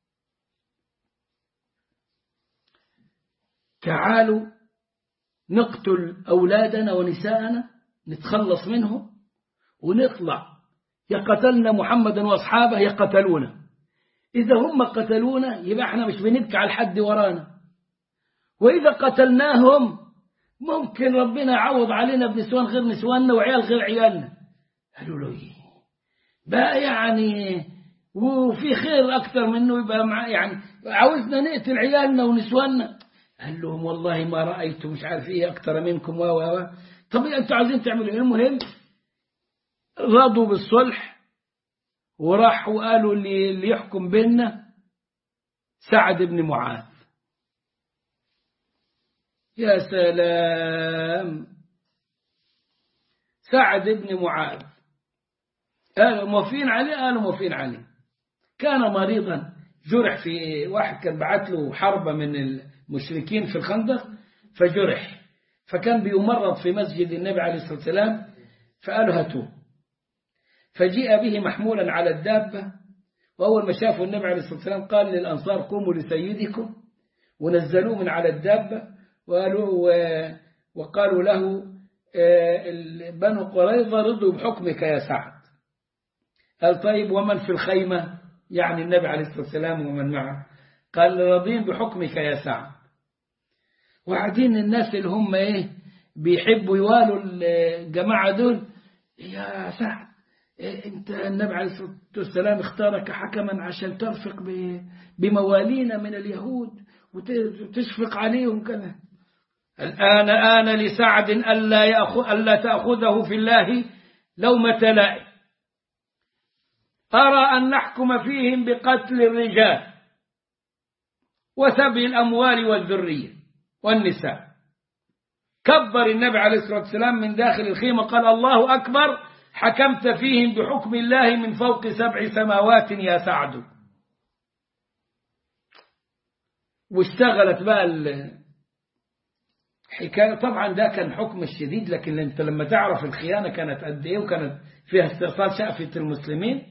تعالوا نقتل اولادنا ونساءنا نتخلص منهم ونطلع يا قتلنا محمدا واصحابه يا قتلونا اذا هم قتلونا يبقى احنا مش بنبكي على الحد ورانا واذا قتلناهم ممكن ربنا يعوض علينا بنسوان غير نسواننا وعيال غير عيالنا قالوا له ايه بقى يعني وفي خير اكثر منه يبقى مع يعني عاوزنا نقتل عيالنا ونسواننا قال لهم والله ما رايت مش عارف ايه اكثر منكم و و طب انتوا عايزين تعملوا ايه المهم رضوا بالصلح وراحوا وقالوا اللي, اللي يحكم بيننا سعد بن معاذ يا سلام سعد بن معاذ قالوا موافقين عليه قالوا موافقين عليه كان مريضا جرح في واحد كان بعت له حربة من المشركين في الخندق فجرح فكان بيمرض في مسجد النبي عليه الصلاة والسلام فقالوا هاتوه فجيء به محمولا على الدابة وأول ما شافوا النبي عليه الصلاة والسلام قال للأنصار قوموا لسيدكم ونزلوه من على الدابة وقالوا وقالوا له بنو قريظة رضوا بحكمك يا سعد قال طيب ومن في الخيمة يعني النبي عليه الصلاة والسلام ومن معه قال راضين بحكمك يا سعد وقاعدين الناس اللي هم ايه بيحبوا يوالوا الجماعة دول يا سعد انت النبي عليه الصلاة والسلام اختارك حكما عشان ترفق بموالينا من اليهود وتشفق عليهم كذا الآن آن لسعد ألا, يأخذ ألا تأخذه في الله لومة لائم أرى أن نحكم فيهم بقتل الرجال وسبي الأموال والذرية والنساء كبر النبي عليه الصلاة والسلام من داخل الخيمة قال الله أكبر حكمت فيهم بحكم الله من فوق سبع سماوات يا سعد واشتغلت بقى الحكاية طبعا ده كان حكم الشديد لكن انت لما تعرف الخيانة كانت قد ايه وكانت فيها استئصال شأفة المسلمين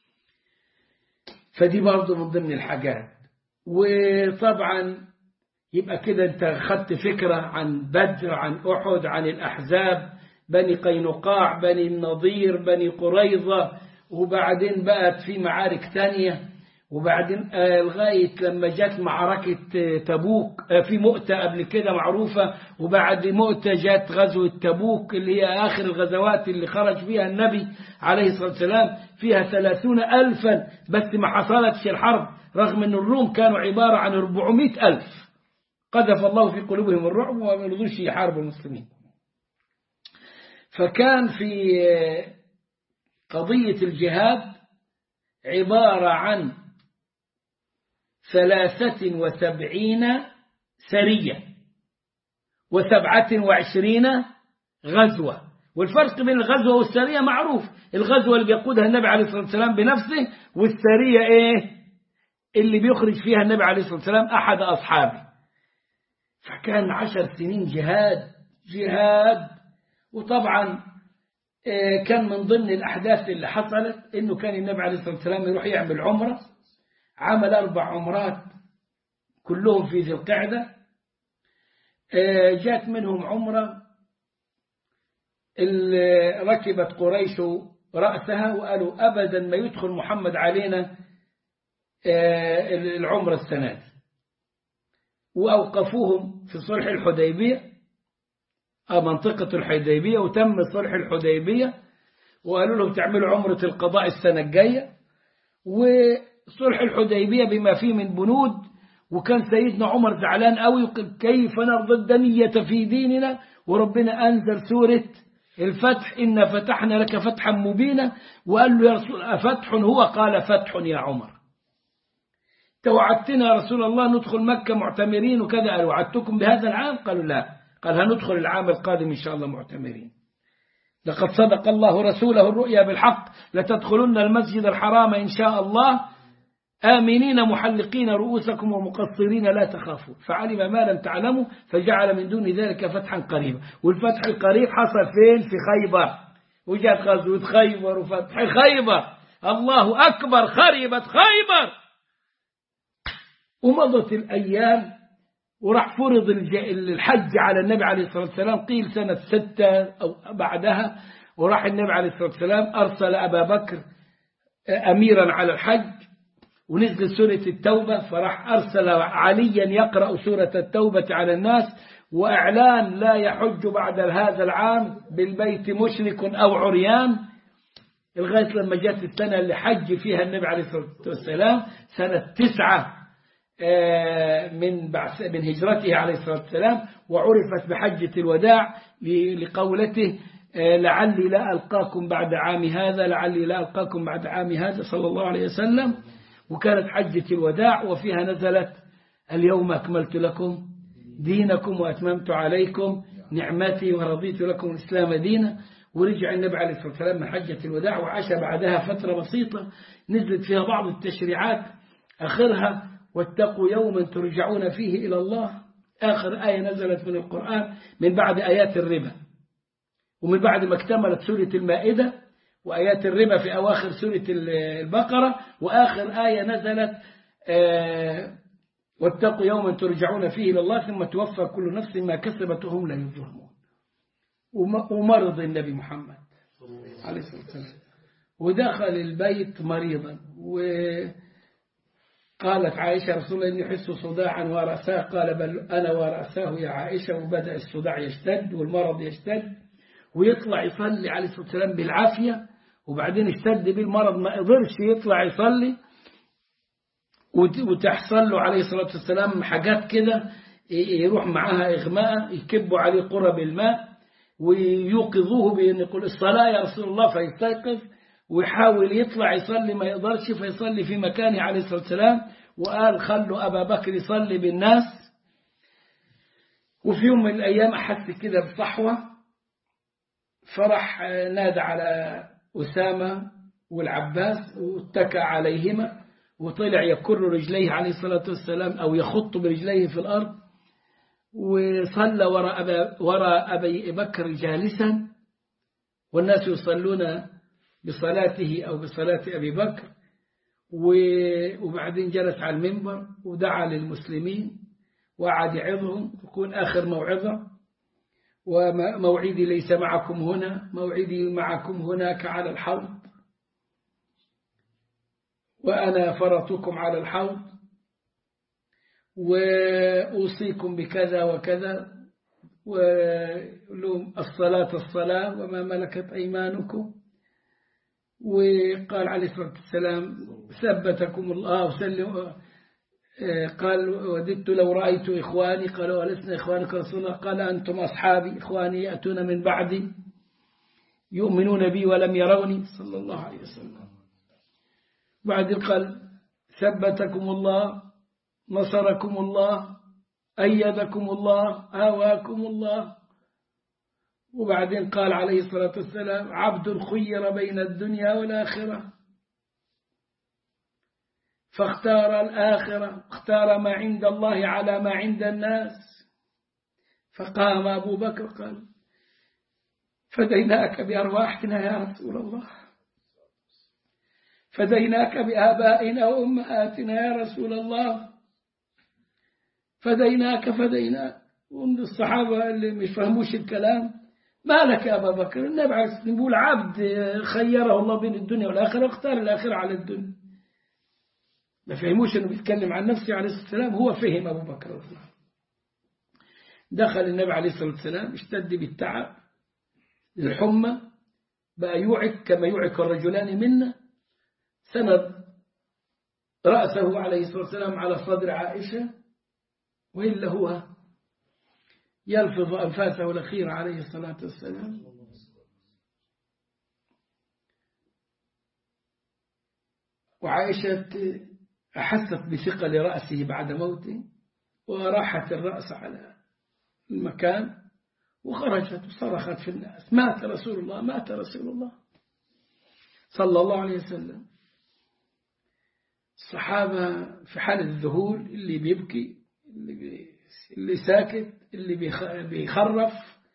فدي برضه من ضمن الحاجات وطبعا يبقى كده انت خدت فكرة عن بدر عن أحد عن الأحزاب بني قينقاع بني النضير بني قريظة وبعدين بقت في معارك تانية وبعدين آه لغاية لما جت معركة تبوك آه في مؤتة قبل كده معروفة وبعد مؤتة جت غزوة تبوك اللي هي آخر الغزوات اللي خرج فيها النبي عليه الصلاة والسلام فيها ثلاثون ألفا بس ما حصلتش الحرب رغم أن الروم كانوا عبارة عن 400 ألف قذف الله في قلوبهم الرعب وما رضوش يحاربوا المسلمين فكان في قضية الجهاد عبارة عن ثلاثة وسبعين سرية وسبعة وعشرين غزوة والفرق بين الغزوة والسرية معروف الغزوة اللي بيقودها النبي عليه الصلاة والسلام بنفسه والسرية ايه اللي بيخرج فيها النبي عليه الصلاة والسلام أحد أصحابه فكان عشر سنين جهاد جهاد وطبعا كان من ضمن الأحداث اللي حصلت إنه كان النبي عليه الصلاة والسلام يروح يعمل عمرة عمل أربع عمرات كلهم في ذي القعدة جات منهم عمرة ركبت قريش رأسها وقالوا أبدا ما يدخل محمد علينا العمرة السنة دي وأوقفوهم في صلح الحديبية منطقة الحديبية وتم صلح الحديبية وقالوا لهم تعملوا عمرة القضاء السنة الجاية وصلح الحديبية بما فيه من بنود وكان سيدنا عمر زعلان قوي كيف نرضى الدنية في ديننا وربنا أنزل سورة الفتح إن فتحنا لك فتحا مبينا وقال له يا رسول أفتح هو قال فتح يا عمر توعدتنا يا رسول الله ندخل مكة معتمرين وكذا قال وعدتكم بهذا العام قالوا لا قال هندخل العام القادم إن شاء الله معتمرين لقد صدق الله رسوله الرؤيا بالحق لتدخلن المسجد الحرام إن شاء الله آمنين محلقين رؤوسكم ومقصرين لا تخافوا فعلم ما لم تعلموا فجعل من دون ذلك فتحا قريبا والفتح القريب حصل فين في خيبر وجاءت غزوة خيبر وفتح خيبر الله أكبر خربت خيبر ومضت الأيام وراح فرض الحج على النبي عليه الصلاة والسلام قيل سنة ستة أو بعدها وراح النبي عليه الصلاة والسلام أرسل أبا بكر أميرا على الحج ونزل سورة التوبة فراح أرسل عليا يقرأ سورة التوبة على الناس وإعلان لا يحج بعد هذا العام بالبيت مشرك أو عريان لغاية لما جاءت السنة اللي حج فيها النبي عليه الصلاة والسلام سنة تسعة من من هجرته عليه الصلاة والسلام وعرفت بحجة الوداع لقولته لعلي لا ألقاكم بعد عام هذا لعلي لا ألقاكم بعد عام هذا صلى الله عليه وسلم وكانت حجة الوداع وفيها نزلت اليوم أكملت لكم دينكم وأتممت عليكم نعمتي ورضيت لكم الإسلام دينا ورجع النبي عليه الصلاة والسلام من حجة الوداع وعاش بعدها فترة بسيطة نزلت فيها بعض التشريعات آخرها واتقوا يوما ترجعون فيه إلى الله آخر آية نزلت من القرآن من بعد آيات الربا ومن بعد ما اكتملت سورة المائدة وآيات الربا في أواخر سورة البقرة وآخر آية نزلت واتقوا يوما ترجعون فيه إلى الله ثم توفى كل نفس ما كسبت وهم لا يظلمون ومرض النبي محمد عليه الصلاة والسلام ودخل البيت مريضا وقالت عائشة رسول الله إني أحس صداعا ورثاه قال بل أنا ورثاه يا عائشة وبدأ الصداع يشتد والمرض يشتد ويطلع يصلي عليه الصلاة والسلام بالعافية وبعدين اشتد به المرض ما قدرش يطلع يصلي وتحصل له عليه الصلاة والسلام حاجات كده يروح معاها إغماء يكبوا عليه قرب الماء ويوقظوه بأن يقول الصلاة يا رسول الله فيستيقظ ويحاول يطلع يصلي ما يقدرش فيصلي في مكانه عليه الصلاة والسلام وقال خلوا أبا بكر يصلي بالناس وفي يوم من الأيام أحس كده بصحوة فرح نادى على أسامة والعباس واتكى عليهما وطلع يكر رجليه عليه الصلاة والسلام أو يخط برجليه في الأرض وصلى وراء, أبا وراء أبي بكر جالسا والناس يصلون بصلاته أو بصلاة أبي بكر وبعدين جلس على المنبر ودعا للمسلمين وقعد يعظهم يكون آخر موعظة وموعدي ليس معكم هنا موعدي معكم هناك على الحوض وأنا فرطكم على الحوض وأوصيكم بكذا وكذا ولهم الصلاة الصلاة وما ملكت أيمانكم وقال عليه الصلاة والسلام ثبتكم الله وسلم قال وددت لو رأيت إخواني قالوا ولسنا إخوانك رسول الله قال أنتم أصحابي إخواني يأتون من بعدي يؤمنون بي ولم يروني صلى الله عليه وسلم بعدين قال ثبتكم الله نصركم الله أيدكم الله آواكم الله وبعدين قال عليه الصلاة والسلام عبد خير بين الدنيا والآخرة فاختار الآخرة اختار ما عند الله على ما عند الناس فقام أبو بكر قال فديناك بأرواحنا يا رسول الله فديناك بآبائنا وأمهاتنا يا رسول الله فديناك فديناك ومن الصحابة اللي مش فهموش الكلام ما لك يا أبا بكر النبي عليه الصلاة يقول عبد خيره الله بين الدنيا والآخرة اختار الآخرة على الدنيا ما فهموش أنه بيتكلم عن نفسه عليه الصلاة والسلام هو فهم أبو بكر رضي الله دخل النبي عليه الصلاة والسلام اشتد بالتعب الحمى بقى يوعك كما يوعك الرجلان منا سند رأسه عليه الصلاة والسلام على صدر عائشة وإلا هو يلفظ أنفاسه الأخيرة عليه الصلاة والسلام وعائشة أحست بثقل رأسه بعد موته وراحت الرأس على المكان وخرجت وصرخت في الناس مات رسول الله مات رسول الله صلى الله عليه وسلم الصحابة في حالة الذهول اللي بيبكي اللي, بي اللي ساكت اللي بيخرف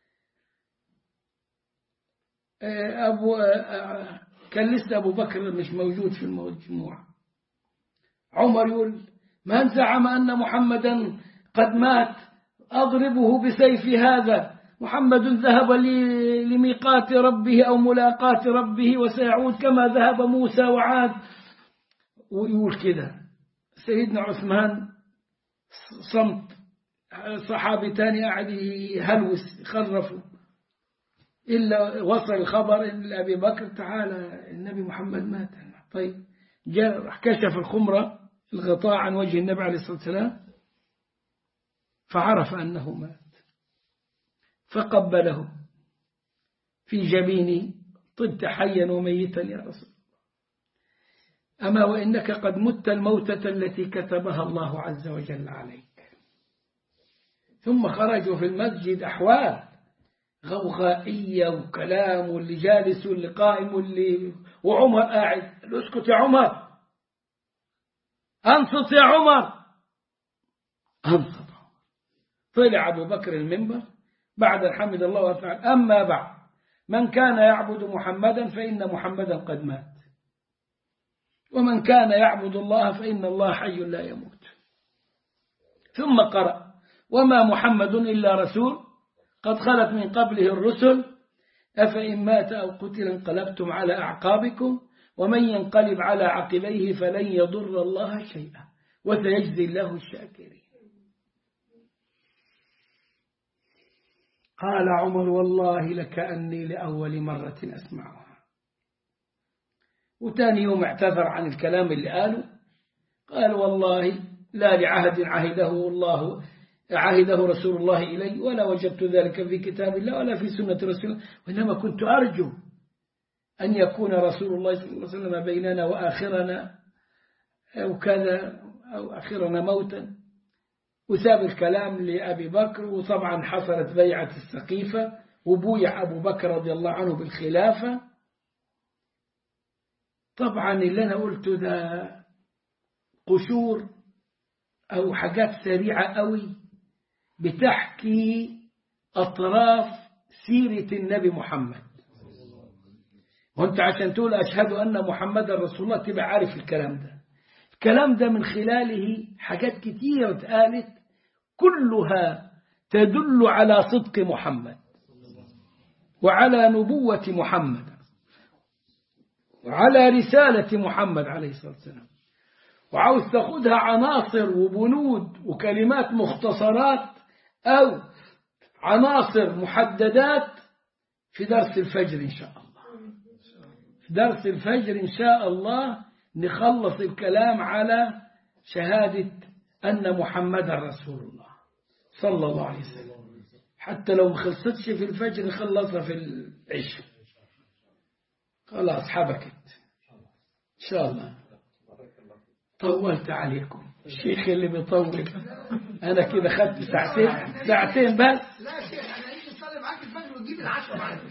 أبو كان لسه أبو بكر مش موجود في المجموعة عمر يقول من زعم أن محمدا قد مات أضربه بسيف هذا محمد ذهب لميقات ربه أو ملاقات ربه وسيعود كما ذهب موسى وعاد ويقول كده سيدنا عثمان صمت صحابي تاني قاعد يهلوس يخرفوا إلا وصل الخبر لأبي بكر تعالى النبي محمد مات طيب جاء كشف الخمرة الغطاء عن وجه النبي عليه الصلاة والسلام فعرف أنه مات فقبله في جبيني طبت حيا وميتا يا رسول أما وإنك قد مت الموتة التي كتبها الله عز وجل عليك ثم خرجوا في المسجد أحوال غوغائية وكلام واللي جالس واللي قائم واللي وعمر قاعد اسكت يا عمر أنصت يا عمر أنصت طلع أبو بكر المنبر بعد الحمد الله وتعالى أما بعد من كان يعبد محمدا فإن محمدا قد مات ومن كان يعبد الله فإن الله حي لا يموت ثم قرأ وما محمد إلا رسول قد خلت من قبله الرسل أفإن مات أو قتل انقلبتم على أعقابكم ومن ينقلب على عقبيه فلن يضر الله شيئا وسيجزي الله الشاكرين قال عمر والله لكأني لأول مرة أسمعها وتاني يوم اعتذر عن الكلام اللي قاله قال والله لا لعهد عهده الله عهده رسول الله إلي ولا وجدت ذلك في كتاب الله ولا في سنة رسول الله وإنما كنت أرجو أن يكون رسول الله صلى الله عليه وسلم بيننا وآخرنا أو كذا أو آخرنا موتا وساب الكلام لأبي بكر وطبعا حصلت بيعة السقيفة وبويع أبو بكر رضي الله عنه بالخلافة طبعا اللي أنا قلته ده قشور أو حاجات سريعة قوي بتحكي أطراف سيرة النبي محمد وانت عشان تقول أشهد أن محمد رسول الله تبقى عارف الكلام ده الكلام ده من خلاله حاجات كتيرة اتقالت كلها تدل على صدق محمد وعلى نبوة محمد وعلى رسالة محمد عليه الصلاة والسلام وعاوز تاخدها عناصر وبنود وكلمات مختصرات أو عناصر محددات في درس الفجر إن شاء الله في درس الفجر إن شاء الله نخلص الكلام على شهادة أن محمد رسول الله صلى الله عليه وسلم حتى لو ما خلصتش في الفجر نخلصها في العشاء خلاص حبكت إن شاء الله طولت عليكم الشيخ اللي بيطول أنا كده خدت ساعتين ساعتين بس لا يا شيخ انا هيجي نصلي معاك الفجر وتجيب العشاء معاك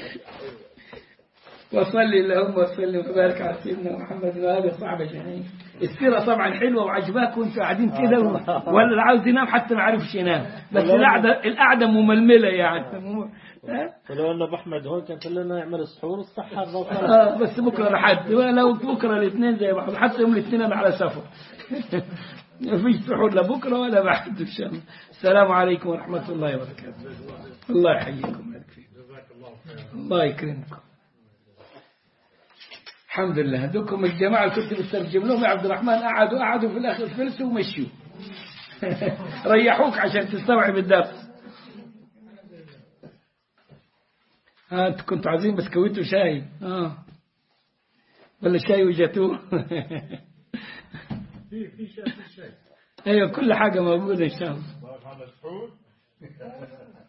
وصلي اللهم وسلم وبارك على سيدنا محمد وآله وصحبه أجمعين السيرة طبعا حلوة وعجباك وانتوا قاعدين كده و- ولا اللي عاوز ينام حتى ما عرفش ينام بس القعدة القعدة مململة يعني مو- ها؟ ولو ان ابو احمد هون كان لنا يعمل السحور الصحة الروحانية آه بس بكرة لحد لو بكرة الاثنين زي بعض حتى يوم الاثنين أنا على سفر ما فيش سحور لا بكرة ولا بعد إن شاء الله السلام عليكم ورحمة الله وبركاته الله يحييكم ويبارك فيكم الله يكرمكم الحمد لله هذوكم الجماعة اللي كنت بترجم لهم يا عبد الرحمن قعدوا قعدوا في الآخر فلسوا ومشوا ريحوك عشان تستوعب الدرس ها انتوا كنتوا عايزين بسكويت وشاي اه ولا شاي وجاتوه ايوه كل حاجه موجوده ان شاء الله